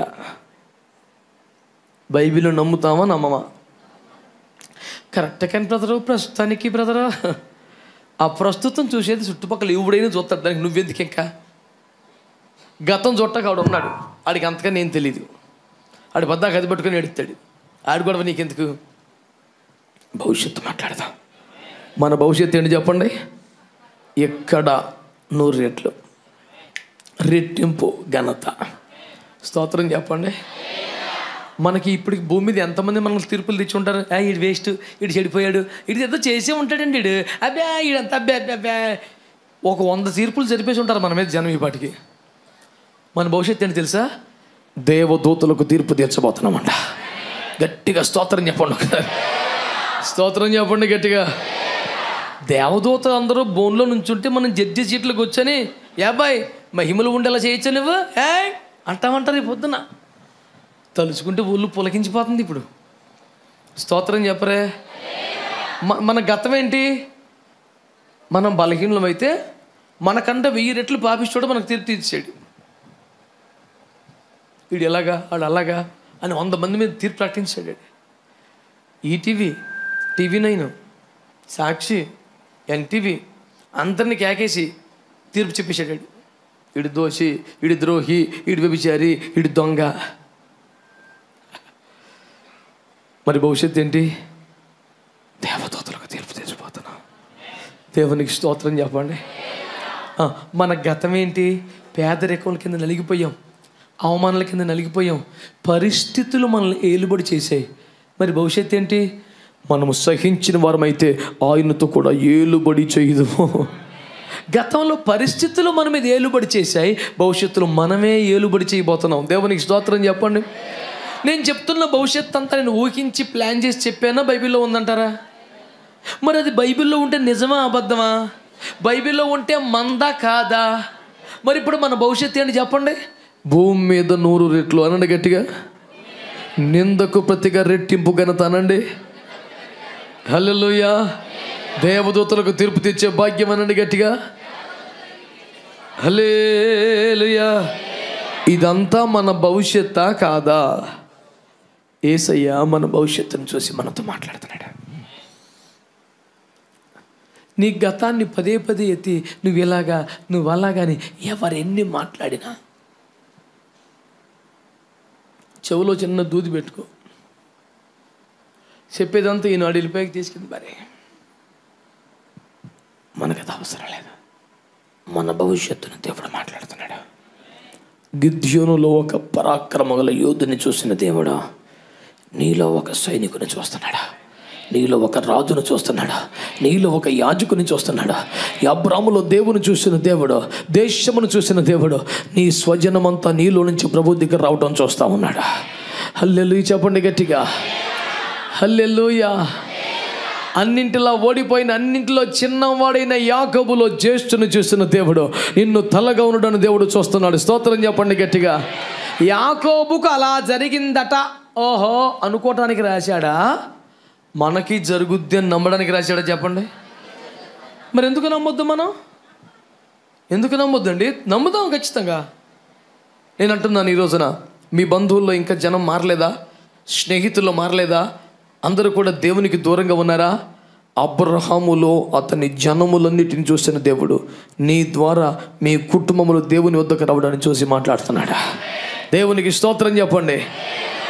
బైబిల్ నమ్ముతామా నమ్మమా కరెక్ట్ కానీ బ్రదరు ప్రస్తుతానికి బ్రదరు ఆ ప్రస్తుతం చూసేది చుట్టుపక్కల ఎవడైనా చూస్తాడు దానికి నువ్వెందుకు ఇంకా గతం చుట్టకు ఆడు ఉన్నాడు ఆడికి అంతగా నేను తెలియదు ఆడి పెద్ద గది పట్టుకొని ఎడుతాడు ఆడి గొడవ నీకెందుకు భవిష్యత్తు మాట్లాడదాం మన భవిష్యత్తు ఏంటి చెప్పండి ఎక్కడ నూరు రెట్లు రెట్టింపు ఘనత స్తోత్రం చెప్పండి మనకి ఇప్పుడు భూమి మీద ఎంతమంది మనల్ని తీర్పులు తెచ్చి ఉంటారు ఆ ఈడు వేస్ట్ ఇడు చెడిపోయాడు ఇడు ఏదో చేసే ఉంటాడండి ఇడు అబ్బే ఈడంత అబ్బే అబ్బే అబ్బే ఒక వంద తీర్పులు జరిపేసి ఉంటారు మన మీద జనం ఈ పాటికి మన భవిష్యత్తు ఏంటి తెలుసా దేవదూతలకు తీర్పు తీర్చబోతున్నామంట గట్టిగా స్తోత్రం చెప్పండి ఒకసారి స్తోత్రం చెప్పండి గట్టిగా దేవదూత అందరూ బోన్లో నుంచుంటే మనం జడ్జి సీట్లకు వచ్చని యాబాయ్ మహిమలు ఉండేలా చేయొచ్చు నువ్వు ఏ అంటామంటారు ఈ పొద్దున తలుచుకుంటే ఒళ్ళు పులకించిపోతుంది ఇప్పుడు స్తోత్రం చెప్పరే మ- మన గతం ఏంటి మనం బలహీనమైతే మనకంటే వెయ్యి రెట్లు పాపిస్తాడు మనకు తీర్పు తీర్చాడు వీడు ఎలాగా వాడు అలాగా అని వంద మంది మీద తీర్పు ప్రకటించాడు వాడు. ఈటీవీ టీవీ నైన్ సాక్షి ఎన్టీవీ అందరినీ కేకేసి తీర్పు చెప్పేశాడు వాడు. వీడు దోషి వీడి ద్రోహి వీడి వ్యభిచారి వీడి దొంగ మరి భవిష్యత్తు ఏంటి దేవదూతలకు తీర్పు తెచ్చిపోతున్నా దేవునికి స్తోత్రం చెప్పండి ఆ, మన గతం ఏంటి పేదరికం కింద నలిగిపోయాం అవమానాల కింద నలిగిపోయాం పరిస్థితులు మనల్ని ఏలుబడి చేసాయి మరి భవిష్యత్తు ఏంటి మనము సహించిన వారమైతే ఆయనతో కూడా ఏలుబడి చేయదుము గతంలో పరిస్థితులు మన మీద ఏలుబడి చేశాయి భవిష్యత్తులో మనమే ఏలుబడి చేయబోతున్నాం దేవునికి స్తోత్రం చెప్పండి నేను చెప్తున్న భవిష్యత్తు అంతా నేను ఊహించి ప్లాన్ చేసి చెప్పానా బైబిల్లో ఉందంటారా మరి అది బైబిల్లో ఉంటే నిజమా అబద్ధమా బైబిల్లో ఉంటే మందా కాదా మరి ఇప్పుడు మన భవిష్యత్తు ఏంటి చెప్పండి భూమి మీద నూరు రెట్లు అనండి గట్టిగా నిందకు ప్రతిగా రెట్టింపు ఘనత అనండి హల్లెలూయా దేవదూతలకు తీర్పు తెచ్చే భాగ్యం అనండి గట్టిగా హల్లేలుయా ఇదంతా మన భవిష్యత్తా కాదా ఏసయ్య మన భవిష్యత్తును చూసి మనతో మాట్లాడుతున్నాడు నీ గతాన్ని పదే పదే ఎత్తి నువ్వు ఇలాగా నువ్వు అలాగాని ఎవరెన్ని మాట్లాడినా చెవులో చిన్న దూది పెట్టుకో చెప్పేదంతా ఈ నాడు వెళ్ళిపోయి తీసుకుంది మరి మనకు అది అవసరం లేదు మన భవిష్యత్తును దేవుడు మాట్లాడుతున్నాడు గిద్యోనులో ఒక పరాక్రమగల యోధుని చూసిన దేవుడు నీలో ఒక సైనికుని చూస్తున్నాడా నీలో ఒక రాజును చూస్తున్నాడా నీలో ఒక యాజకుని చూస్తున్నాడా ఈ అబ్రాములో దేవుని చూసిన దేవుడు దేశమును చూసిన దేవుడు నీ స్వజనమంతా నీలో నుంచి ప్రభు దగ్గర రావడం చూస్తా ఉన్నాడా హల్లెలు చెప్పండి గట్టిగా హల్లెలూయా అన్నింటిలో ఓడిపోయిన అన్నింటిలో చిన్నవాడైన యాకబులో జ్యేష్ఠుని చూస్తున్న దేవుడు నిన్ను తలగా ఉండడని దేవుడు చూస్తున్నాడు స్తోత్రం చెప్పండి గట్టిగా యాకోబుకు అలా జరిగిందట ఓహో అనుకోవటానికి రాశాడా మనకి జరుగుద్ది అని నమ్మడానికి రాశాడా చెప్పండి మరి ఎందుకు నమ్మొద్దు మనం ఎందుకు నమ్మొద్దండి నమ్ముదాం ఖచ్చితంగా నేను అంటున్నాను ఈ రోజున మీ బంధువుల్లో ఇంకా జనం మారలేదా స్నేహితుల్లో మారలేదా అందరూ కూడా దేవునికి దూరంగా ఉన్నారా అబ్రహాములో అతని జనములన్నిటిని చూసిన దేవుడు నీ ద్వారా మీ కుటుంబములు దేవుని వద్దకు రావడాన్ని చూసి మాట్లాడుతున్నాడా దేవునికి స్తోత్రం చెప్పండి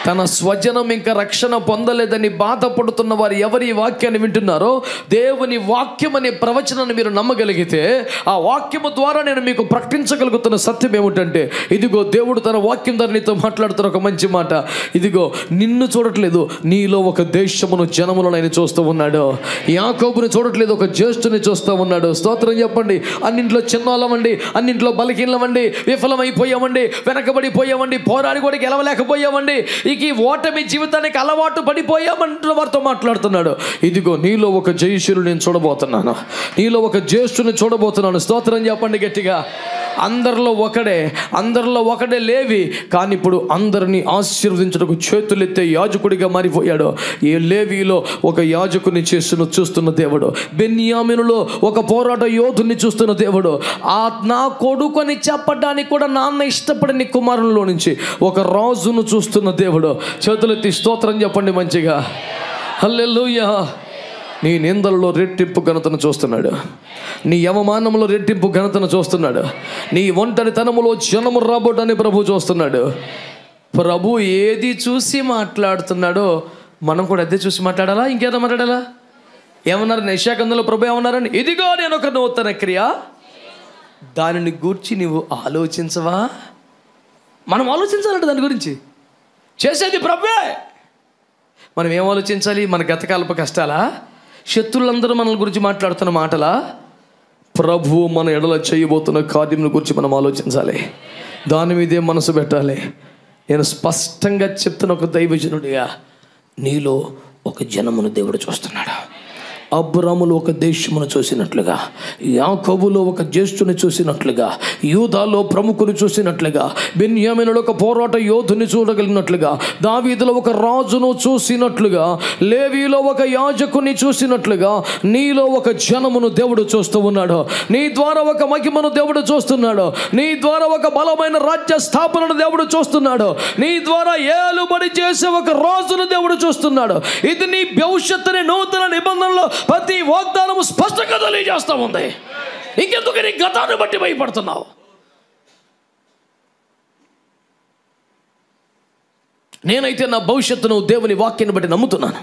తన స్వజనం ఇంకా రక్షణ పొందలేదని బాధపడుతున్న వారు ఎవరి ఈ వాక్యాన్ని వింటున్నారో దేవుని వాక్యం అనే ప్రవచనాన్ని మీరు నమ్మగలిగితే ఆ వాక్యము ద్వారా నేను మీకు ప్రకటించగలుగుతున్న సత్యం ఏమిటంటే ఇదిగో దేవుడు తన వాక్యం ద్వారా నీతో మాట్లాడుతున్న ఒక మంచి మాట ఇదిగో నిన్ను చూడట్లేదు నీలో ఒక దేశమును జనములను ఆయన చూస్తూ ఉన్నాడు యాకోబుని చూడట్లేదు ఒక జ్యేష్ఠుని చూస్తూ ఉన్నాడు స్తోత్రం చెప్పండి అన్నింట్లో చిన్నోళ్ళమండి అన్నింట్లో బలహీనమండి విఫలమైపోయామండి వెనకబడిపోయామండి పోరాడి కూడా గెలవలేకపోయామండి ఇక ఈ ఓటమి జీవితానికి అలవాటు పడిపోయామంటున్న వారితో మాట్లాడుతున్నాడు ఇదిగో నీలో ఒక జయశీలు నేను చూడబోతున్నాను నీలో ఒక జ్యేష్ఠుని చూడబోతున్నాను స్తోత్రం చెప్పండి గట్టిగా అందరిలో ఒకడే అందరిలో ఒకడే లేవి కానీ ఇప్పుడు అందరినీ ఆశీర్వదించడానికి చేతులెత్తే యాజకుడిగా మారిపోయాడు ఈ లేవిలో ఒక యాజకుని చేస్తున్న చూస్తున్న దేవుడు బెన్యామినులో ఒక పోరాట యోధుని చూస్తున్న దేవుడు ఆ నా కొడుకుని చెప్పడానికి కూడా నాన్న ఇష్టపడిన కుమారుల్లో నుంచి ఒక రాజును చూస్తున్న దేవుడు చేతులెత్తి స్తోత్రం చెప్పండి మంచిగా హల్లెలూయా నీ నిందలలో రెట్టింపు ఘనతను చూస్తున్నాడు నీ అవమానంలో రెట్టింపు ఘనతను చూస్తున్నాడు నీ ఒంటరితనములో జనము రాబోటాన్ని ప్రభు చూస్తున్నాడు ప్రభు ఏది చూసి మాట్లాడుతున్నాడో మనం కూడా అదే చూసి మాట్లాడాలా ఇంకేదో మాట్లాడాలా ఏమన్నారు నిశాకందంలో ప్రభు ఏమన్నారని ఇదిగో నేను ఒక నూతన క్రియ దానిని గూర్చి నువ్వు ఆలోచించవా మనం ఆలోచించాలంట దాని గురించి చేసేది ప్రభువే మనం ఏం ఆలోచించాలి మన గతకాలపు కష్టాలా శత్రులందరూ మన గురించి మాట్లాడుతున్న మాటలా ప్రభువు మన ఎడల చేయబోతున్న కార్యం గురించి మనం ఆలోచించాలి దాని మీదే మనసు పెట్టాలి నేను స్పష్టంగా చెప్తున్న ఒక దైవజనుడిగా నీలో ఒక జనమును దేవుడు చూస్తున్నాడు అబ్రాములు ఒక దేశమును చూసినట్లుగా యాకోబులో ఒక జ్యేష్ఠుని చూసినట్లుగా యూదాలో ప్రముఖుని చూసినట్లుగా బెన్యామినులో ఒక పోరాట యోధుని చూడగలిగినట్లుగా దావీదులో ఒక రాజును చూసినట్లుగా లేవీలో ఒక యాజకుని చూసినట్లుగా నీలో ఒక జనమును దేవుడు చూస్తూ ఉన్నాడు నీ ద్వారా ఒక మహిమను దేవుడు చూస్తున్నాడు నీ ద్వారా ఒక బలమైన రాజ్య స్థాపనను దేవుడు చూస్తున్నాడు నీ ద్వారా ఏలుబడి చేసే ఒక రాజును దేవుడు చూస్తున్నాడు ఇది నీ భవిష్యత్తుని నూతన నిబంధనలో ప్రతి వాగ్దానము స్పష్టంగా తెలియజేస్తూ ఉంది ఇంకెందుకు నీ గతాన్ని బట్టి భయపడుతున్నావు నేనైతే నా భవిష్యత్తును దేవుని వాక్యాన్ని బట్టి నమ్ముతున్నాను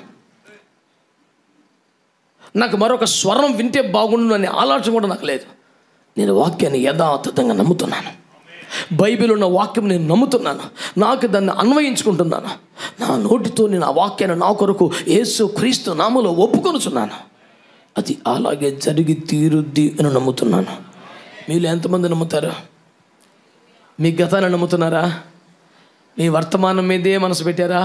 నాకు మరొక స్వరం వింటే బాగుండు అనే ఆలోచన కూడా నాకు లేదు నేను వాక్యాన్ని యథాతథంగా నమ్ముతున్నాను బైబిల్ ఉన్న వాక్యం నేను నమ్ముతున్నాను నాకు దాన్ని అన్వయించుకుంటున్నాను నా నోటితో నేను ఆ వాక్యాన్ని నా కొరకు యేసు క్రీస్తు నామలో ఒప్పుకొనుచున్నాను అది అలాగే జరిగి తీరుద్ది అని నమ్ముతున్నాను మీరు ఎంతమంది నమ్ముతారు మీ గతాన్ని నమ్ముతున్నారా మీ వర్తమానం మీదే మనసు పెట్టారా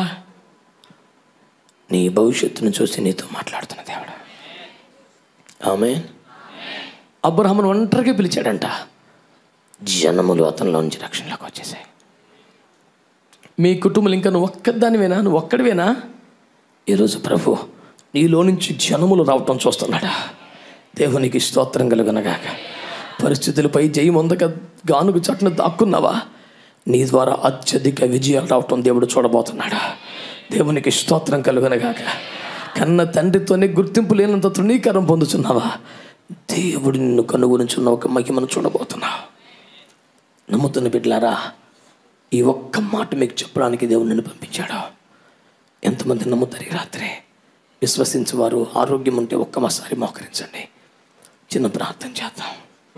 నీ భవిష్యత్తును చూసి నీతో మాట్లాడుతున్న దేవుడు ఆమె అబ్రహమును ఒంటరిగా పిలిచాడంట జనములు అతనిలో నుంచి రక్షణలోకి వచ్చేసాయి మీ కుటుంబం ఇంకా నువ్వు ఒక్కదానివేనా నువ్వు ఒక్కడివేనా ఈరోజు ప్రభు నీలో నుంచి జనములు రావటం చూస్తున్నాడా దేవునికి స్తోత్రం కలుగునగాక పరిస్థితులపై జయం పొందక గానుగు చట్టును దాక్కున్నావా నీ ద్వారా అత్యధిక విజయాలు రావటం దేవుడు చూడబోతున్నాడా దేవునికి స్తోత్రం కలుగునగాక కన్న తండ్రితోనే గుర్తింపు లేనంత తృణీకరం పొందుతున్నావా దేవుడు నిన్ను కనుగొనుచున్న ఒక మహిమను చూడబోతున్నావు నమ్ముతున్న బిడ్డలారా ఈ ఒక్క మాట మీకు చెప్పడానికి దేవుడు నన్ను పంపించాడు ఎంతమంది నమ్ముతారు ఈ రాత్రి విశ్వసించేవారు ఆరోగ్యం ఉంటే ఒక్కసారి మోకరించండి చిన్న ప్రార్థన చేద్దాం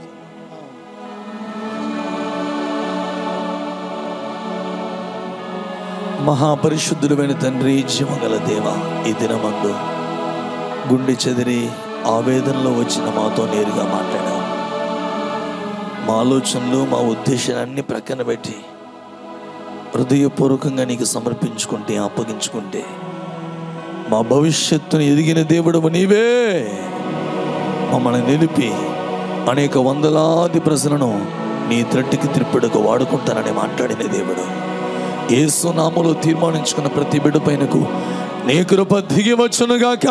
మహాపరిశుద్ధుడమైన తండ్రి జీవగల దేవ ఈ దినమందు గుండె చెదిరి ఆవేదనలో వచ్చిన మాతో నేరుగా మాట్లాడావు మా ఆలోచనలు మా ఉద్దేశాలన్నీ ప్రక్కన పెట్టి హృదయపూర్వకంగా నీకు సమర్పించుకుంటే అప్పగించుకుంటే మా భవిష్యత్తును ఎదిగిన దేవుడు నీవే మమ్మల్ని నిలిపి అనేక వందలాది ప్రజలను నీ త్రట్టికి త్రిప్పుడుకు వాడుకుంటానని మాట్లాడిన దేవుడు ఏసునామలో తీర్మానించుకున్న ప్రతి బిడ్డ పైనకు నీ కృప దిగి వచ్చునుగాక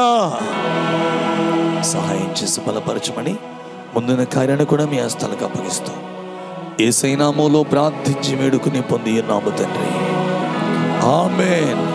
సహాయం చేసి బలపరచమని ముందున్న కార్యాన్ని కూడా మీ హస్తాలకు అప్పగిస్తూ ఏసైనామోలో ప్రార్థించి వేడుకుని పొంది నాము తండ్రి ఆమెన్